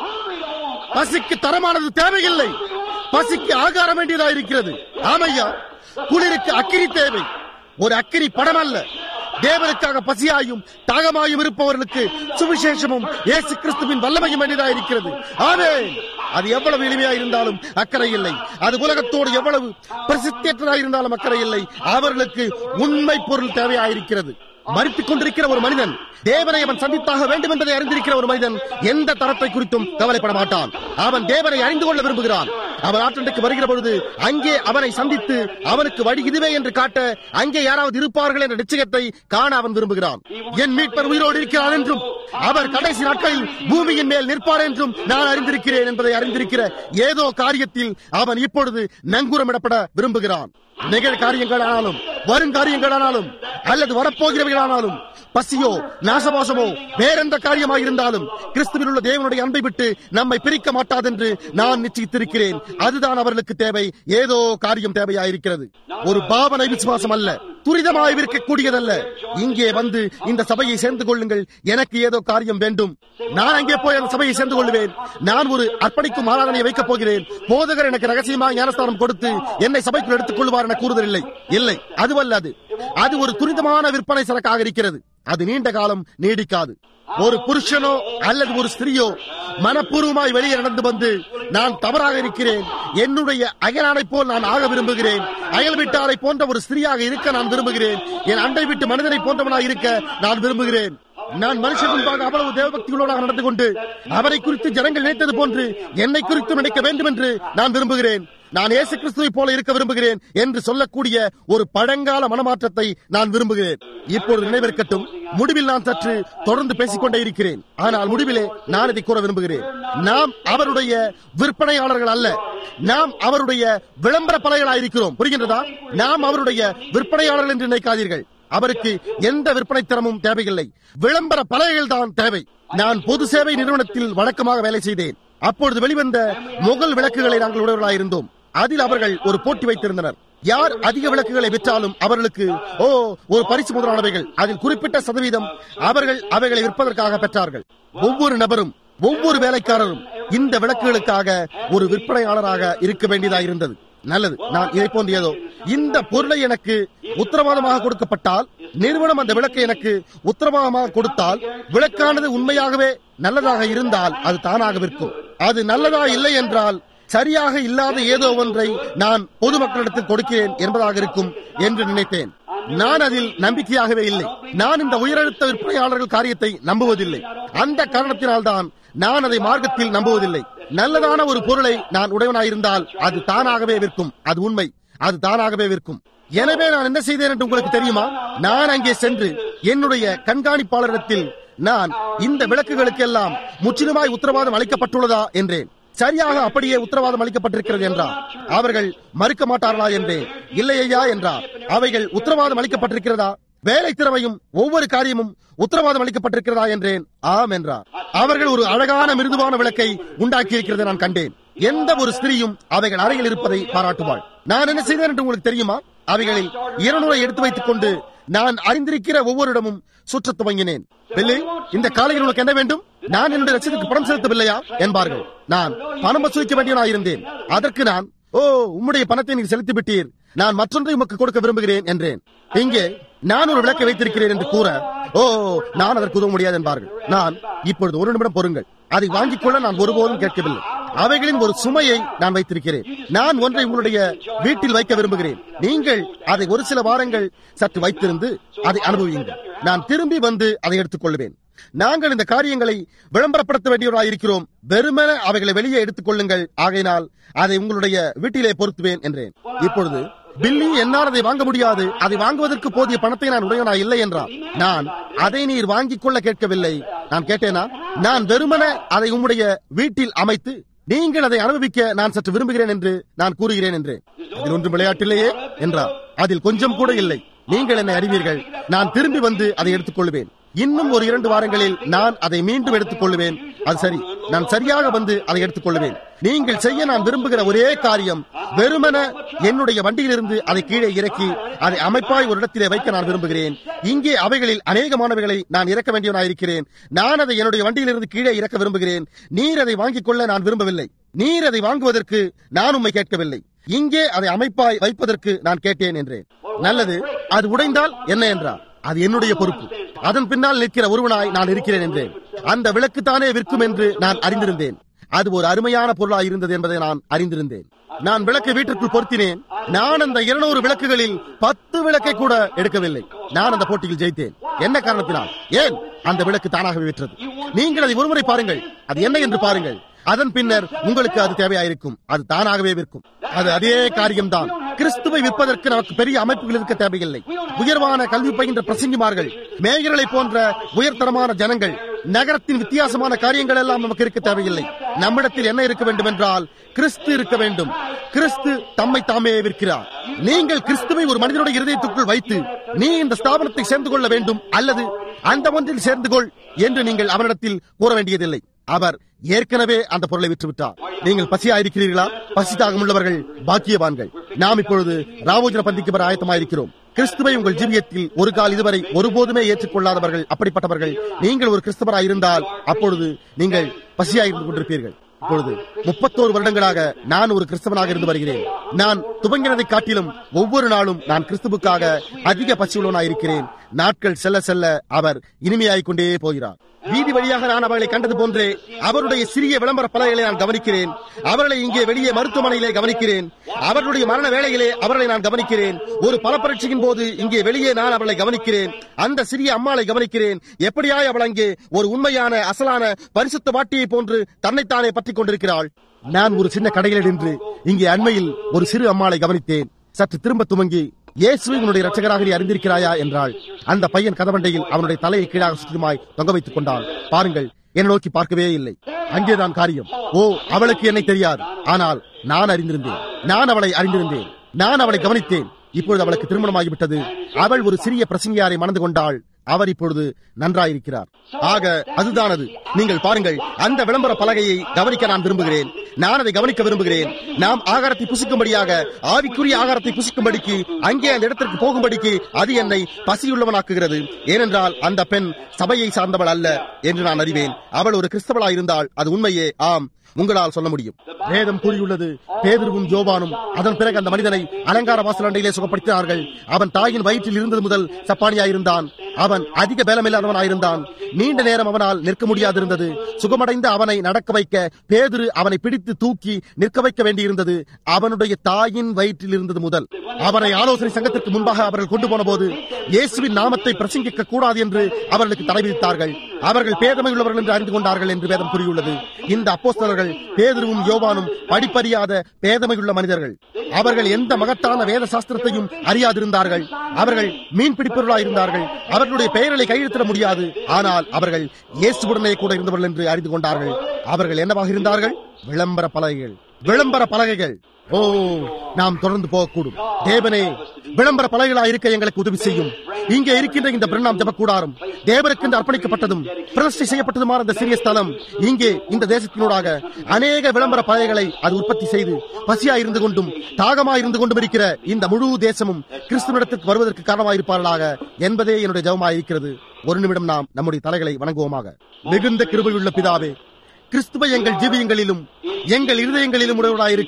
பசிக்கு தரமானது தேவையில்லை பசிக்கு ஆகாரம் வேண்டியதா இருக்கிறது ஆமையா குளிருக்கு அக்கினி தேவை ஒரு அக்கினி படம் அல்ல தேவனுக்காக பசியாயும் தாகமாயும் இருப்பவர்களுக்கு சுவிசேஷமும் இயேசு கிறிஸ்துவின் வல்லமையும் வேண்டியதா இருக்கிறது ஆமே அது எவ்வளவு எளிமையா இருந்தாலும் அக்கறை இல்லை அது உலகத்தோடு எவ்வளவு பிரசித்தியற்றதா இருந்தாலும் அக்கறை இல்லை அவர்களுக்கு உண்மை பொருள் தேவையாயிருக்கிறது மறித்துக் கொண்டிருக்கிற ஒரு மனிதன் தேவனை அவன் சந்தித்தாக வேண்டும் என்பதை அறிந்திருக்கிற ஒரு மனிதன் எந்த தரத்தை குறித்தும் கவலைப்பட மாட்டான் அவன் தேவனை அறிந்து கொள்ள விரும்புகிறான் அவன் ஆற்றண்டுக்கு வருகிற பொழுது அங்கே அவனை சந்தித்து அவனுக்கு வழி இதுவே என்று காட்ட அங்கே யாராவது இருப்பார்கள் என்ற நிச்சயத்தை காண அவன் விரும்புகிறான் என் மீட்பர் உயிரோடு இருக்கிறான் என்றும் அவர் கடைசி நாட்களில் பூமியின் மேல் நிற்பார் என்றும் நான் அறிந்திருக்கிறேன் என்பதை அறிந்திருக்கிற ஏதோ காரியத்தில் அவன் இப்பொழுது நங்கூரமிடப்பட விரும்புகிறான் நிகழ் காரியங்களானாலும் வருங்காரியங்களானாலும் அல்லது வரப்போகிறவைகளானாலும் பசியோ நாசமோசமோ வேறெந்த காரியமாக இருந்தாலும் கிறிஸ்துவில் உள்ள தேவனுடைய அன்பை விட்டு நம்மை பிரிக்க மாட்டாதென்று நான் நிச்சயித்திருக்கிறேன் அதுதான் அவர்களுக்கு தேவை ஏதோ காரியம் தேவையாயிருக்கிறது ஒரு பாவனை விசுவாசம் அல்ல துரிதமாய் இருக்கக்கூடியதல்ல இங்கே வந்து இந்த சபையை சேர்ந்து கொள்ளுங்கள் எனக்கு ஏதோ காரியம் வேண்டும் நான் அங்கே போய் அந்த சபையை சேர்ந்து கொள்வேன் நான் ஒரு அர்ப்பணிக்கும் ஆராதனையை வைக்கப் போகிறேன் போதகர் எனக்கு ரகசியமாக ஞானஸ்தானம் கொடுத்து என்னை சபைக்குள் எடுத்துக் கொள்வார் என கூறுதலில்லை இல்லை அதுவல்ல அது அது ஒரு துரிதமான விற்பனை சரக்காக இருக்கிறது அது நீண்ட காலம் நீடிக்காது ஒரு புருஷனோ அல்லது ஒரு ஸ்திரியோ மனப்பூர்வமாய் வெளியே நடந்து வந்து நான் தவறாக இருக்கிறேன் என்னுடைய அயலானை போல் நான் ஆக விரும்புகிறேன் அயல் வீட்டாரை போன்ற ஒரு ஸ்திரியாக இருக்க நான் விரும்புகிறேன் என் அண்டை வீட்டு மனிதனை போன்றவனாக இருக்க நான் விரும்புகிறேன் நான் மனுஷன் முன்பாக அவ்வளவு தேவபக்திகளோடாக நடந்து கொண்டு அவரை குறித்து ஜனங்கள் நினைத்தது போன்று என்னை குறித்து நினைக்க வேண்டும் என்று நான் விரும்புகிறேன் நான் இயேசு கிறிஸ்துவை போல இருக்க விரும்புகிறேன் என்று சொல்லக்கூடிய ஒரு பழங்கால மனமாற்றத்தை நான் விரும்புகிறேன் இப்பொழுது நினைவிருக்கட்டும் முடிவில் நான் சற்று தொடர்ந்து பேசிக்கொண்டே இருக்கிறேன் ஆனால் முடிவிலே நான் இதை கூற விரும்புகிறேன் நாம் அவருடைய விற்பனையாளர்கள் அல்ல நாம் அவருடைய விளம்பர பலைகளாயிருக்கிறோம் புரிகின்றதா நாம் அவருடைய விற்பனையாளர்கள் என்று நினைக்காதீர்கள் அவருக்கு எந்த விற்பனை திறமும் தேவையில்லை விளம்பர பலகைகள் தான் தேவை நான் பொது சேவை நிறுவனத்தில் வழக்கமாக வேலை செய்தேன் அப்பொழுது வெளிவந்த முகல் விளக்குகளை நாங்கள் உடையவர்களாயிருந்தோம் அதில் அவர்கள் ஒரு போட்டி வைத்திருந்தனர் யார் அதிக விளக்குகளை விற்றாலும் அவர்களுக்கு ஓ ஒரு பரிசு முதலானவைகள் அதில் குறிப்பிட்ட சதவீதம் அவர்கள் அவைகளை விற்பதற்காக பெற்றார்கள் ஒவ்வொரு நபரும் ஒவ்வொரு வேலைக்காரரும் இந்த விளக்குகளுக்காக ஒரு விற்பனையாளராக இருக்க வேண்டியதாக இருந்தது நல்லது நான் இதை போன்ற ஏதோ இந்த பொருளை எனக்கு உத்தரவாதமாக கொடுக்கப்பட்டால் நிறுவனம் அந்த விளக்கை எனக்கு உத்தரவாதமாக கொடுத்தால் விளக்கானது உண்மையாகவே நல்லதாக இருந்தால் அது தானாக விற்கும் அது நல்லதா இல்லை என்றால் சரியாக இல்லாத ஏதோ ஒன்றை நான் பொதுமக்களிடத்தில் கொடுக்கிறேன் என்பதாக இருக்கும் என்று நினைத்தேன் நான் அதில் நம்பிக்கையாகவே இல்லை நான் இந்த உயரழுத்த விற்பனையாளர்கள் காரியத்தை நம்புவதில்லை அந்த காரணத்தினால்தான் நான் அதை மார்க்கத்தில் நம்புவதில்லை நல்லதான ஒரு பொருளை நான் உடையவனாயிருந்தால் அது தானாகவே விற்கும் அது உண்மை அது தானாகவே விற்கும் எனவே நான் என்ன செய்தேன் என்று உங்களுக்கு தெரியுமா நான் அங்கே சென்று என்னுடைய கண்காணிப்பாளரிடத்தில் நான் இந்த விளக்குகளுக்கு எல்லாம் முற்றிலுமாய் உத்தரவாதம் அளிக்கப்பட்டுள்ளதா என்றேன் சரியாக அப்படியே உத்தரவாதம் அளிக்கப்பட்டிருக்கிறது என்றார் அவர்கள் மறுக்க மாட்டார்களா என்றேன் இல்லை ஐயா என்றார் அவைகள் உத்தரவாதம் அளிக்கப்பட்டிருக்கிறதா வேலை திறமையும் ஒவ்வொரு காரியமும் உத்தரவாதம் அளிக்கப்பட்டிருக்கிறதா என்றேன் ஆம் என்றார் அவர்கள் ஒரு அழகான மிருதுவான விளக்கை உண்டாக்கி இருக்கிறதை நான் கண்டேன் எந்த ஒரு ஸ்திரீயும் அவைகள் அறையில் இருப்பதை பாராட்டுவாள் நான் என்ன செய்தேன் என்று உங்களுக்கு தெரியுமா அவைகளில் இருநூறை எடுத்து வைத்துக் கொண்டு நான் அறிந்திருக்கிற ஒவ்வொருடமும் சுற்ற துவங்கினேன் பில்லி இந்த காலையில் உனக்கு என்ன வேண்டும் நான் என்னுடைய லட்சத்துக்கு பணம் செலுத்தவில்லையா என்பார்கள் நான் பணம் வசூலிக்க வேண்டியவனாயிருந்தேன் அதற்கு நான் ஓ உம்முடைய பணத்தை நீர் செலுத்தி விட்டீர் நான் மற்றொன்றை உமக்கு கொடுக்க விரும்புகிறேன் என்றேன் இங்கே நான் ஒரு விளக்கை வைத்திருக்கிறேன் என்று கூற ஓ நான் அதற்கு உதவ முடியாது என்பார்கள் நான் இப்பொழுது ஒரு நிமிடம் பொறுங்கள் அதை வாங்கிக் கொள்ள நான் ஒருபோதும் கேட்கவில்லை அவைகளின் ஒரு சுமையை நான் வைத்திருக்கிறேன் நான் ஒன்றை உங்களுடைய வீட்டில் வைக்க விரும்புகிறேன் நீங்கள் அதை ஒரு சில வாரங்கள் சற்று வைத்திருந்து அதை அனுபவியுங்கள் நான் திரும்பி வந்து அதை எடுத்துக் கொள்வேன் நாங்கள் இந்த காரியங்களை விளம்பரப்படுத்த வேண்டியவராக இருக்கிறோம் வெறுமன அவைகளை வெளியே எடுத்துக் கொள்ளுங்கள் ஆகையினால் அதை உங்களுடைய வீட்டிலே பொருத்துவேன் என்றேன் இப்பொழுது பில்லி என்னால் அதை வாங்க முடியாது அதை வாங்குவதற்கு போதிய பணத்தை நான் உடையவனா இல்லை என்றார் நான் அதை நீர் வாங்கிக் கொள்ள கேட்கவில்லை நான் கேட்டேனா நான் வெறுமன அதை உம்முடைய வீட்டில் அமைத்து நீங்கள் அதை அனுபவிக்க நான் சற்று விரும்புகிறேன் என்று நான் கூறுகிறேன் என்றேன் அதில் ஒன்றும் விளையாட்டில்லையே என்றார் அதில் கொஞ்சம் கூட இல்லை நீங்கள் என்னை அறிவீர்கள் நான் திரும்பி வந்து அதை எடுத்துக் கொள்வேன் இன்னும் ஒரு இரண்டு வாரங்களில் நான் அதை மீண்டும் எடுத்துக் கொள்வேன் அது சரி நான் சரியாக வந்து அதை எடுத்துக் கொள்வேன் நீங்கள் செய்ய நான் விரும்புகிற ஒரே காரியம் வெறுமன என்னுடைய வண்டியிலிருந்து அதை கீழே இறக்கி அதை அமைப்பாய் ஒரு இடத்திலே வைக்க நான் விரும்புகிறேன் இங்கே அவைகளில் அநேகமானவைகளை நான் இறக்க வேண்டியவனாயிருக்கிறேன் நான் அதை என்னுடைய வண்டியிலிருந்து கீழே இறக்க விரும்புகிறேன் நீர் அதை வாங்கிக் கொள்ள நான் விரும்பவில்லை நீர் அதை வாங்குவதற்கு நான் உண்மை கேட்கவில்லை இங்கே அதை அமைப்பாய் வைப்பதற்கு நான் கேட்டேன் என்றேன் நல்லது அது உடைந்தால் என்ன என்றார் அது என்னுடைய பொறுப்பு அதன் பின்னால் நிற்கிற ஒருவனாய் நான் இருக்கிறேன் என்றேன் அந்த விளக்கு தானே விற்கும் என்று நான் அறிந்திருந்தேன் அது ஒரு அருமையான பொருளாய் இருந்தது என்பதை நான் அறிந்திருந்தேன் நான் விளக்கை வீட்டிற்குள் பொருத்தினேன் நான் அந்த இருநூறு விளக்குகளில் பத்து விளக்கை கூட எடுக்கவில்லை நான் அந்த போட்டியில் ஜெயித்தேன் என்ன காரணத்தினால் ஏன் அந்த விளக்கு தானாகவே விற்றது நீங்கள் அதை ஒருமுறை பாருங்கள் அது என்ன என்று பாருங்கள் அதன் பின்னர் உங்களுக்கு அது தேவையாயிருக்கும் அது தானாகவே விற்கும் அது அதே காரியம்தான் கிறிஸ்துவை விற்பதற்கு நமக்கு பெரிய அமைப்புகள் இருக்க தேவையில்லை உயர்வான கல்வி பயின்ற பிரசங்கிமார்கள் மேயர்களை போன்ற உயர்தரமான ஜனங்கள் நகரத்தின் வித்தியாசமான காரியங்கள் எல்லாம் நமக்கு இருக்க தேவையில்லை நம்மிடத்தில் என்ன இருக்க வேண்டும் என்றால் கிறிஸ்து இருக்க வேண்டும் கிறிஸ்து தம்மை தாமே விற்கிறார் நீங்கள் கிறிஸ்துவை ஒரு மனிதனுடைய இருதயத்துக்குள் வைத்து நீ இந்த ஸ்தாபனத்தை சேர்ந்து கொள்ள வேண்டும் அல்லது அந்த ஒன்றில் சேர்ந்து கொள் என்று நீங்கள் அவனிடத்தில் கூற வேண்டியதில்லை அவர் ஏற்கனவே அந்த பொருளை விற்றுவிட்டார் நீங்கள் பசியா இருக்கிறீர்களா பசி தாகம் உள்ளவர்கள் பாக்கியவான்கள் நாம் இப்பொழுது ராமோஜன பந்திக்கு வர ஆயத்தமாயிருக்கிறோம் கிறிஸ்துவை உங்கள் ஜீவியத்தில் ஒரு கால் இதுவரை ஒருபோதுமே ஏற்றுக்கொள்ளாதவர்கள் அப்படிப்பட்டவர்கள் நீங்கள் ஒரு கிறிஸ்தவராய் இருந்தால் அப்பொழுது நீங்கள் பசியாயிருந்து கொண்டிருப்பீர்கள் இப்பொழுது முப்பத்தோரு வருடங்களாக நான் ஒரு கிறிஸ்தவனாக இருந்து வருகிறேன் நான் துவங்கினதை காட்டிலும் ஒவ்வொரு நாளும் நான் கிறிஸ்துவுக்காக அதிக பசியுள்ளவனாயிருக்கிறேன் நாட்கள் செல்ல செல்ல அவர் இனிமையாகிக் கொண்டே போகிறார் வீதி வழியாக நான் அவர்களை கண்டது போன்றே அவருடைய சிறிய விளம்பர பலகைகளை நான் கவனிக்கிறேன் அவர்களை இங்கே வெளியே மருத்துவமனையிலே கவனிக்கிறேன் அவர்களுடைய மரண வேளையிலே அவர்களை நான் கவனிக்கிறேன் ஒரு பலப்பரட்சியின் போது இங்கே வெளியே நான் அவர்களை கவனிக்கிறேன் அந்த சிறிய அம்மாளை கவனிக்கிறேன் எப்படியாய் அவள் அங்கே ஒரு உண்மையான அசலான பரிசுத்த வாட்டியை போன்று தன்னைத்தானே பற்றிக் கொண்டிருக்கிறாள் நான் ஒரு சின்ன கடையில் நின்று இங்கே அண்மையில் ஒரு சிறு அம்மாளை கவனித்தேன் சற்று திரும்ப துவங்கி இயேசுவை உன்னுடைய ரட்சகராக நீ அறிந்திருக்கிறாயா என்றாள் அந்த பையன் கதவண்டையில் அவனுடைய தலையை கீழாக சுத்தமாய் தொங்க வைத்துக் கொண்டான் பாருங்கள் என்னை நோக்கி பார்க்கவே இல்லை அங்கேதான் காரியம் ஓ அவளுக்கு என்னை தெரியாது ஆனால் நான் அறிந்திருந்தேன் நான் அவளை அறிந்திருந்தேன் நான் அவளை கவனித்தேன் இப்பொழுது அவளுக்கு திருமணமாகிவிட்டது அவள் ஒரு சிறிய பிரசங்கியாரை மணந்து கொண்டாள் அவர் இப்பொழுது நன்றாயிருக்கிறார் ஆக அதுதான் அது நீங்கள் பாருங்கள் அந்த விளம்பர பலகையை கவனிக்க நான் விரும்புகிறேன் நான் அதை கவனிக்க விரும்புகிறேன் நாம் ஆகாரத்தை புசிக்கும்படியாக ஆவிக்குரிய ஆகாரத்தை புசிக்கும்படிக்கு அங்கே அந்த இடத்திற்கு போகும்படிக்கு அது என்னை பசியுள்ளவனாக்குகிறது ஏனென்றால் அந்த பெண் சபையை சார்ந்தவள் அல்ல என்று நான் அறிவேன் அவள் ஒரு கிறிஸ்தவளாய் இருந்தால் அது உண்மையே ஆம் உங்களால் சொல்ல முடியும் வேதம் கூறியுள்ளது பேதுருவும் ஜோவானும் அதன் பிறகு அந்த மனிதனை அலங்கார வாசலண்டையிலே சுகப்படுத்தினார்கள் அவன் தாயின் வயிற்றில் இருந்தது முதல் சப்பானியாயிருந்தான் அவன் அதிக பலமில்லாதவனாயிருந்தான் நீண்ட நேரம் அவனால் நிற்க முடியாதிருந்தது சுகமடைந்த அவனை நடக்க வைக்க பேதுரு அவனை பிடித்து தூக்கி நிற்க வைக்க வேண்டியிருந்தது அவனுடைய தாயின் வயிற்றில் இருந்தது முதல் அவனை ஆலோசனை சங்கத்திற்கு முன்பாக அவர்கள் கொண்டு போன போது இயேசுவின் நாமத்தை பிரசங்கிக்க கூடாது என்று அவர்களுக்கு தடை விதித்தார்கள் அவர்கள் பேதமை உள்ளவர்கள் என்று அறிந்து கொண்டார்கள் என்று வேதம் கூறியுள்ளது இந்த அப்போஸ்தலர்கள் பேதுருவும் யோவானும் படிப்பறியாத பேதமையுள்ள மனிதர்கள் அவர்கள் எந்த மகத்தான வேத சாஸ்திரத்தையும் அறியாதிருந்தார்கள் அவர்கள் மீன் பிடிப்பவர்களாயிருந்தார்கள் அவர்களுடைய பெயர்களை கையெழுத்திட முடியாது ஆனால் அவர்கள் இயேசுவுடனே கூட இருந்தவர்கள் என்று அறிந்து கொண்டார்கள் அவர்கள் என்னவாக இருந்தார்கள் விளம்பர பலகைகள் விளம்பர பலகைகள் ஓ நாம் தொடர்ந்து போகக்கூடும் தேவனே விளம்பர பலகைகளா இருக்க எங்களுக்கு உதவி செய்யும் இங்கே இருக்கின்ற இந்த பிரணாம் ஜபக்கூடாரம் தேவருக்கு அர்ப்பணிக்கப்பட்டதும் பிரதிஷ்டை செய்யப்பட்டதுமான இந்த சிறிய ஸ்தலம் இங்கே இந்த தேசத்தினூடாக அநேக விளம்பர பலகைகளை அது உற்பத்தி செய்து பசியா இருந்து கொண்டும் தாகமா இருந்து கொண்டும் இருக்கிற இந்த முழு தேசமும் கிறிஸ்துவனிடத்துக்கு வருவதற்கு காரணமாயிருப்பார்களாக என்பதே என்னுடைய ஜபமாயிருக்கிறது ஒரு நிமிடம் நாம் நம்முடைய தலைகளை வணங்குவோமாக மிகுந்த கிருபையுள்ள பிதாவே கிறிஸ்துவ எங்கள் ஜீவியங்களிலும் எங்கள் இருதயங்களிலும் உடையவராயிருக்க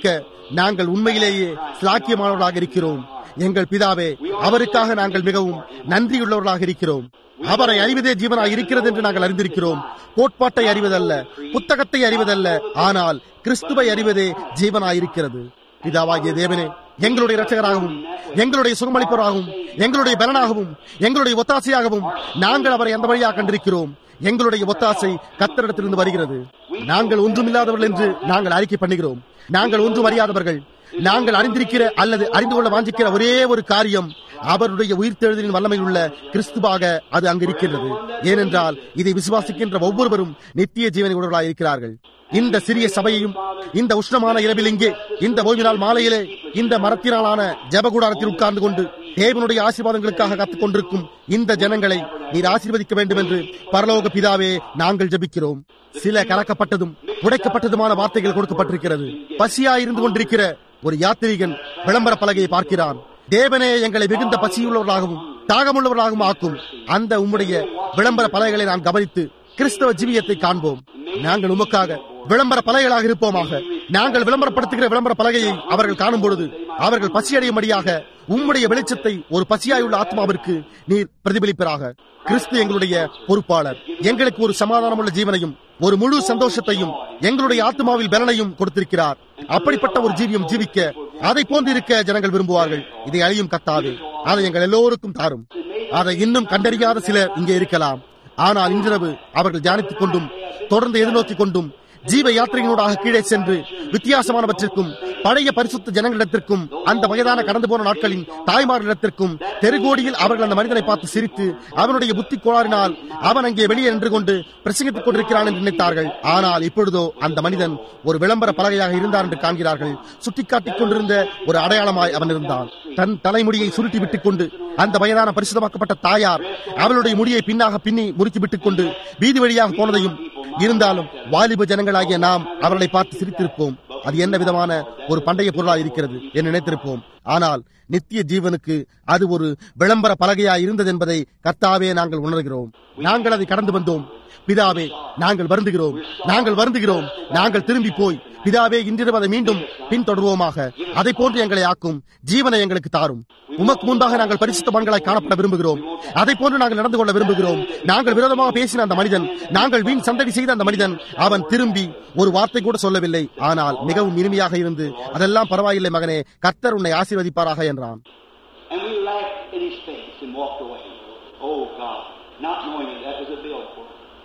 நாங்கள் உண்மையிலேயே சிலாக்கியமானவர்களாக இருக்கிறோம் எங்கள் பிதாவே அவருக்காக நாங்கள் மிகவும் நன்றியுள்ளவர்களாக இருக்கிறோம் அவரை அறிவதே ஜீவனாய் இருக்கிறது என்று நாங்கள் அறிந்திருக்கிறோம் கோட்பாட்டை அறிவதல்ல புத்தகத்தை அறிவதல்ல ஆனால் கிறிஸ்துவை அறிவதே ஜீவனாய் இருக்கிறது பிதாவாகிய தேவனே எங்களுடைய இரட்சகராகவும் எங்களுடைய சுகமளிப்பவராகவும் எங்களுடைய பலனாகவும் எங்களுடைய ஒத்தாசையாகவும் நாங்கள் அவரை அந்த வழியாக கண்டிருக்கிறோம் எங்களுடைய ஒத்தாசை கத்தரிடத்திலிருந்து வருகிறது நாங்கள் ஒன்றுமில்லாதவர்கள் என்று நாங்கள் அறிக்கை பண்ணுகிறோம் நாங்கள் ஒன்றும் அறியாதவர்கள் நாங்கள் அறிந்திருக்கிற அல்லது அறிந்து கொள்ள வாஞ்சிக்கிற ஒரே ஒரு காரியம் அவருடைய உயிர்த்தெழுதலின் வல்லமையில் உள்ள கிறிஸ்துவாக அது அங்கு இருக்கிறது ஏனென்றால் இதை விசுவாசிக்கின்ற ஒவ்வொருவரும் நித்திய ஜீவனை உடலாக இருக்கிறார்கள் இந்த சிறிய சபையையும் இந்த உஷ்ணமான இரவில் இங்கே இந்த ஓய்வு நாள் மாலையிலே இந்த மரத்தினாலான ஜபகூடாரத்தில் உட்கார்ந்து கொண்டு தேவனுடைய ஆசீர்வாதங்களுக்காக கத்துக் கொண்டிருக்கும் இந்த ஜனங்களை நீர் ஆசீர்வதிக்க வேண்டும் என்று பரலோக பிதாவே நாங்கள் ஜபிக்கிறோம் சில கலக்கப்பட்டதும் உடைக்கப்பட்டதுமான வார்த்தைகள் கொடுக்கப்பட்டிருக்கிறது பசியா இருந்து கொண்டிருக்கிற ஒரு யாத்திரிகன் விளம்பர பலகையை பார்க்கிறான் தேவனே எங்களை மிகுந்த பசியுள்ளவர்களாகவும் தாகமுள்ளவர்களாகவும் ஆக்கும் அந்த உம்முடைய விளம்பர பலகைகளை நான் கவனித்து கிறிஸ்தவ ஜீவியத்தை காண்போம் நாங்கள் உமக்காக விளம்பர பலகைகளாக இருப்போமாக நாங்கள் விளம்பரப்படுத்துகிற விளம்பர பலகையை அவர்கள் காணும் பொழுது அவர்கள் பசியடையும்படியாக உம்முடைய வெளிச்சத்தை ஒரு பசியாயுள்ள ஆத்மாவிற்கு நீர் பிரதிபலிப்பராக கிறிஸ்து எங்களுடைய பொறுப்பாளர் எங்களுக்கு ஒரு சமாதானமுள்ள ஜீவனையும் ஒரு முழு சந்தோஷத்தையும் எங்களுடைய ஆத்மாவில் பலனையும் கொடுத்திருக்கிறார் அப்படிப்பட்ட ஒரு ஜீவியம் ஜீவிக்க அதை போன்றிருக்க ஜனங்கள் விரும்புவார்கள் இதை அழியும் கத்தாது அதை எங்கள் எல்லோருக்கும் தாரும் அதை இன்னும் கண்டறியாத சிலர் இங்கே இருக்கலாம் ஆனால் இன்றிரவு அவர்கள் தியானித்துக் கொண்டும் தொடர்ந்து எதிர்நோக்கிக் கொண்டும் ஜீவ யாத்திரையினூடாக கீழே சென்று வித்தியாசமானவற்றிற்கும் பழைய பரிசுத்த ஜனங்களிடத்திற்கும் அந்த வயதான கடந்து போன நாட்களின் தாய்மார்களிடத்திற்கும் தெருகோடியில் அவர்கள் அந்த மனிதனை பார்த்து சிரித்து அவனுடைய புத்தி கோளாறினால் அவன் அங்கே வெளியே நின்று கொண்டு பிரசங்கித்துக் கொண்டிருக்கிறான் என்று நினைத்தார்கள் ஆனால் இப்பொழுதோ அந்த மனிதன் ஒரு விளம்பர பலகையாக இருந்தார் என்று காண்கிறார்கள் சுட்டிக்காட்டிக் கொண்டிருந்த ஒரு அடையாளமாய் அவன் இருந்தான் தன் தலைமுடியை சுருட்டி விட்டுக் கொண்டு அந்த வயதான பரிசுத்தமாக்கப்பட்ட தாயார் அவளுடைய முடியை பின்னாக பின்னி முறுக்கி விட்டுக் கொண்டு வீதி வழியாக போனதையும் இருந்தாலும் வாலிப ஜனங்களாகிய நாம் அவர்களை பார்த்து சிரித்திருப்போம் அது என்ன விதமான ஒரு பண்டைய பொருளாக இருக்கிறது என்று நினைத்திருப்போம் ஆனால் நித்திய ஜீவனுக்கு அது ஒரு விளம்பர பலகையா இருந்தது என்பதை கர்த்தாவே நாங்கள் உணர்கிறோம் நாங்கள் அதை கடந்து வந்தோம் பிதாவே நாங்கள் வருந்துகிறோம் நாங்கள் வருந்துகிறோம் நாங்கள் திரும்பி போய் பிதாவே இன்றிரவு அதை மீண்டும் பின்தொடர்வோமாக அதை போன்று எங்களை ஆக்கும் ஜீவனை எங்களுக்கு தாரும் உமக்கு முன்பாக நாங்கள் பரிசுத்தவான்களாய் காணப்பட விரும்புகிறோம் அதை போன்று நாங்கள் நடந்து கொள்ள விரும்புகிறோம் நாங்கள் விரோதமாக பேசின அந்த மனிதன் நாங்கள் வீண் சந்தடி செய்த அந்த மனிதன் அவன் திரும்பி ஒரு வார்த்தை கூட சொல்லவில்லை ஆனால் மிகவும் இனிமையாக இருந்து அதெல்லாம் பரவாயில்லை மகனே கர்த்தர் உன்னை ஆசீர்வதிப்பாராக என்றான் And we laughed in his face and walked away. Oh God, not knowing that that was a billboard.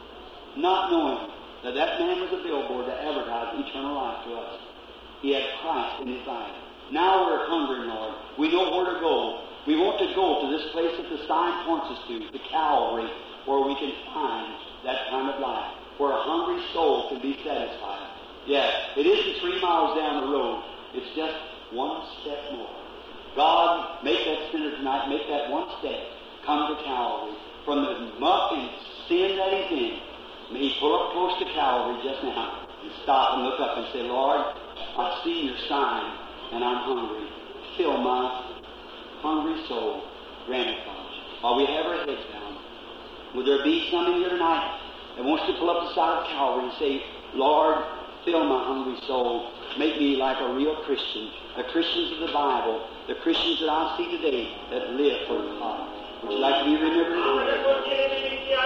Not knowing that that man was a billboard to advertise eternal life to us. He had Christ in his life. Now we're hungry, Lord. We know where to go. We want to go to this place that the sign points us to, the Calvary, where we can find that kind of life, where a hungry soul can be satisfied. Yes, it isn't three miles down the road. It's just one step more. God, make that sinner tonight, make that one step. Come to Calvary. From the muck and sin that he's in, may he pull up close to Calvary just now and stop and look up and say, Lord, I've seen your sign and I'm hungry. Fill my hungry soul. Grant it, Father. While we have our heads down, will there be some in here tonight that wants to pull up the side of Calvary and say, Lord, fill my hungry soul. Make me like a real Christian. The Christians of the Bible, the Christians that I see today that live for God. Would you like to be remembered?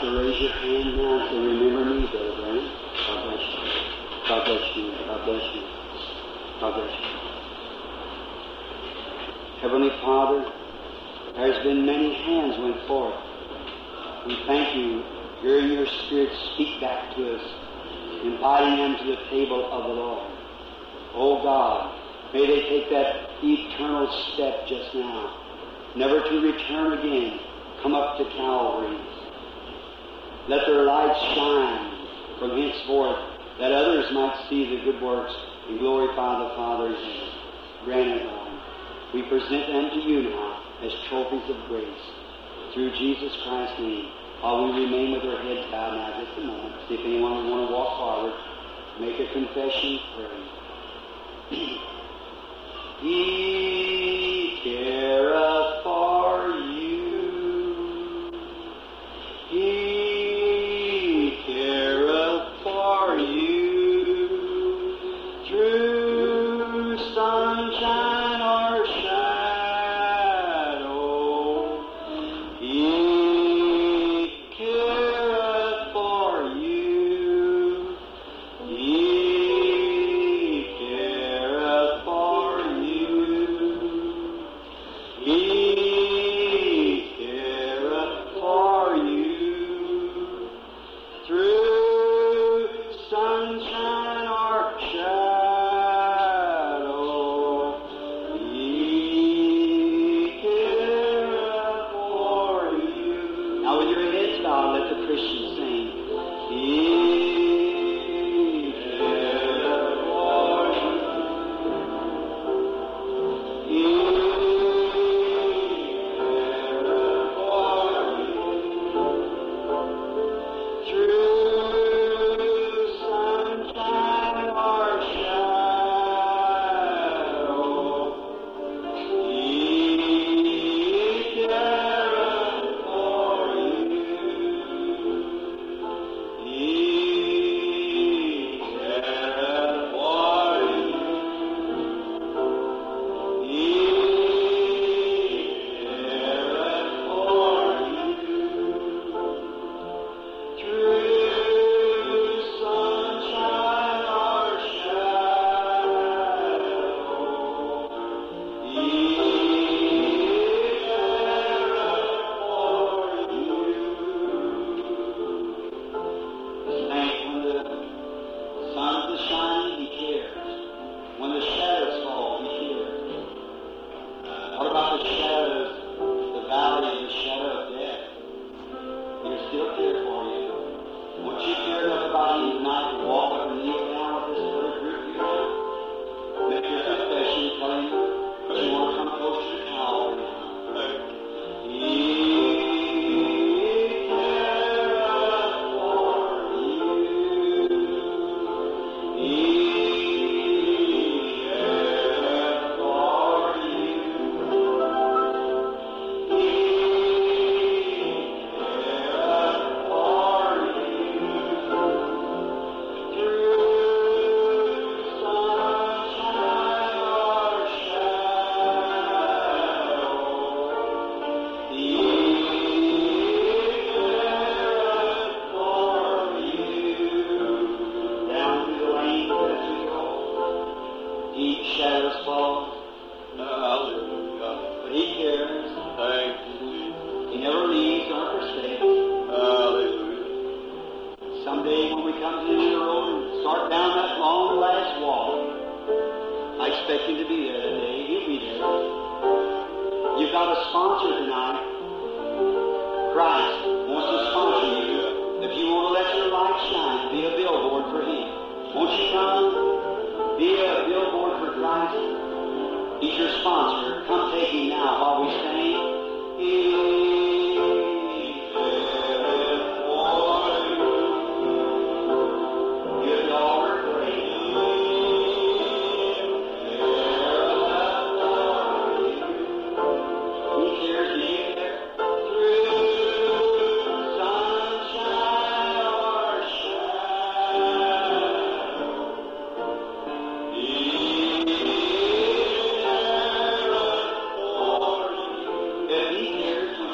to raise your hand now and say, remember me, Brother Branham. God bless you. God bless you. God bless you. God bless you. Heavenly Father, there's been many hands went forth. We thank you, hearing your Spirit speak back to us, inviting them to the table of the Lord. Oh God, may they take that eternal step just now, never to return again, come up to Calvary. Let their light shine from henceforth, that others might see the good works and glorify the Father in heaven. Grant it, Lord. We present them to you now as trophies of grace. Through Jesus Christ's name. While we remain with our heads bowed now just a moment, see if anyone would want to walk forward, make a confession, pray. He careth for you. He careth for you. Through sunshine or shadow, He careth for you. He careth for you. He careth for you. Through sunshine or shadow, He careth for you. Now with your heads bowed, let the Christians sing. He careth for you. He careth for you. Through sunshine or shadow, He careth for you. He careth for you. He careth for you. Through sunshine or shadow, He careth for you. Thank when the sun is shining, He cares. When the shadows fall, He cares. What about the shadows, the valley of the shadow of death? He'll still care for you. Won't you care enough about him tonight to walk up and kneel down with this little group here? Make your confession, tell him that you want to come closer to Calvary now. He careth for you. He careth for you. He careth for you. Through sunshine or shadow, He careth for you. Down through the lane as we go, deep shadows fall. Hallelujah. But He cares. Thank you. He never leaves nor forsakes. Hallelujah. Someday when we come to the end of the road and start down that long last walk, I expect him to be there that day. He'll be there. You've got a sponsor tonight. Christ wants to sponsor you. If you want to let your light shine, be a billboard for him. Won't you come? Be a billboard for Christ. He's your sponsor. Come take him now while we sing. He careth for you. Give the Lord praise. He careth for you. He cares, do you care? Through sunshine or shadow, He careth for you. If He cares, would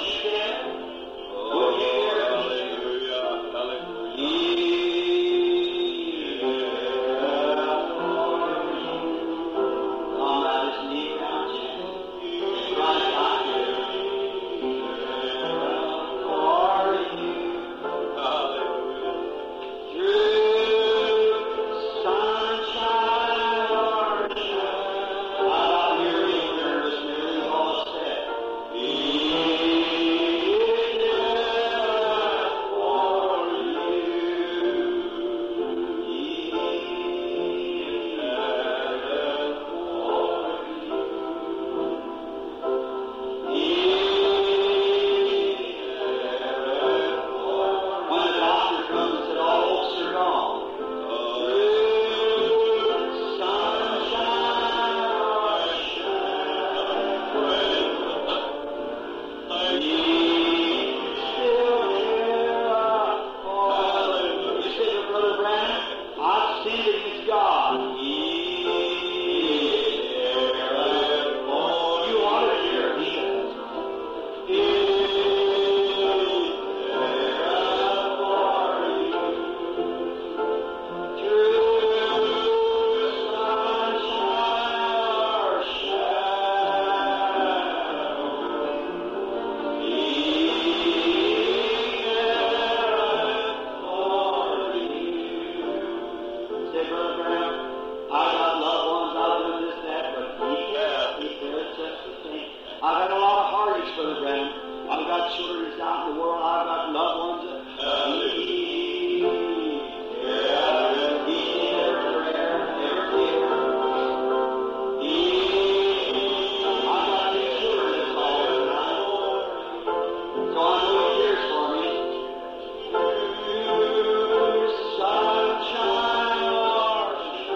I've had a lot of heartaches, Brother Branham. I've got children that's out in the world. I've got loved ones that He, He seen every prayer, every tear. He, I've got two children that's all tonight. So I know He cares for me. Sunshine or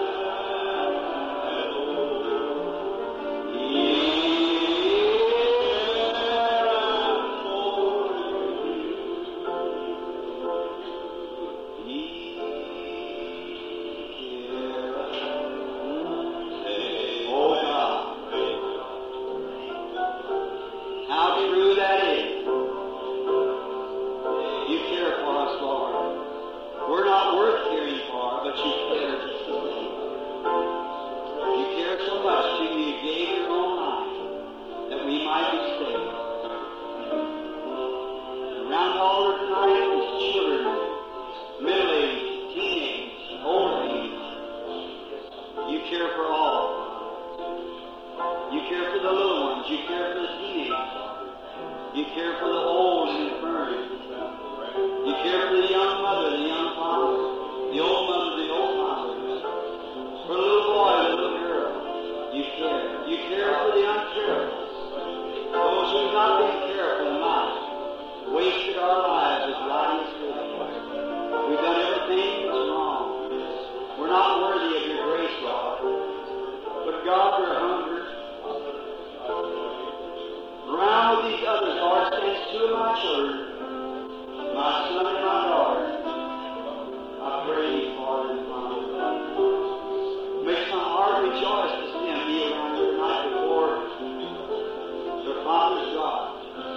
Oh God. How true that is. You care for us, Lord. We're not worth caring for, but you care just the same. You care so much to you, you gave your own life that we might be saved. Around the altar tonight is children, middle-aged, teenage, old age. You care for all. You care for the little ones. You care for the teenagers. You care for the old and infirm. You care for the young mother, the young father, the old mother, the old father. For the little boy, the little girl. You care. You care for the uncareful. Those who have not been careful in life. Wasted our lives as riding slave. We've done everything that's wrong. We're not worthy of your grace, Lord. But God, we're hungry. Around with these others, Lord, stands two of my children, my son and my daughter. I pray thee for them, Father. Makes my heart rejoice to see them be around here tonight before their father's God.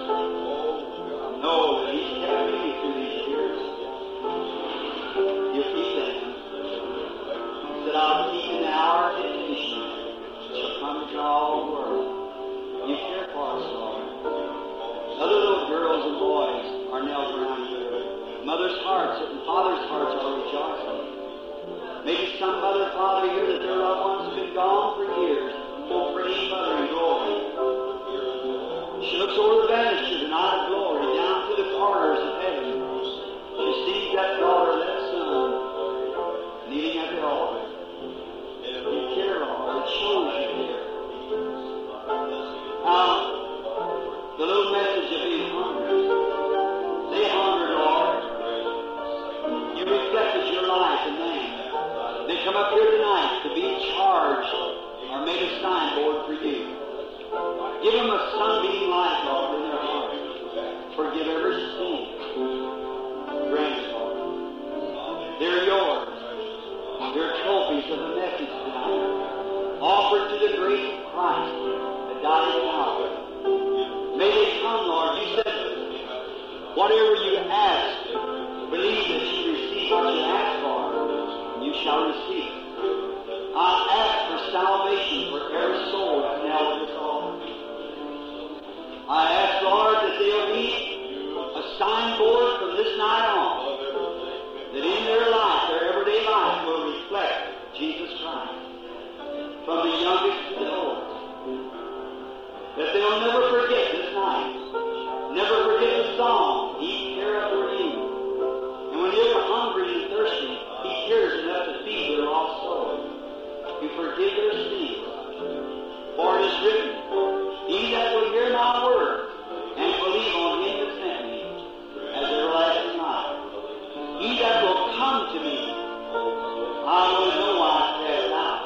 Know that He's kept me through these years. You keep them. That I'll keep in the hour of temptation shall come to all the world. You care for us, Lord. Other little girls and boys are nailed around here. Mothers' hearts and fathers' hearts are rejoicing. Maybe some mother and father here that their loved ones have been gone for years. Oh, praise mother in glory. She looks over the banister tonight of glory, down to the corners of heaven. She sees that daughter, that son, kneeling at the altar. You care, Lord. It shows you care. Now, the little message of being hungry. They hunger, Lord. You reflected your life in them. They come up here tonight to be charged or made a signboard for you. Give them a sunbeam light, Lord, in their heart. Forgive every sin. Grant it, Lord. They're yours. They're trophies of the message tonight. Offered to the grace of Christ that died in Calvary. May they come, Lord. You said, whatever you ask, believe that you receive what you ask for, and you shall receive. I ask for salvation for every soul that's nailed to this altar. I ask, Lord, that they'll be a signboard from this night on, that in their life, their everyday life, will reflect Jesus Christ, from the youngest to the oldest that they'll never forget this night. Never forget the song, He careth for you. And when you're hungry and thirsty, He cares enough to feed their lost soul. You forgive their sins. For it is written, He that will hear my word and believe on Him that sent me as everlasting life. He that will come to me, I will no wise cast out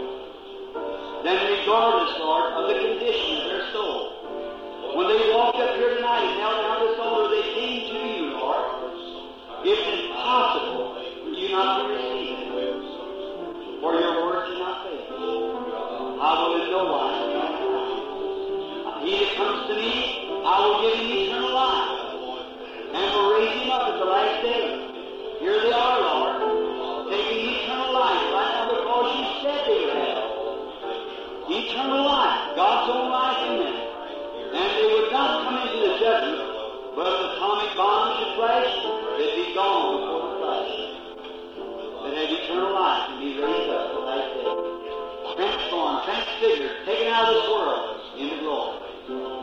then regardless, Lord, of the condition of their soul. When they walked up here tonight and knelt down this altar, they came to you, Lord. It's impossible for you not to receive it. For your word cannot fail. I will in no wise cast out. He that comes to me, I will give him eternal life. And will raise him up at the last day. Here they are, Lord, taking eternal life right now because you said they would have eternal life, God's own life in them. And they would not come into the judgment, but if the atomic bomb should flash, they'd be gone before the flash. They'd have eternal life and be raised up for that day. Transformed, transfigured, taken out of this world into glory.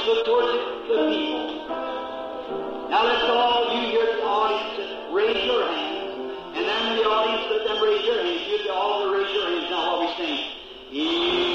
audience look towards the, the people. Now let's all, you here at the audience, raise your hands. And then the audience, let them raise their hands. You at the altar, raise your hands now while we sing.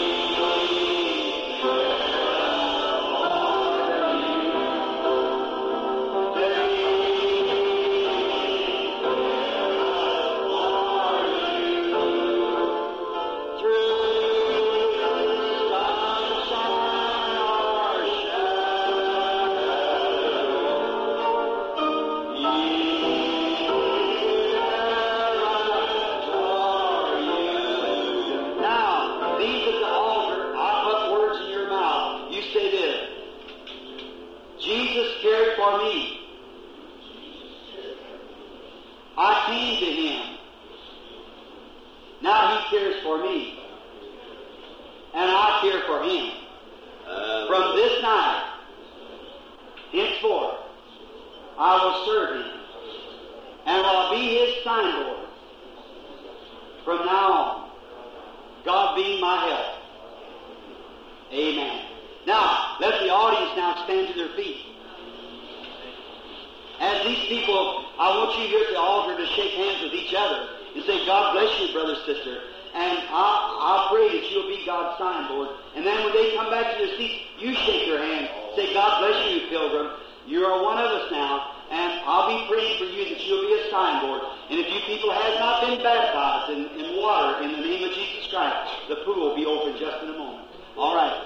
Now, these at the altar, I put words in your mouth. You say this. Jesus cared for me. I came to him. Now he cares for me. And I care for him. From this night, henceforth, I will serve him. And I'll be his signboard. From now on. God being my help. Amen. Now, let the audience now stand to their feet. As these people, I want you here at the altar to shake hands with each other and say, God bless you, brother, sister. And I, I pray that you'll be God's signboard. And then when they come back to their seats, you shake their hand. Say, God bless you, pilgrim. You are one of us now. And I'll be praying for you that you'll be a signboard. And if you people have not been baptized in, in water in the name of Jesus Christ, the pool will be open just in a moment. All right.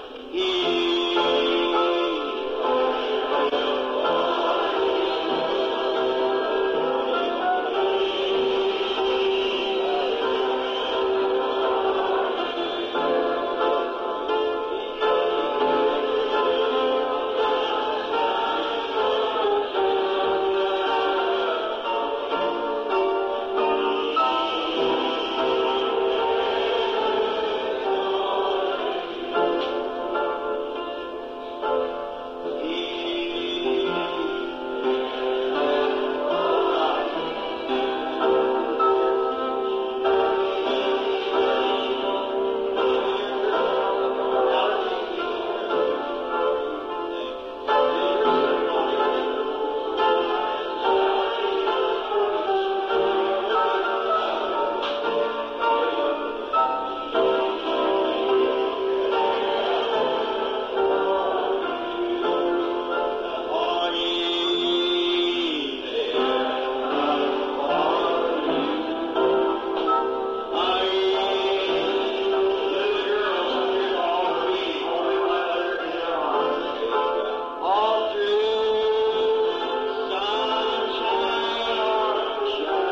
All through sunshine or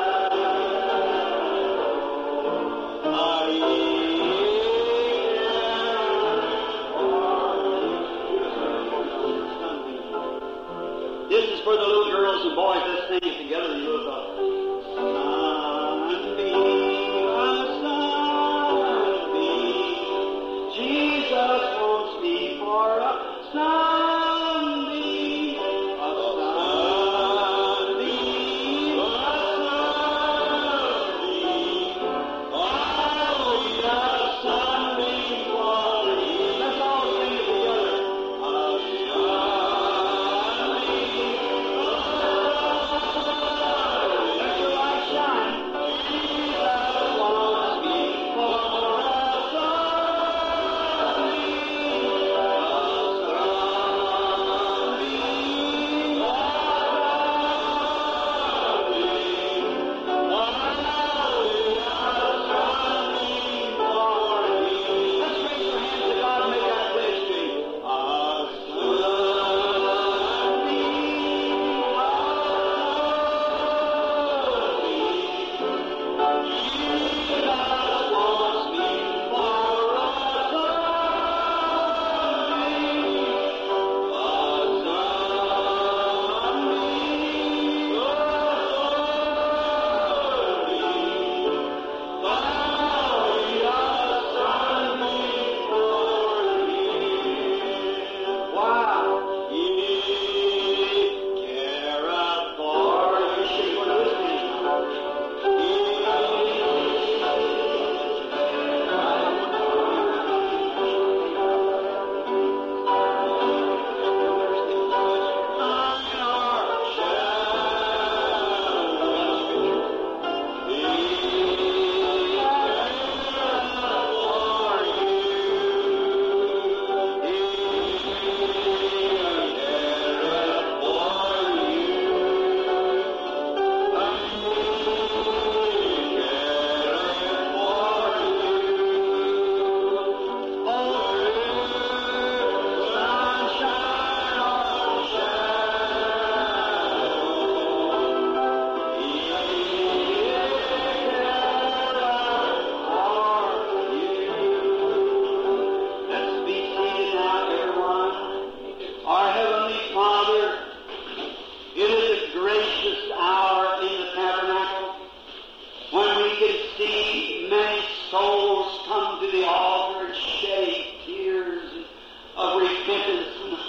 shadow. This is for the little girls and boys. Let's sing it together. You little fellas. Sunbeam, a sunbeam. Jesus wants me for a sunbeam, a sunbeam, a sunbeam. Oh, yeah, sunbeam for me. Let's all sing it together. A sunbeam, let your light shine. Jesus wants me for a sunbeam.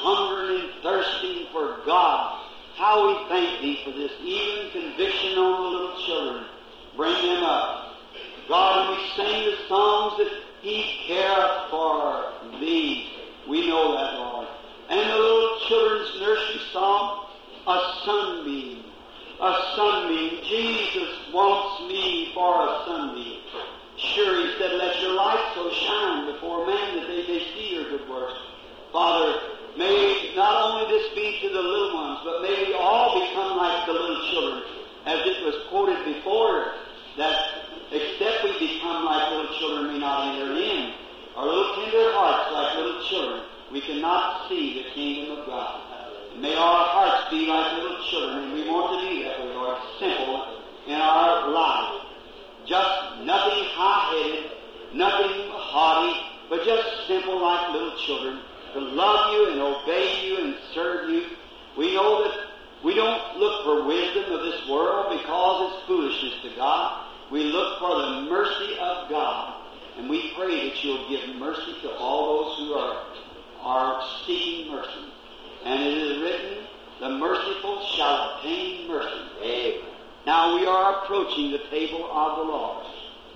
hungering and thirsting for God. How we thank Thee for this even conviction on the little children. Bring them up. God, when we sing the songs that He cares for Thee, we know that, Lord. And the little children's nursery song, a sunbeam, a sunbeam. Jesus wants me for a sunbeam. Sure, He said, let your light so shine before men that they may see your good works. Father, may not only this be to the little ones, but may we all become like the little children, as it was quoted before, that except we become like little children, we not enter in. Our little tender hearts like little children, we cannot see the kingdom of God. And may our hearts be like little children, and we want to be that way, Lord, simple in our life. Just nothing high-headed, nothing haughty, but just simple like little children, to love you and obey you and serve you. We know that we don't look for wisdom of this world because it's foolishness to God. We look for the mercy of God. And we pray that you'll give mercy to all those who are, are seeking mercy. And it is written, the merciful shall obtain mercy. Amen. Now we are approaching the table of the Lord.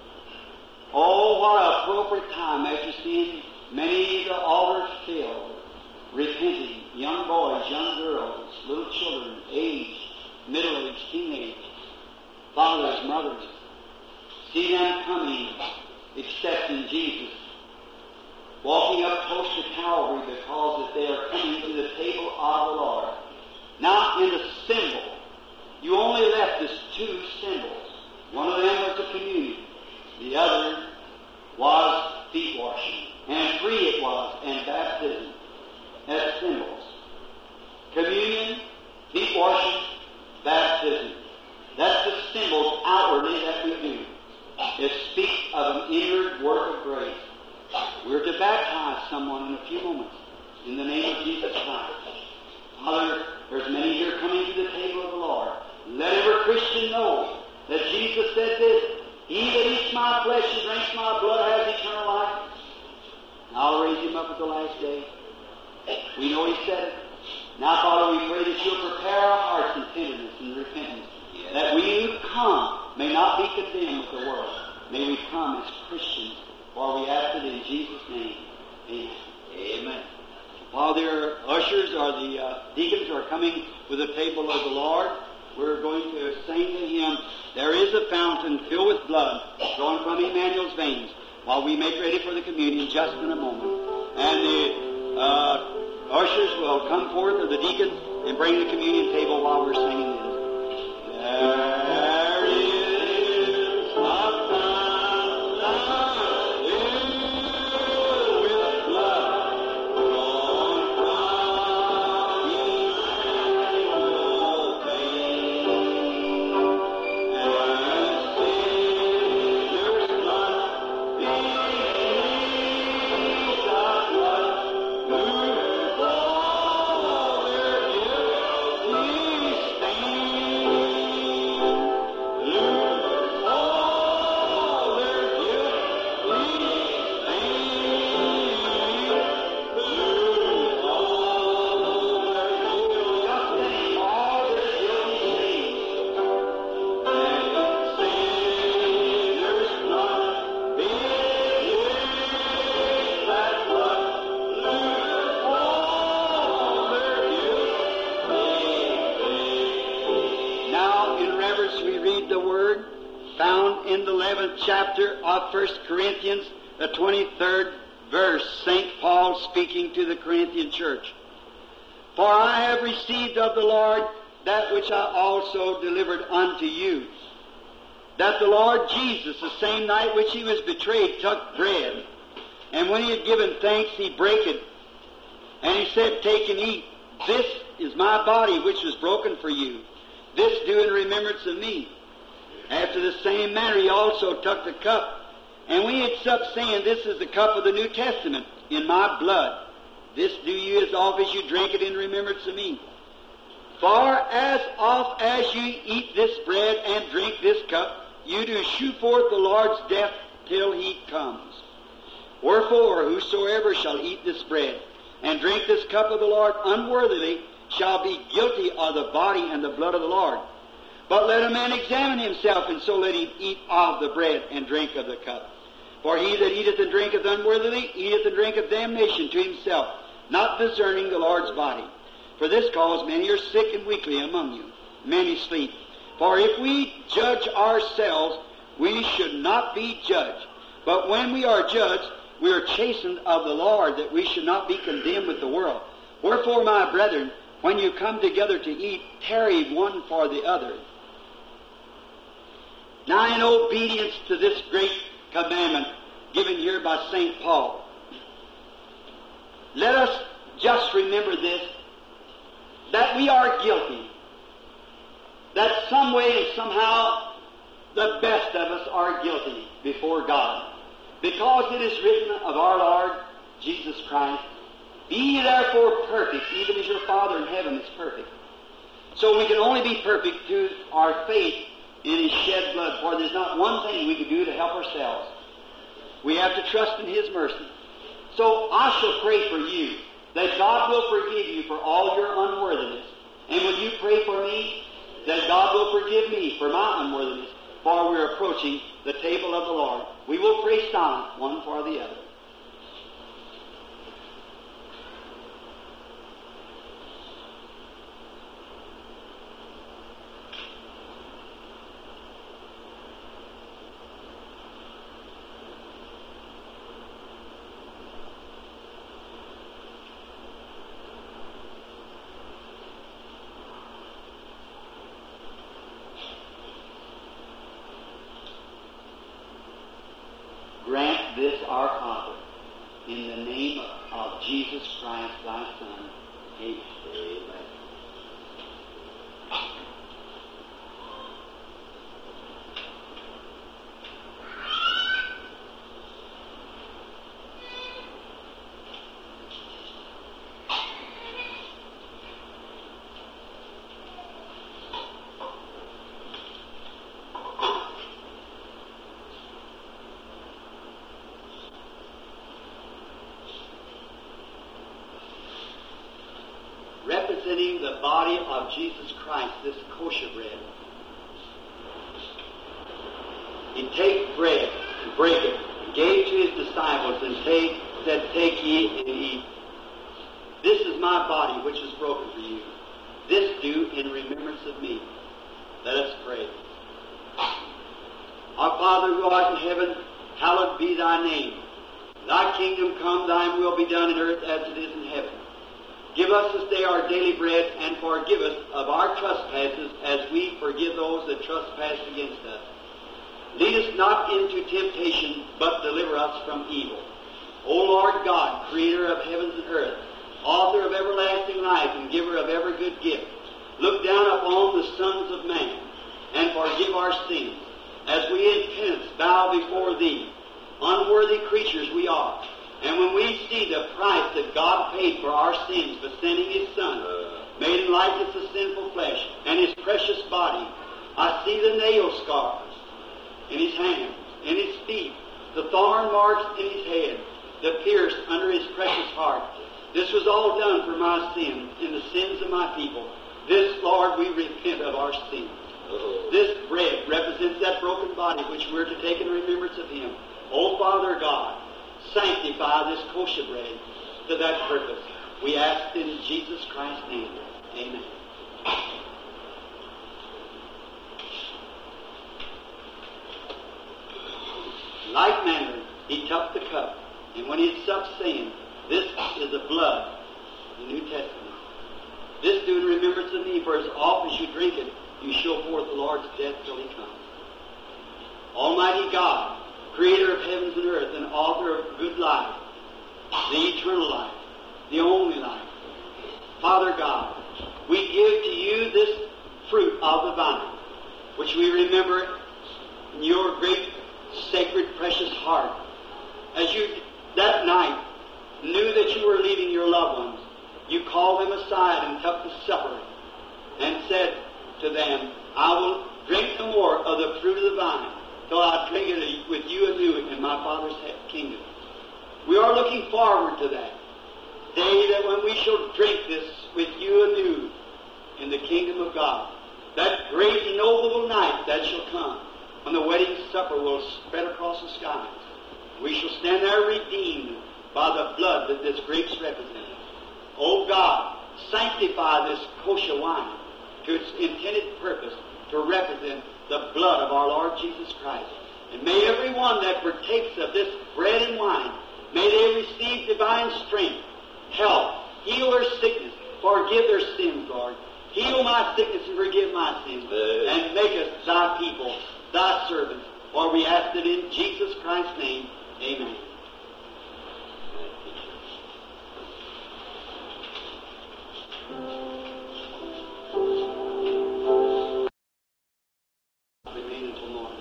Oh, what an appropriate time after seeing many of the altars filled, repenting, young boys, young girls, little children, aged, middle-aged, teenage, fathers, mothers. See them coming, accepting Jesus, walking up close to Calvary because that they are coming to the table of the Lord. Now, in the symbol, you only left us two symbols. One of them was the communion. The other was feet washing. And free it was, and baptism. That's symbols. Communion, feet washing, baptism. That's the symbols outwardly that we do. It speaks of an inward work of grace. We're to baptize someone in a few moments in the name of Jesus Christ. Father, there's many here coming to the table of the Lord. Let every Christian know that Jesus said this, He that eats my flesh and drinks my blood has eternal life. And I'll raise him up at the last day. We know He said it. Now, Father, we pray that you'll prepare our hearts in tenderness and repentance, that we who come may not be condemned with the world. May we come as Christians, for we ask it in Jesus' name. Amen. Amen. While their ushers or the uh, deacons are coming with the table of the Lord, we're going to sing to him, There is a fountain filled with blood flowing from Emmanuel's veins, while we make ready for the communion just in a moment. And the uh, ushers will come forth, or the deacons, and bring the communion table while we're singing this. There is a fountain filled with blood flowing from Emmanuel's veins. And Savior's blood beneath the blood, who all their guilty stain. Lose all their guilty stain. Lose all their guilty, all their guilty stains. Now, in reverence, we read the word found in the 11th chapter of 1 Corinthians, the 23rd verse, St. Paul speaking to the Corinthian church. For I have received of the Lord that which I also delivered unto you. That the Lord Jesus, the same night which he was betrayed, took bread. And when he had given thanks, he brake it. And he said, Take and eat. This is my body which was broken for you. This do in remembrance of me. After the same manner he also took the cup. And when he had supped, saying, This is the cup of the New Testament in my blood. This do you as oft as you drink it in remembrance of me. For as oft as you eat this bread and drink this cup, you do shew forth the Lord's death till he comes. Wherefore, whosoever shall eat this bread and drink this cup of the Lord unworthily shall be guilty of the body and the blood of the Lord. But let a man examine himself, and so let him eat of the bread and drink of the cup. For he that eateth and drinketh unworthily eateth and drinketh damnation to himself, not discerning the Lord's body. For this cause many are sick and weakly among you, many sleep. For if we judge ourselves, we should not be judged. But when we are judged, we are chastened of the Lord, that we should not be condemned with the world. Wherefore, my brethren, when you come together to eat, tarry one for the other. Now, in obedience to this great commandment given here by St. Paul, let us just remember this that we are guilty. That some way and somehow the best of us are guilty before God. Because it is written of our Lord Jesus Christ, Be ye therefore perfect, even as your Father in heaven is perfect. So we can only be perfect through our faith in His shed blood, for there's not one thing we can do to help ourselves. We have to trust in His mercy. So I shall pray for you that God will forgive you for all your unworthiness. And will you pray for me that God will forgive me for my unworthiness? For we're approaching the table of the Lord. We will pray silent, one for the other. Grant this our Father, in the name of Jesus Christ, thy Son. Amen. representing the body of Jesus Christ, this kosher bread. He take bread and break it, and gave to his disciples, and take, said, Take ye and eat. This is my body which is broken for you. This do in remembrance of me. Let us pray. Our Father who art in heaven, hallowed be thy name. Thy kingdom come, thine will be done in earth as it is in heaven. Give us this day our daily bread, and forgive us of our trespasses as we forgive those that trespass against us. Lead us not into temptation, but deliver us from evil. O Lord God, creator of heavens and earth, author of everlasting life and giver of every good gift, look down upon the sons of man and forgive our sins, as we in penance bow before thee. Unworthy creatures we are, and when we see the price that God paid for our sins by sending His Son, made in likeness of sinful flesh, and His precious body, I see the nail scars in His hands, in His feet, the thorn marks in His head, the pierce under His precious heart. This was all done for my sins and the sins of my people. This, Lord, we repent of our sins. This bread represents that broken body which we're to take in remembrance of Him. O Father God, sanctify this kosher bread to that purpose. We ask in Jesus Christ's name. Amen. Like manner, he took the cup, and when he had supped, saying, This is the blood, of the New Testament. This do in remembrance of me, for as often as you drink it, you show forth the Lord's death till he comes. Almighty God, creator of heavens and earth and author of good life, the eternal life, the only life. Father God, we give to you this fruit of the vine, which we remember in your great, sacred, precious heart. As you that night knew that you were leaving your loved ones, you called them aside and took the supper and said to them, I will drink no more of the fruit of the vine till I drink it with you anew in my Father's kingdom. We are looking forward to that. day that when we shall drink this with you anew in the kingdom of God, that great and noble night that shall come, when the wedding supper will spread across the skies. We shall stand there redeemed by the blood that this grapes represent. O God, sanctify this kosher wine to its intended purpose to represent the blood of our Lord Jesus Christ. And may everyone that partakes of this bread and wine, may they receive divine strength, health, heal their sickness, forgive their sins, Lord. Heal my sickness and forgive my sins. And make us thy people, thy servants. For we ask it in Jesus Christ's name. Amen. Remain until morning.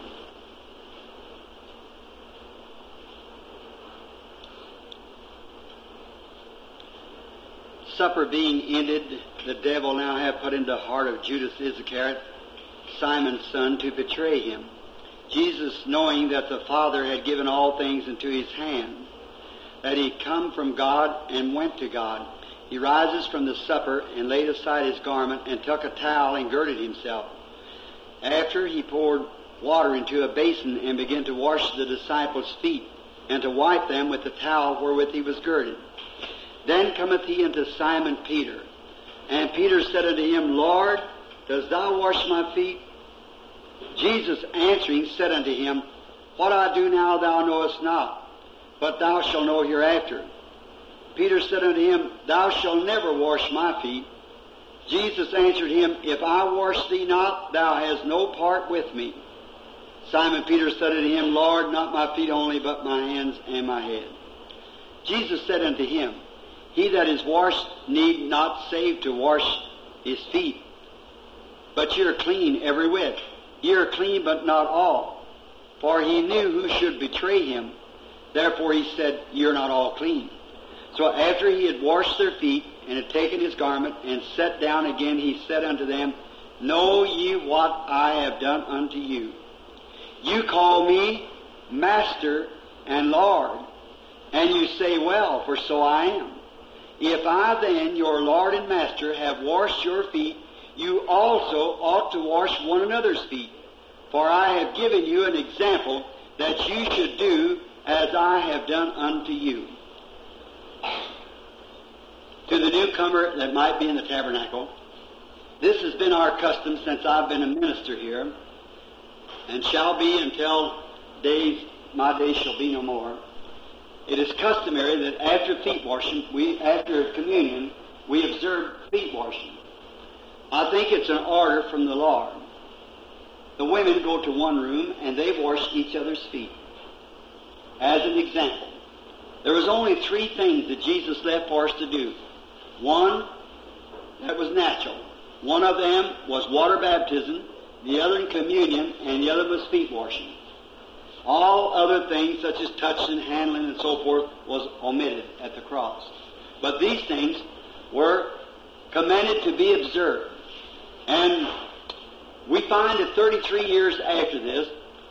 Supper being ended, the devil now hath put into the heart of Judas Iscariot, Simon's son, to betray him. Jesus, knowing that the Father had given all things into his hand, that he come from God and went to God, he rises from the supper and laid aside his garment and took a towel and girded himself. After he poured water into a basin and began to wash the disciples' feet and to wipe them with the towel wherewith he was girded. Then cometh he unto Simon Peter. And Peter said unto him, Lord, dost thou wash my feet? Jesus answering said unto him, What I do now thou knowest not, but thou shalt know hereafter. Peter said unto him, Thou shalt never wash my feet. Jesus answered him, If I wash thee not, thou hast no part with me. Simon Peter said unto him, Lord, not my feet only, but my hands and my head. Jesus said unto him, He that is washed need not save to wash his feet, but ye are clean every whit. Ye are clean, but not all. For he knew who should betray him. Therefore he said, Ye are not all clean. So after he had washed their feet, and had taken his garment, and sat down again, he said unto them, Know ye what I have done unto you? You call me Master and Lord, and you say, Well, for so I am. If I then, your Lord and Master, have washed your feet, you also ought to wash one another's feet. For I have given you an example that you should do as I have done unto you. To the newcomer that might be in the tabernacle, this has been our custom since I've been a minister here, and shall be until days my days shall be no more. It is customary that after feet washing, we after communion, we observe feet washing. I think it's an order from the Lord. The women go to one room and they wash each other's feet. As an example, there was only three things that Jesus left for us to do. One, that was natural. One of them was water baptism, the other in communion, and the other was feet washing. All other things, such as touching, handling, and so forth, was omitted at the cross. But these things were commanded to be observed. And we find that 33 years after this,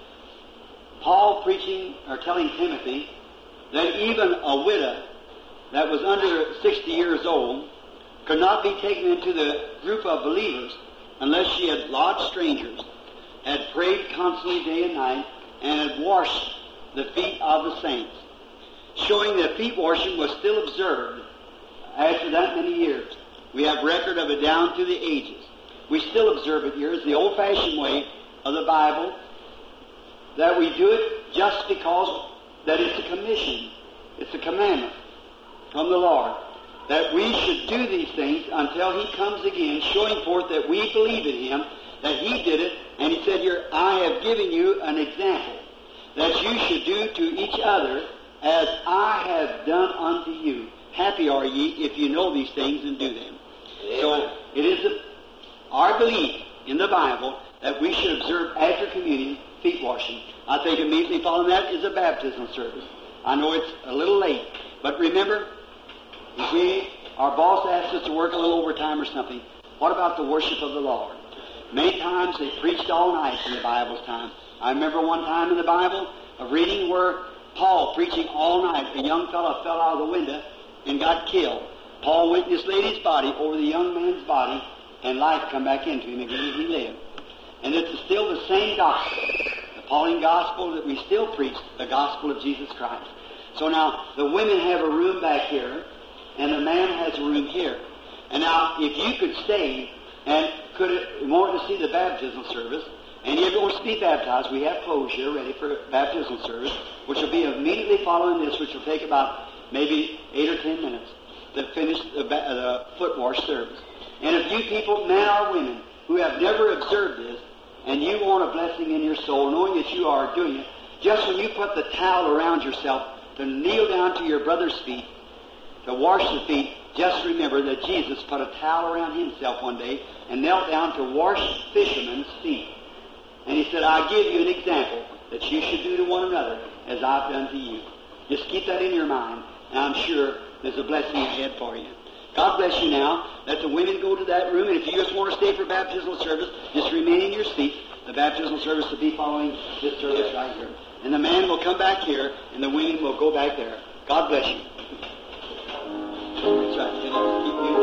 Paul preaching or telling Timothy that even a widow that was under 60 years old could not be taken into the group of believers unless she had lodged strangers, had prayed constantly day and night, and had washed the feet of the saints, showing that feet washing was still observed after that many years. We have record of it down through the ages. We still observe it here as the old-fashioned way of the Bible, that we do it just because that it's a commission, it's a commandment from the Lord, that we should do these things until He comes again, showing forth that we believe in Him, that He did it, and He said here, I have given you an example that you should do to each other as I have done unto you. Happy are ye if you know these things and do them. So it is a, our belief in the Bible that we should observe after communion feet washing. I think immediately following that is a baptismal service. I know it's a little late, but remember, you see, our boss asked us to work a little overtime or something. What about the worship of the Lord? Many times they preached all night in the Bible's time. I remember one time in the Bible of reading where Paul preaching all night. A young fellow fell out of the window and got killed. Paul went in this lady's body over the young man's body, and life come back into him again as he lived. And it's still the same gospel, the Pauline gospel that we still preach, the gospel of Jesus Christ. So now the women have a room back here, and the man has a room here. And now, if you could stay and could want to see the baptismal service, and you want to be baptized, we have clothes here ready for baptismal service, which will be immediately following this, which will take about maybe eight or ten minutes to finish the, ba- the foot wash service. And if you people, men or women, who have never observed this, and you want a blessing in your soul, knowing that you are doing it, just when you put the towel around yourself to kneel down to your brother's feet, to wash the feet, just remember that Jesus put a towel around himself one day and knelt down to wash fishermen's feet. And he said, I give you an example that you should do to one another as I've done to you. Just keep that in your mind, and I'm sure there's a blessing ahead for you. God bless you now. Let the women go to that room, and if you just want to stay for baptismal service, just remain in your seat. The baptismal service will be following this service right here. And the man will come back here, and the women will go back there. God bless you. That's right. Keep you